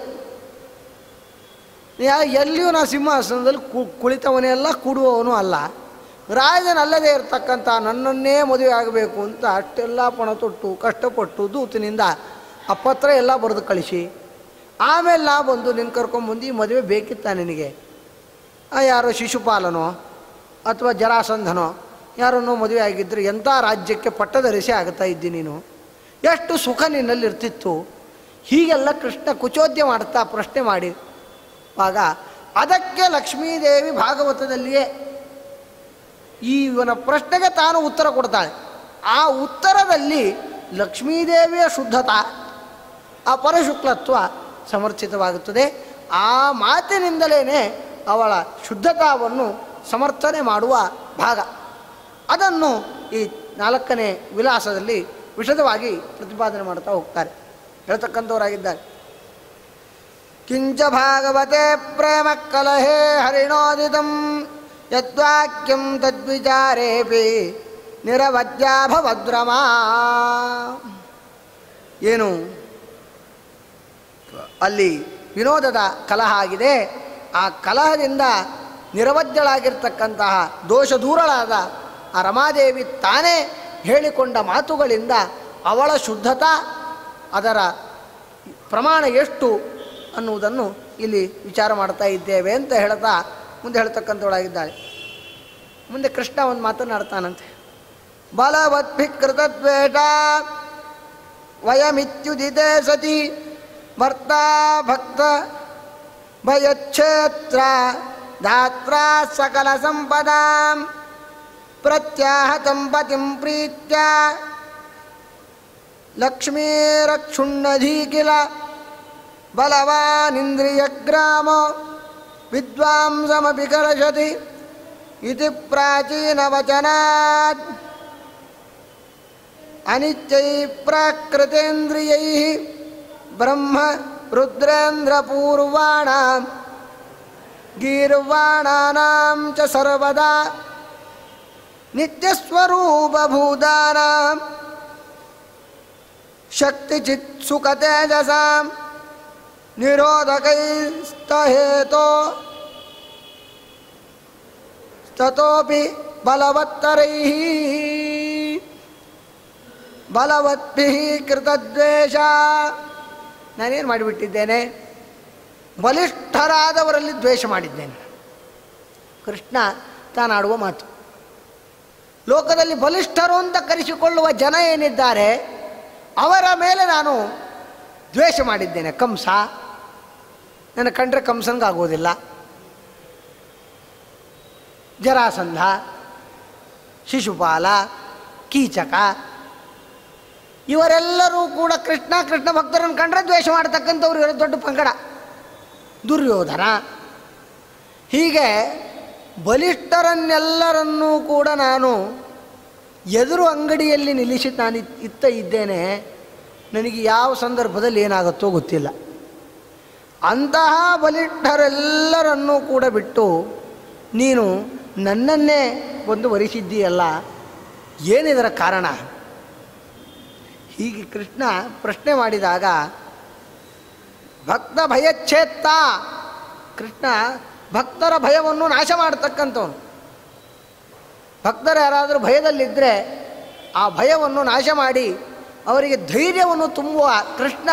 ಯಾ ಎಲ್ಲಿಯೂ ನಾ ಸಿಂಹಾಸನದಲ್ಲಿ ಕು ಕುಳಿತವನೇ ಅಲ್ಲ ಕೂಡುವವನು ಅಲ್ಲ ರಾಜನಲ್ಲದೆ ಇರತಕ್ಕಂಥ ನನ್ನನ್ನೇ ಮದುವೆ ಆಗಬೇಕು ಅಂತ ಅಷ್ಟೆಲ್ಲ ಪಣ ತೊಟ್ಟು ಕಷ್ಟಪಟ್ಟು ದೂತಿನಿಂದ ಆ ಪತ್ರ ಎಲ್ಲ ಬರೆದು ಕಳಿಸಿ ಆಮೇಲೆ ನಾ ಬಂದು ನಿನ್ನ ಕರ್ಕೊಂಬಂದು ಈ ಮದುವೆ ಬೇಕಿತ್ತ ನಿನಗೆ ಆ ಯಾರೋ ಶಿಶುಪಾಲನೋ ಅಥವಾ ಜರಾಸಂಧನೋ ಯಾರನ್ನೋ ಮದುವೆ ಆಗಿದ್ದರೆ ಎಂಥ ರಾಜ್ಯಕ್ಕೆ ಪಟ್ಟದರಿಸಿ ಆಗುತ್ತಾ ಇದ್ದಿ ನೀನು ಎಷ್ಟು ಸುಖ ನಿನ್ನಲ್ಲಿ ಇರ್ತಿತ್ತು ಹೀಗೆಲ್ಲ ಕೃಷ್ಣ ಕುಚೋದ್ಯ ಮಾಡ್ತಾ ಪ್ರಶ್ನೆ ಮಾಡಿ ಆಗ ಅದಕ್ಕೆ ಲಕ್ಷ್ಮೀದೇವಿ ಭಾಗವತದಲ್ಲಿಯೇ ಈ ಇವನ ಪ್ರಶ್ನೆಗೆ ತಾನು ಉತ್ತರ ಕೊಡ್ತಾಳೆ ಆ ಉತ್ತರದಲ್ಲಿ ಲಕ್ಷ್ಮೀದೇವಿಯ ಶುದ್ಧತಾ ಆ ಪರಶುಕ್ಲತ್ವ ಸಮರ್ಥಿತವಾಗುತ್ತದೆ ಆ ಮಾತಿನಿಂದಲೇ ಅವಳ ಶುದ್ಧತಾವನ್ನು ಸಮರ್ಥನೆ ಮಾಡುವ ಭಾಗ ಅದನ್ನು ಈ ನಾಲ್ಕನೇ ವಿಲಾಸದಲ್ಲಿ ವಿಶದವಾಗಿ ಪ್ರತಿಪಾದನೆ ಮಾಡ್ತಾ ಹೋಗ್ತಾರೆ ಹೇಳ್ತಕ್ಕಂಥವರಾಗಿದ್ದಾರೆ ಕಿಂಚ ಭಾಗವತೆ ಪ್ರೇಮ ಕಲಹೇ ಹರಿಣೋದಿತಂ ಯದ್ವಾಕ್ಯಂ ತದ್ವಿಚಾರೇಪಿ ನಿರವದ್ಯಾಭವದ್ರಮಾ ಏನು ಅಲ್ಲಿ ವಿನೋದದ ಕಲಹ ಆಗಿದೆ ಆ ಕಲಹದಿಂದ ನಿರವದ್ಯಳಾಗಿರ್ತಕ್ಕಂತಹ ದೋಷ ದೂರಳಾದ ಆ ರಮಾದೇವಿ ತಾನೇ ಹೇಳಿಕೊಂಡ ಮಾತುಗಳಿಂದ ಅವಳ ಶುದ್ಧತಾ ಅದರ ಪ್ರಮಾಣ ಎಷ್ಟು ಅನ್ನುವುದನ್ನು ಇಲ್ಲಿ ವಿಚಾರ ಮಾಡ್ತಾ ಇದ್ದೇವೆ ಅಂತ ಹೇಳ್ತಾ ಮುಂದೆ ಹೇಳ್ತಕ್ಕಂಥವಳಾಗಿದ್ದಾಳೆ ಮುಂದೆ ಕೃಷ್ಣ ಒಂದು ಮಾತನಾಡ್ತಾನಂತೆ ಬಲವದ್ಭಿಕೃತದ್ವೇಷ ವಯಮಿತ್ಯುದಿತೆ ಸತಿ ಭರ್ತಾ ಭಕ್ತ ಭಯಚ್ಛೇತ್ರ ಧಾತ್ರ ಸಕಲ ಸಂಪದಾಂ ಪ್ರತ್ಯಾಹತಂ ಪತಿಂ ಪ್ರೀತ್ಯ ಲಕ್ಷ್ಮೀರಕ್ಷುಣ್ಣಧೀ ಕಿಲ ಬಲವಾನಿಂದ್ರಿಯಗ್ರಾಮ ವಿದ್ವಾಂಸಮಪಿ ಕಲಶತಿ ಇತಿ ಪ್ರಾಚೀನವಚನಾತ್ ಅನಿತ್ಯೈ ಪ್ರಾಕೃತೇಂದ್ರಿಯೈ ಬ್ರಹ್ಮ ರುದ್ರೇಂದ್ರಪೂರ್ವಾಣಾಂ ಗೀರ್ವಾಣಾನಾಂ ಚ ಸರ್ವದಾ ನಿತ್ಯಸ್ವರೂಪಭೂತಾನಾಂ ಶಕ್ತಿಚಿತ್ಸುಕತೇಜಸಾಂ ನಿರೋಧಕೈಸ್ತಹೇತೋ ತತೋಪಿ ಬಲವತ್ತರೈಃ ಬಲವದ್ಭಿಃ ಕೃತದ್ವೇಷ ನಾನೇನು ಮಾಡಿಬಿಟ್ಟಿದ್ದೇನೆ ಬಲಿಷ್ಠರಾದವರಲ್ಲಿ ದ್ವೇಷ ಮಾಡಿದ್ದೇನೆ ಕೃಷ್ಣ ತಾನಾಡುವ ಮಾತು ಲೋಕದಲ್ಲಿ ಬಲಿಷ್ಠರು ಅಂತ ಕರೆಸಿಕೊಳ್ಳುವ ಜನ ಏನಿದ್ದಾರೆ ಅವರ ಮೇಲೆ ನಾನು ದ್ವೇಷ ಮಾಡಿದ್ದೇನೆ ಕಂಸ ನನ್ನ ಕಂಡ್ರೆ ಕಂಸಂಗಾಗೋದಿಲ್ಲ ಜರಾಸಂಧ ಶಿಶುಪಾಲ ಕೀಚಕ ಇವರೆಲ್ಲರೂ ಕೂಡ ಕೃಷ್ಣ ಕೃಷ್ಣ ಭಕ್ತರನ್ನು ಕಂಡ್ರೆ ದ್ವೇಷ ಮಾಡ್ತಕ್ಕಂಥವ್ರು ಇರೋ ದೊಡ್ಡ ಪಂಗಡ ದುರ್ಯೋಧನ ಹೀಗೆ ಬಲಿಷ್ಠರನ್ನೆಲ್ಲರನ್ನೂ ಕೂಡ ನಾನು ಎದುರು ಅಂಗಡಿಯಲ್ಲಿ ನಿಲ್ಲಿಸಿ ನಾನು ಇತ್- ಇತ್ತ ಇದ್ದೇನೆ ನನಗೆ ಯಾವ ಸಂದರ್ಭದಲ್ಲಿ ಏನಾಗುತ್ತೋ ಗೊತ್ತಿಲ್ಲ ಅಂತಹ ಬಲಿಷ್ಠರೆಲ್ಲರನ್ನೂ ಕೂಡ ಬಿಟ್ಟು ನೀನು ನನ್ನನ್ನೇ ಒಂದು ವರಿಸಿದ್ದೀಯಲ್ಲ ಏನಿದರ ಕಾರಣ ಹೀಗೆ ಕೃಷ್ಣ ಪ್ರಶ್ನೆ ಮಾಡಿದಾಗ ಭಕ್ತ ಭಯಚ್ಛೇತ್ತ ಕೃಷ್ಣ ಭಕ್ತರ ಭಯವನ್ನು ನಾಶ ಮಾಡತಕ್ಕಂಥವನು ಭಕ್ತರು ಯಾರಾದರೂ ಭಯದಲ್ಲಿದ್ದರೆ ಆ ಭಯವನ್ನು ನಾಶ ಮಾಡಿ ಅವರಿಗೆ ಧೈರ್ಯವನ್ನು ತುಂಬುವ ಕೃಷ್ಣ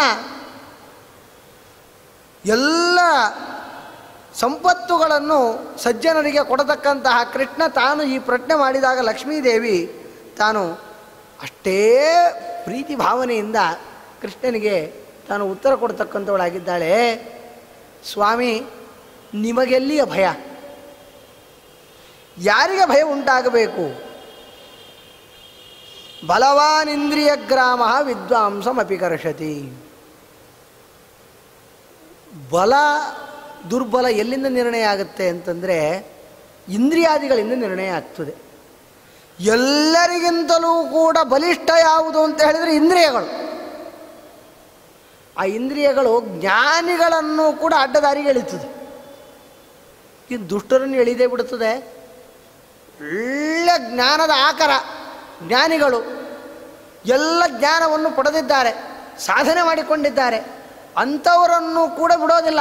ಎಲ್ಲ ಸಂಪತ್ತುಗಳನ್ನು ಸಜ್ಜನರಿಗೆ ಕೊಡತಕ್ಕಂತಹ ಕೃಷ್ಣ ತಾನು ಈ ಪ್ರಶ್ನೆ ಮಾಡಿದಾಗ ಲಕ್ಷ್ಮೀದೇವಿ ತಾನು ಅಷ್ಟೇ ಪ್ರೀತಿ ಭಾವನೆಯಿಂದ ಕೃಷ್ಣನಿಗೆ ತಾನು ಉತ್ತರ ಕೊಡ್ತಕ್ಕಂಥವಳಾಗಿದ್ದಾಳೆ ಸ್ವಾಮಿ ನಿಮಗೆಲ್ಲಿಯ ಭಯ ಯಾರಿಗೆ ಭಯ ಉಂಟಾಗಬೇಕು ಬಲವಾನಿಂದ್ರಿಯ ಗ್ರಾಮ ವಿದ್ವಾಂಸಮಪಿ ಕರ್ಷತಿ ಬಲ ದುರ್ಬಲ ಎಲ್ಲಿಂದ ನಿರ್ಣಯ ಆಗುತ್ತೆ ಅಂತಂದರೆ ಇಂದ್ರಿಯಾದಿಗಳಿಂದ ನಿರ್ಣಯ ಆಗ್ತದೆ ಎಲ್ಲರಿಗಿಂತಲೂ ಕೂಡ ಬಲಿಷ್ಠ ಯಾವುದು ಅಂತ ಹೇಳಿದರೆ ಇಂದ್ರಿಯಗಳು ಆ ಇಂದ್ರಿಯಗಳು ಜ್ಞಾನಿಗಳನ್ನು ಕೂಡ ಅಡ್ಡದಾರಿಗೆ ಎಳಿತದೆ ಈ ದುಷ್ಟರನ್ನು ಎಳಿದೇ ಬಿಡುತ್ತದೆ ಒಳ್ಳೆ ಜ್ಞಾನದ ಆಕರ ಜ್ಞಾನಿಗಳು ಎಲ್ಲ ಜ್ಞಾನವನ್ನು ಪಡೆದಿದ್ದಾರೆ ಸಾಧನೆ ಮಾಡಿಕೊಂಡಿದ್ದಾರೆ ಅಂಥವರನ್ನು ಕೂಡ ಬಿಡೋದಿಲ್ಲ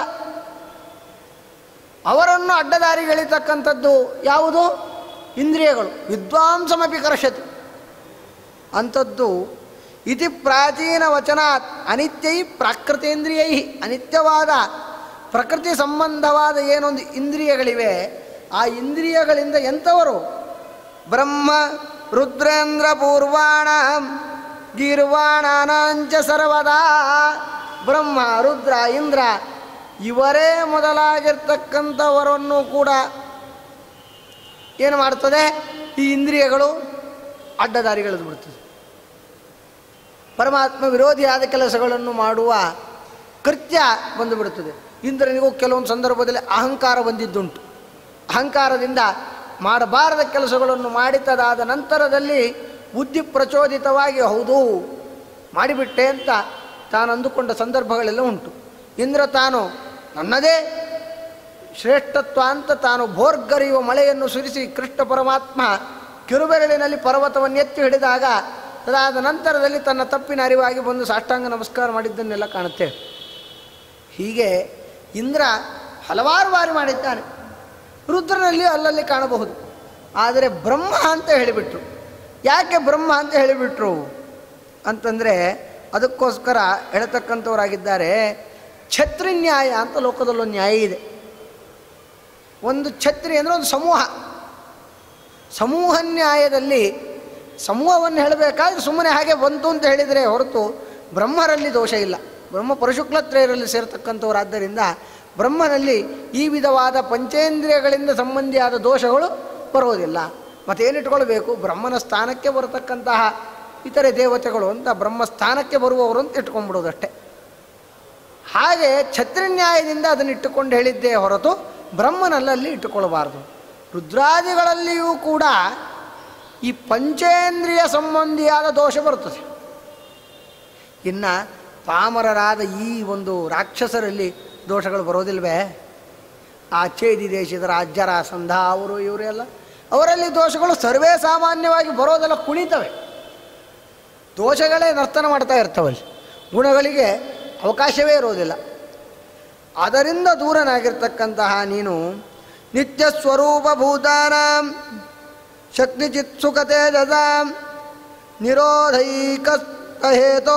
ಅವರನ್ನು ಅಡ್ಡದಾರಿಗೆಳಿತಕ್ಕಂಥದ್ದು ಯಾವುದು ಇಂದ್ರಿಯಗಳು ವಿದ್ವಾಂಸಮಪಿ ಕರ್ಷತಿ ಅಂಥದ್ದು ಇತಿ ಪ್ರಾಚೀನ ವಚನಾತ್ ಅನಿತ್ಯೈ ಪ್ರಾಕೃತೇಂದ್ರಿಯೈ ಅನಿತ್ಯವಾದ ಪ್ರಕೃತಿ ಸಂಬಂಧವಾದ ಏನೊಂದು ಇಂದ್ರಿಯಗಳಿವೆ ಆ ಇಂದ್ರಿಯಗಳಿಂದ ಎಂಥವರು ಬ್ರಹ್ಮ ರುದ್ರೇಂದ್ರ ಪೂರ್ವಾಣ ಗೀರ್ವಾಣಾನಾಂಚ ಸರ್ವದಾ ಬ್ರಹ್ಮ ರುದ್ರ ಇಂದ್ರ ಇವರೇ ಮೊದಲಾಗಿರ್ತಕ್ಕಂಥವರನ್ನು ಕೂಡ ಏನು ಮಾಡ್ತದೆ ಈ ಇಂದ್ರಿಯಗಳು ಅಡ್ಡದಾರಿಗೆಳೆದು ಬಿಡ್ತದೆ ಪರಮಾತ್ಮ ವಿರೋಧಿಯಾದ ಕೆಲಸಗಳನ್ನು ಮಾಡುವ ಕೃತ್ಯ ಬಂದು ಬಿಡುತ್ತದೆ ಇಂದ್ರನಿಗೂ ಕೆಲವೊಂದು ಸಂದರ್ಭದಲ್ಲಿ ಅಹಂಕಾರ ಬಂದಿದ್ದುಂಟು ಅಹಂಕಾರದಿಂದ ಮಾಡಬಾರದ ಕೆಲಸಗಳನ್ನು ಮಾಡಿತದಾದ ನಂತರದಲ್ಲಿ ಬುದ್ಧಿ ಪ್ರಚೋದಿತವಾಗಿ ಹೌದು ಮಾಡಿಬಿಟ್ಟೆ ಅಂತ ತಾನು ಅಂದುಕೊಂಡ ಸಂದರ್ಭಗಳೆಲ್ಲ ಉಂಟು ಇಂದ್ರ ತಾನು ನನ್ನದೇ ಶ್ರೇಷ್ಠತ್ವ ಅಂತ ತಾನು ಭೋರ್ಗರಿಯುವ ಮಳೆಯನ್ನು ಸುರಿಸಿ ಕೃಷ್ಣ ಪರಮಾತ್ಮ ಕಿರುಬೆರಳಿನಲ್ಲಿ ಪರ್ವತವನ್ನು ಎತ್ತಿ ಹಿಡಿದಾಗ ಅದಾದ ನಂತರದಲ್ಲಿ ತನ್ನ ತಪ್ಪಿನ ಅರಿವಾಗಿ ಬಂದು ಸಾಷ್ಟಾಂಗ ನಮಸ್ಕಾರ ಮಾಡಿದ್ದನ್ನೆಲ್ಲ ಕಾಣುತ್ತೆ ಹೀಗೆ ಇಂದ್ರ ಹಲವಾರು ಬಾರಿ ಮಾಡಿದ್ದಾನೆ ರುದ್ರನಲ್ಲಿ ಅಲ್ಲಲ್ಲಿ ಕಾಣಬಹುದು ಆದರೆ ಬ್ರಹ್ಮ ಅಂತ ಹೇಳಿಬಿಟ್ರು ಯಾಕೆ ಬ್ರಹ್ಮ ಅಂತ ಹೇಳಿಬಿಟ್ರು ಅಂತಂದರೆ ಅದಕ್ಕೋಸ್ಕರ ಹೇಳ್ತಕ್ಕಂಥವರಾಗಿದ್ದಾರೆ ಛತ್ರಿ ನ್ಯಾಯ ಅಂತ ಲೋಕದಲ್ಲೊಂದು ನ್ಯಾಯ ಇದೆ ಒಂದು ಛತ್ರಿ ಅಂದರೆ ಒಂದು ಸಮೂಹ ಸಮೂಹ ನ್ಯಾಯದಲ್ಲಿ ಸಮೂಹವನ್ನು ಹೇಳಬೇಕಾದ್ರೆ ಸುಮ್ಮನೆ ಹಾಗೆ ಬಂತು ಅಂತ ಹೇಳಿದರೆ ಹೊರತು ಬ್ರಹ್ಮರಲ್ಲಿ ದೋಷ ಇಲ್ಲ ಬ್ರಹ್ಮ ಪರಶುಕ್ಲತ್ರಯರಲ್ಲಿ ಸೇರತಕ್ಕಂಥವರಾದ್ದರಿಂದ ಬ್ರಹ್ಮನಲ್ಲಿ ಈ ವಿಧವಾದ ಪಂಚೇಂದ್ರಿಯಗಳಿಂದ ಸಂಬಂಧಿಯಾದ ದೋಷಗಳು ಬರೋದಿಲ್ಲ ಮತ್ತೇನಿಟ್ಕೊಳ್ಬೇಕು ಬ್ರಹ್ಮನ ಸ್ಥಾನಕ್ಕೆ ಬರತಕ್ಕಂತಹ ಇತರೆ ದೇವತೆಗಳು ಅಂತ ಬ್ರಹ್ಮ ಸ್ಥಾನಕ್ಕೆ ಬರುವವರು ಅಂತ ಇಟ್ಕೊಂಡ್ಬಿಡೋದಷ್ಟೇ ಹಾಗೆ ಛತ್ರಿನ್ಯಾಯದಿಂದ ಅದನ್ನು ಇಟ್ಟುಕೊಂಡು ಹೇಳಿದ್ದೇ ಹೊರತು ಬ್ರಹ್ಮನಲ್ಲಲ್ಲಿ ಇಟ್ಟುಕೊಳ್ಬಾರ್ದು ರುದ್ರಾದಿಗಳಲ್ಲಿಯೂ ಕೂಡ ಈ ಪಂಚೇಂದ್ರಿಯ ಸಂಬಂಧಿಯಾದ ದೋಷ ಬರುತ್ತದೆ ಇನ್ನು ಪಾಮರರಾದ ಈ ಒಂದು ರಾಕ್ಷಸರಲ್ಲಿ ದೋಷಗಳು ಬರೋದಿಲ್ವೇ ಆ ಚೇದಿ ದೇಶದ ರಾಜ್ಯರ ಸಂಧ ಅವರು ಇವರೆಲ್ಲ ಅವರಲ್ಲಿ ದೋಷಗಳು ಸರ್ವೇ ಸಾಮಾನ್ಯವಾಗಿ ಬರೋದೆಲ್ಲ ಕುಣಿತವೆ ದೋಷಗಳೇ ನರ್ತನ ಮಾಡ್ತಾ ಇರ್ತವಲ್ಲಿ ಗುಣಗಳಿಗೆ ಅವಕಾಶವೇ ಇರೋದಿಲ್ಲ ಅದರಿಂದ ದೂರನಾಗಿರ್ತಕ್ಕಂತಹ ನೀನು ನಿತ್ಯ ಸ್ವರೂಪ ಭೂತಾನಾಂ ಶಕ್ತಿ ಚಿತ್ಸುಕತೆ ದದಾಂ ನಿರೋಧೈಕ ಹೇತೋ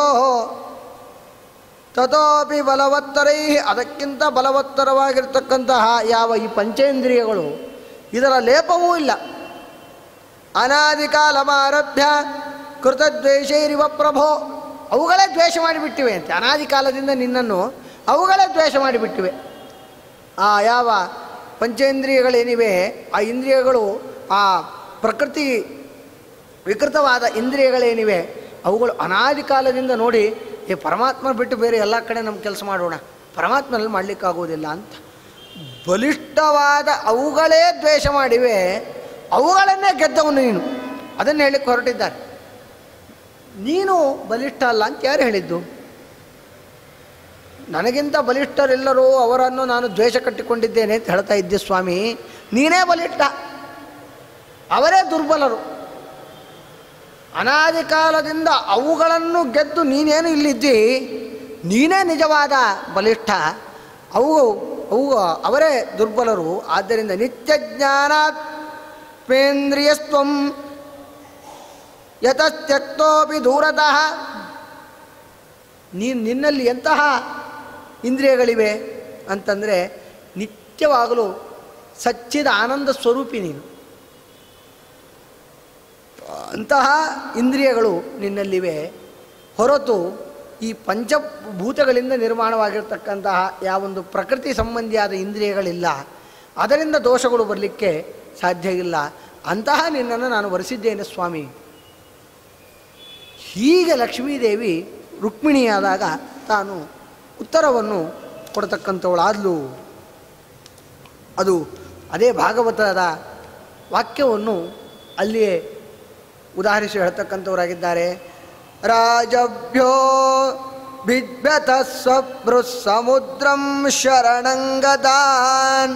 ತಥೋಪಿ ಬಲವತ್ತರೈ ಅದಕ್ಕಿಂತ ಬಲವತ್ತರವಾಗಿರ್ತಕ್ಕಂತಹ ಯಾವ ಈ ಪಂಚೇಂದ್ರಿಯಗಳು ಇದರ ಲೇಪವೂ ಇಲ್ಲ ಅನಾದಿ ಕಾಲಮಾರಭ್ಯ ಕೃತದ್ವೇಷೈರಿವ ಪ್ರಭೋ ಅವುಗಳೇ ದ್ವೇಷ ಮಾಡಿಬಿಟ್ಟಿವೆ ಅಂತೆ ಅನಾದಿ ಕಾಲದಿಂದ ನಿನ್ನನ್ನು ಅವುಗಳೇ ದ್ವೇಷ ಮಾಡಿಬಿಟ್ಟಿವೆ ಆ ಯಾವ ಪಂಚೇಂದ್ರಿಯಗಳೇನಿವೆ ಆ ಇಂದ್ರಿಯಗಳು ಆ ಪ್ರಕೃತಿ ವಿಕೃತವಾದ ಇಂದ್ರಿಯಗಳೇನಿವೆ ಅವುಗಳು ಅನಾದಿ ಕಾಲದಿಂದ ನೋಡಿ ಈ ಪರಮಾತ್ಮ ಬಿಟ್ಟು ಬೇರೆ ಎಲ್ಲ ಕಡೆ ನಮ್ಮ ಕೆಲಸ ಮಾಡೋಣ ಪರಮಾತ್ಮನಲ್ಲಿ ಮಾಡಲಿಕ್ಕಾಗೋದಿಲ್ಲ ಅಂತ ಬಲಿಷ್ಠವಾದ ಅವುಗಳೇ ದ್ವೇಷ ಮಾಡಿವೆ ಅವುಗಳನ್ನೇ ಗೆದ್ದವನು ನೀನು ಅದನ್ನು ಹೇಳಿಕ್ಕೆ ಹೊರಟಿದ್ದಾರೆ ನೀನು ಬಲಿಷ್ಠ ಅಲ್ಲ ಅಂತ ಯಾರು ಹೇಳಿದ್ದು ನನಗಿಂತ ಬಲಿಷ್ಠರೆಲ್ಲರೂ ಅವರನ್ನು ನಾನು ದ್ವೇಷ ಕಟ್ಟಿಕೊಂಡಿದ್ದೇನೆ ಅಂತ ಹೇಳ್ತಾ ಇದ್ದೆ ಸ್ವಾಮಿ ನೀನೇ ಬಲಿಷ್ಠ ಅವರೇ ದುರ್ಬಲರು ಅನಾದಿ ಕಾಲದಿಂದ ಅವುಗಳನ್ನು ಗೆದ್ದು ನೀನೇನು ಇಲ್ಲಿದ್ದಿ ನೀನೇ ನಿಜವಾದ ಬಲಿಷ್ಠ ಅವು ಅವು ಅವರೇ ದುರ್ಬಲರು ಆದ್ದರಿಂದ ನಿತ್ಯ ಜ್ಞಾನಾತ್ಮೇಂದ್ರಿಯಸ್ತ್ವಂ ಯತತ್ಯಕ್ತೋಪಿ ದೂರತಃ ನೀನು ನಿನ್ನಲ್ಲಿ ಎಂತಹ ಇಂದ್ರಿಯಗಳಿವೆ ಅಂತಂದರೆ ನಿತ್ಯವಾಗಲೂ ಸಚ್ಚಿದ ಆನಂದ ಸ್ವರೂಪಿ ನೀನು ಅಂತಹ ಇಂದ್ರಿಯಗಳು ನಿನ್ನಲ್ಲಿವೆ ಹೊರತು ಈ ಪಂಚಭೂತಗಳಿಂದ ನಿರ್ಮಾಣವಾಗಿರ್ತಕ್ಕಂತಹ ಯಾವೊಂದು ಪ್ರಕೃತಿ ಸಂಬಂಧಿಯಾದ ಇಂದ್ರಿಯಗಳಿಲ್ಲ ಅದರಿಂದ ದೋಷಗಳು ಬರಲಿಕ್ಕೆ ಸಾಧ್ಯ ಇಲ್ಲ ಅಂತಹ ನಿನ್ನನ್ನು ನಾನು ವರೆಸಿದ್ದೇನೆ ಸ್ವಾಮಿ ಹೀಗೆ ಲಕ್ಷ್ಮೀದೇವಿ ರುಕ್ಮಿಣಿಯಾದಾಗ ತಾನು ಉತ್ತರವನ್ನು ಕೊಡ್ತಕ್ಕಂಥವಳಾದ್ಲು ಅದು ಅದೇ ಭಾಗವತದ ವಾಕ್ಯವನ್ನು ಅಲ್ಲಿಯೇ ಉದಾಹರಿಸಿ ಹೇಳ್ತಕ್ಕಂಥವರಾಗಿದ್ದಾರೆ ರಾಜಭ್ಯೋ ಬಿಭ್ಯತ ಸ್ವಭೃ ಸಮುದ್ರಂ ಶರಣಂಗದಾನ್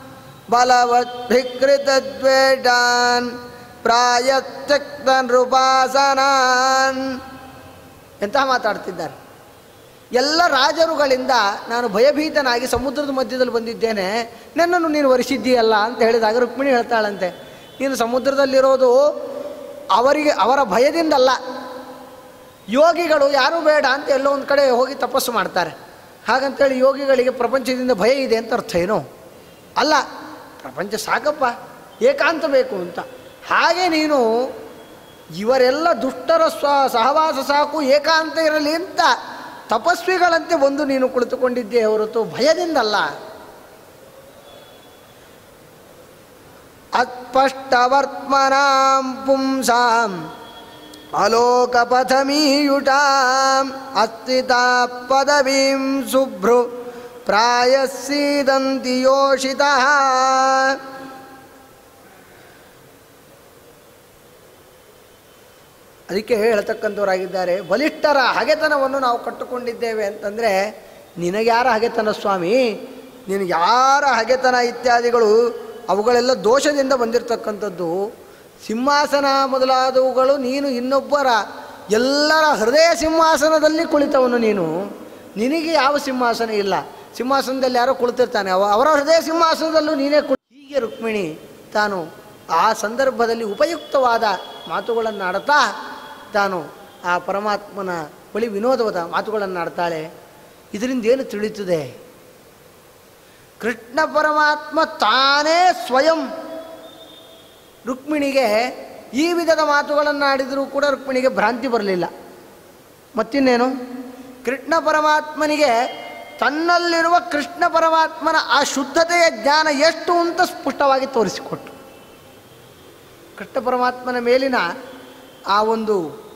ಬಲವದ್ಭಿಕೃತದ್ವೇಡಾನ್ ಪ್ರಾಯತ್ಯಕ್ತ ನೃಪಾಸನಾನ್ ಎಂತಹ ಮಾತಾಡ್ತಿದ್ದಾರೆ ಎಲ್ಲ ರಾಜರುಗಳಿಂದ ನಾನು ಭಯಭೀತನಾಗಿ ಸಮುದ್ರದ ಮಧ್ಯದಲ್ಲಿ ಬಂದಿದ್ದೇನೆ ನನ್ನನ್ನು ನೀನು ವರಿಸಿದ್ದೀಯಲ್ಲ ಅಂತ ಹೇಳಿದಾಗ ರುಕ್ಮಿಣಿ ಹೇಳ್ತಾಳಂತೆ ನೀನು ಸಮುದ್ರದಲ್ಲಿರೋದು ಅವರಿಗೆ ಅವರ ಭಯದಿಂದಲ್ಲ ಯೋಗಿಗಳು ಯಾರೂ ಬೇಡ ಅಂತ ಎಲ್ಲೋ ಒಂದು ಕಡೆ ಹೋಗಿ ತಪಸ್ಸು ಮಾಡ್ತಾರೆ ಹಾಗಂತೇಳಿ ಯೋಗಿಗಳಿಗೆ ಪ್ರಪಂಚದಿಂದ ಭಯ ಇದೆ ಅಂತ ಅರ್ಥ ಏನು ಅಲ್ಲ ಪ್ರಪಂಚ ಸಾಕಪ್ಪ ಏಕಾಂತ ಬೇಕು ಅಂತ ಹಾಗೆ ನೀನು ಇವರೆಲ್ಲ ದುಷ್ಟರ ಸ್ವ ಸಹವಾಸ ಸಾಕು ಏಕಾಂತ ಇರಲಿ ಅಂತ ತಪಸ್ವಿಗಳಂತೆ ಬಂದು ನೀನು ಕುಳಿತುಕೊಂಡಿದ್ದೇ ಹೊರತು ಭಯದಿಂದಲ್ಲ ಅತ್ಪಷ್ಟವರ್ತ್ಮನಾಂ ಪುಂಸಾಂ ಅಲೋಕಪಥಮೀಯುಟಾಂ ಅಸ್ಥಿತಾ ಪದವೀಂ ಶುಭ್ರು ಪ್ರಾಯಸ್ಸೀದಂತಿ ಯೋಷಿತಃ ಅದಕ್ಕೆ ಹೇಳ್ತಕ್ಕಂಥವರಾಗಿದ್ದಾರೆ ಬಲಿಷ್ಠರ ಹಗೆತನವನ್ನು ನಾವು ಕಟ್ಟುಕೊಂಡಿದ್ದೇವೆ ಅಂತಂದರೆ ನಿನಗ್ಯಾರ ಹಗೆತನ ಸ್ವಾಮಿ ನಿನಗೆ ಯಾರ ಹಗೆತನ ಇತ್ಯಾದಿಗಳು ಅವುಗಳೆಲ್ಲ ದೋಷದಿಂದ ಬಂದಿರತಕ್ಕಂಥದ್ದು ಸಿಂಹಾಸನ ಮೊದಲಾದವುಗಳು ನೀನು ಇನ್ನೊಬ್ಬರ ಎಲ್ಲರ ಹೃದಯ ಸಿಂಹಾಸನದಲ್ಲಿ ಕುಳಿತವನು ನೀನು ನಿನಗೆ ಯಾವ ಸಿಂಹಾಸನ ಇಲ್ಲ ಸಿಂಹಾಸನದಲ್ಲಿ ಯಾರೋ ಕುಳಿತಿರ್ತಾನೆ ಅವ ಅವರ ಹೃದಯ ಸಿಂಹಾಸನದಲ್ಲೂ ನೀನೇ ಕುಳಿ ಹೀಗೆ ರುಕ್ಮಿಣಿ ತಾನು ಆ ಸಂದರ್ಭದಲ್ಲಿ ಉಪಯುಕ್ತವಾದ ಮಾತುಗಳನ್ನು ಆಡ್ತಾ ತಾನು ಆ ಪರಮಾತ್ಮನ ಬಳಿ ವಿನೋದವಾದ ಮಾತುಗಳನ್ನು ಆಡ್ತಾಳೆ ಇದರಿಂದ ಏನು ತಿಳಿಯುತ್ತದೆ ಕೃಷ್ಣ ಪರಮಾತ್ಮ ತಾನೇ ಸ್ವಯಂ ರುಕ್ಮಿಣಿಗೆ ಈ ವಿಧದ ಮಾತುಗಳನ್ನು ಆಡಿದರೂ ಕೂಡ ರುಕ್ಮಿಣಿಗೆ ಭ್ರಾಂತಿ ಬರಲಿಲ್ಲ ಮತ್ತಿನ್ನೇನು ಕೃಷ್ಣ ಪರಮಾತ್ಮನಿಗೆ ತನ್ನಲ್ಲಿರುವ ಕೃಷ್ಣ ಪರಮಾತ್ಮನ ಆ ಶುದ್ಧತೆಯ ಜ್ಞಾನ ಎಷ್ಟು ಅಂತ ಸ್ಪಷ್ಟವಾಗಿ ತೋರಿಸಿಕೊಟ್ಟು ಕೃಷ್ಣ ಪರಮಾತ್ಮನ ಮೇಲಿನ ಆ ಒಂದು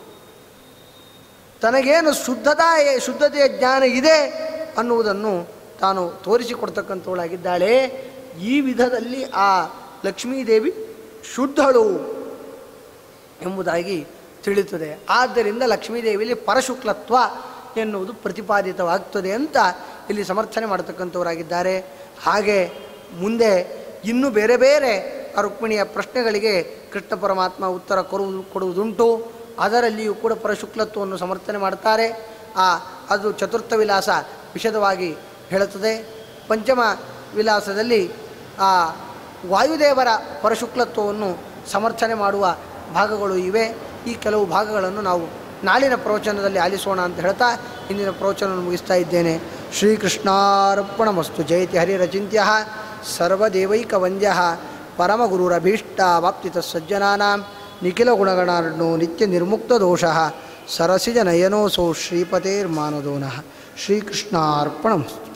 ತನಗೇನು ಶುದ್ಧತಾ ಶುದ್ಧತೆಯ ಜ್ಞಾನ ಇದೆ ಅನ್ನುವುದನ್ನು ತಾನು ತೋರಿಸಿಕೊಡ್ತಕ್ಕಂಥವಳಾಗಿದ್ದಾಳೆ ಈ ವಿಧದಲ್ಲಿ ಆ ಲಕ್ಷ್ಮೀದೇವಿ ಶುದ್ಧಳು ಎಂಬುದಾಗಿ ತಿಳಿಯುತ್ತದೆ ಆದ್ದರಿಂದ ಲಕ್ಷ್ಮೀದೇವಿಯಲ್ಲಿ ಪರಶುಕ್ಲತ್ವ ಎನ್ನುವುದು ಪ್ರತಿಪಾದಿತವಾಗ್ತದೆ ಅಂತ ಇಲ್ಲಿ ಸಮರ್ಥನೆ ಮಾಡತಕ್ಕಂಥವರಾಗಿದ್ದಾರೆ ಹಾಗೆ ಮುಂದೆ ಇನ್ನೂ ಬೇರೆ ಬೇರೆ ಆ ರುಕ್ಮಿಣಿಯ ಪ್ರಶ್ನೆಗಳಿಗೆ ಕೃಷ್ಣ ಪರಮಾತ್ಮ ಉತ್ತರ ಕೊಡುವುದು ಕೊಡುವುದುಂಟು ಅದರಲ್ಲಿಯೂ ಕೂಡ ಪರಶುಕ್ಲತ್ವವನ್ನು ಸಮರ್ಥನೆ ಮಾಡ್ತಾರೆ ಆ ಅದು ಚತುರ್ಥ ವಿಲಾಸ ವಿಶದವಾಗಿ ಹೇಳುತ್ತದೆ ಪಂಚಮ ವಿಲಾಸದಲ್ಲಿ ಆ ವಾಯುದೇವರ ಪರಶುಕ್ಲತ್ವವನ್ನು ಸಮರ್ಥನೆ ಮಾಡುವ ಭಾಗಗಳು ಇವೆ ಈ ಕೆಲವು ಭಾಗಗಳನ್ನು ನಾವು ನಾಳಿನ ಪ್ರವಚನದಲ್ಲಿ ಆಲಿಸೋಣ ಅಂತ ಹೇಳ್ತಾ ಇಂದಿನ ಪ್ರವಚನವನ್ನು ಮುಗಿಸ್ತಾ ಇದ್ದೇನೆ ಶ್ರೀಕೃಷ್ಣಾರ್ಪಣಮಸ್ತು ಜಯತಿ ಹರಿರಚಿಂತ್ಯ ಸರ್ವದೇವೈಕವಂದ್ಯ ಪರಮಗುರುರಭೀಷ್ಟಾವಾಪ್ತಿತ ಸಜ್ಜನಾನಾಂ ನಿಖಿಲ ಗುಣಗಣಾರ್ಣೋ ನಿತ್ಯ ನಿರ್ಮುಕ್ತ ದೋಷ ಸರಸಿಜ ನಯನೋಸೌ ಶ್ರೀಪತೇರ್ಮಾನದೋನಃ ಶ್ರೀಕೃಷ್ಣಾರ್ಪಣಮಸ್ತು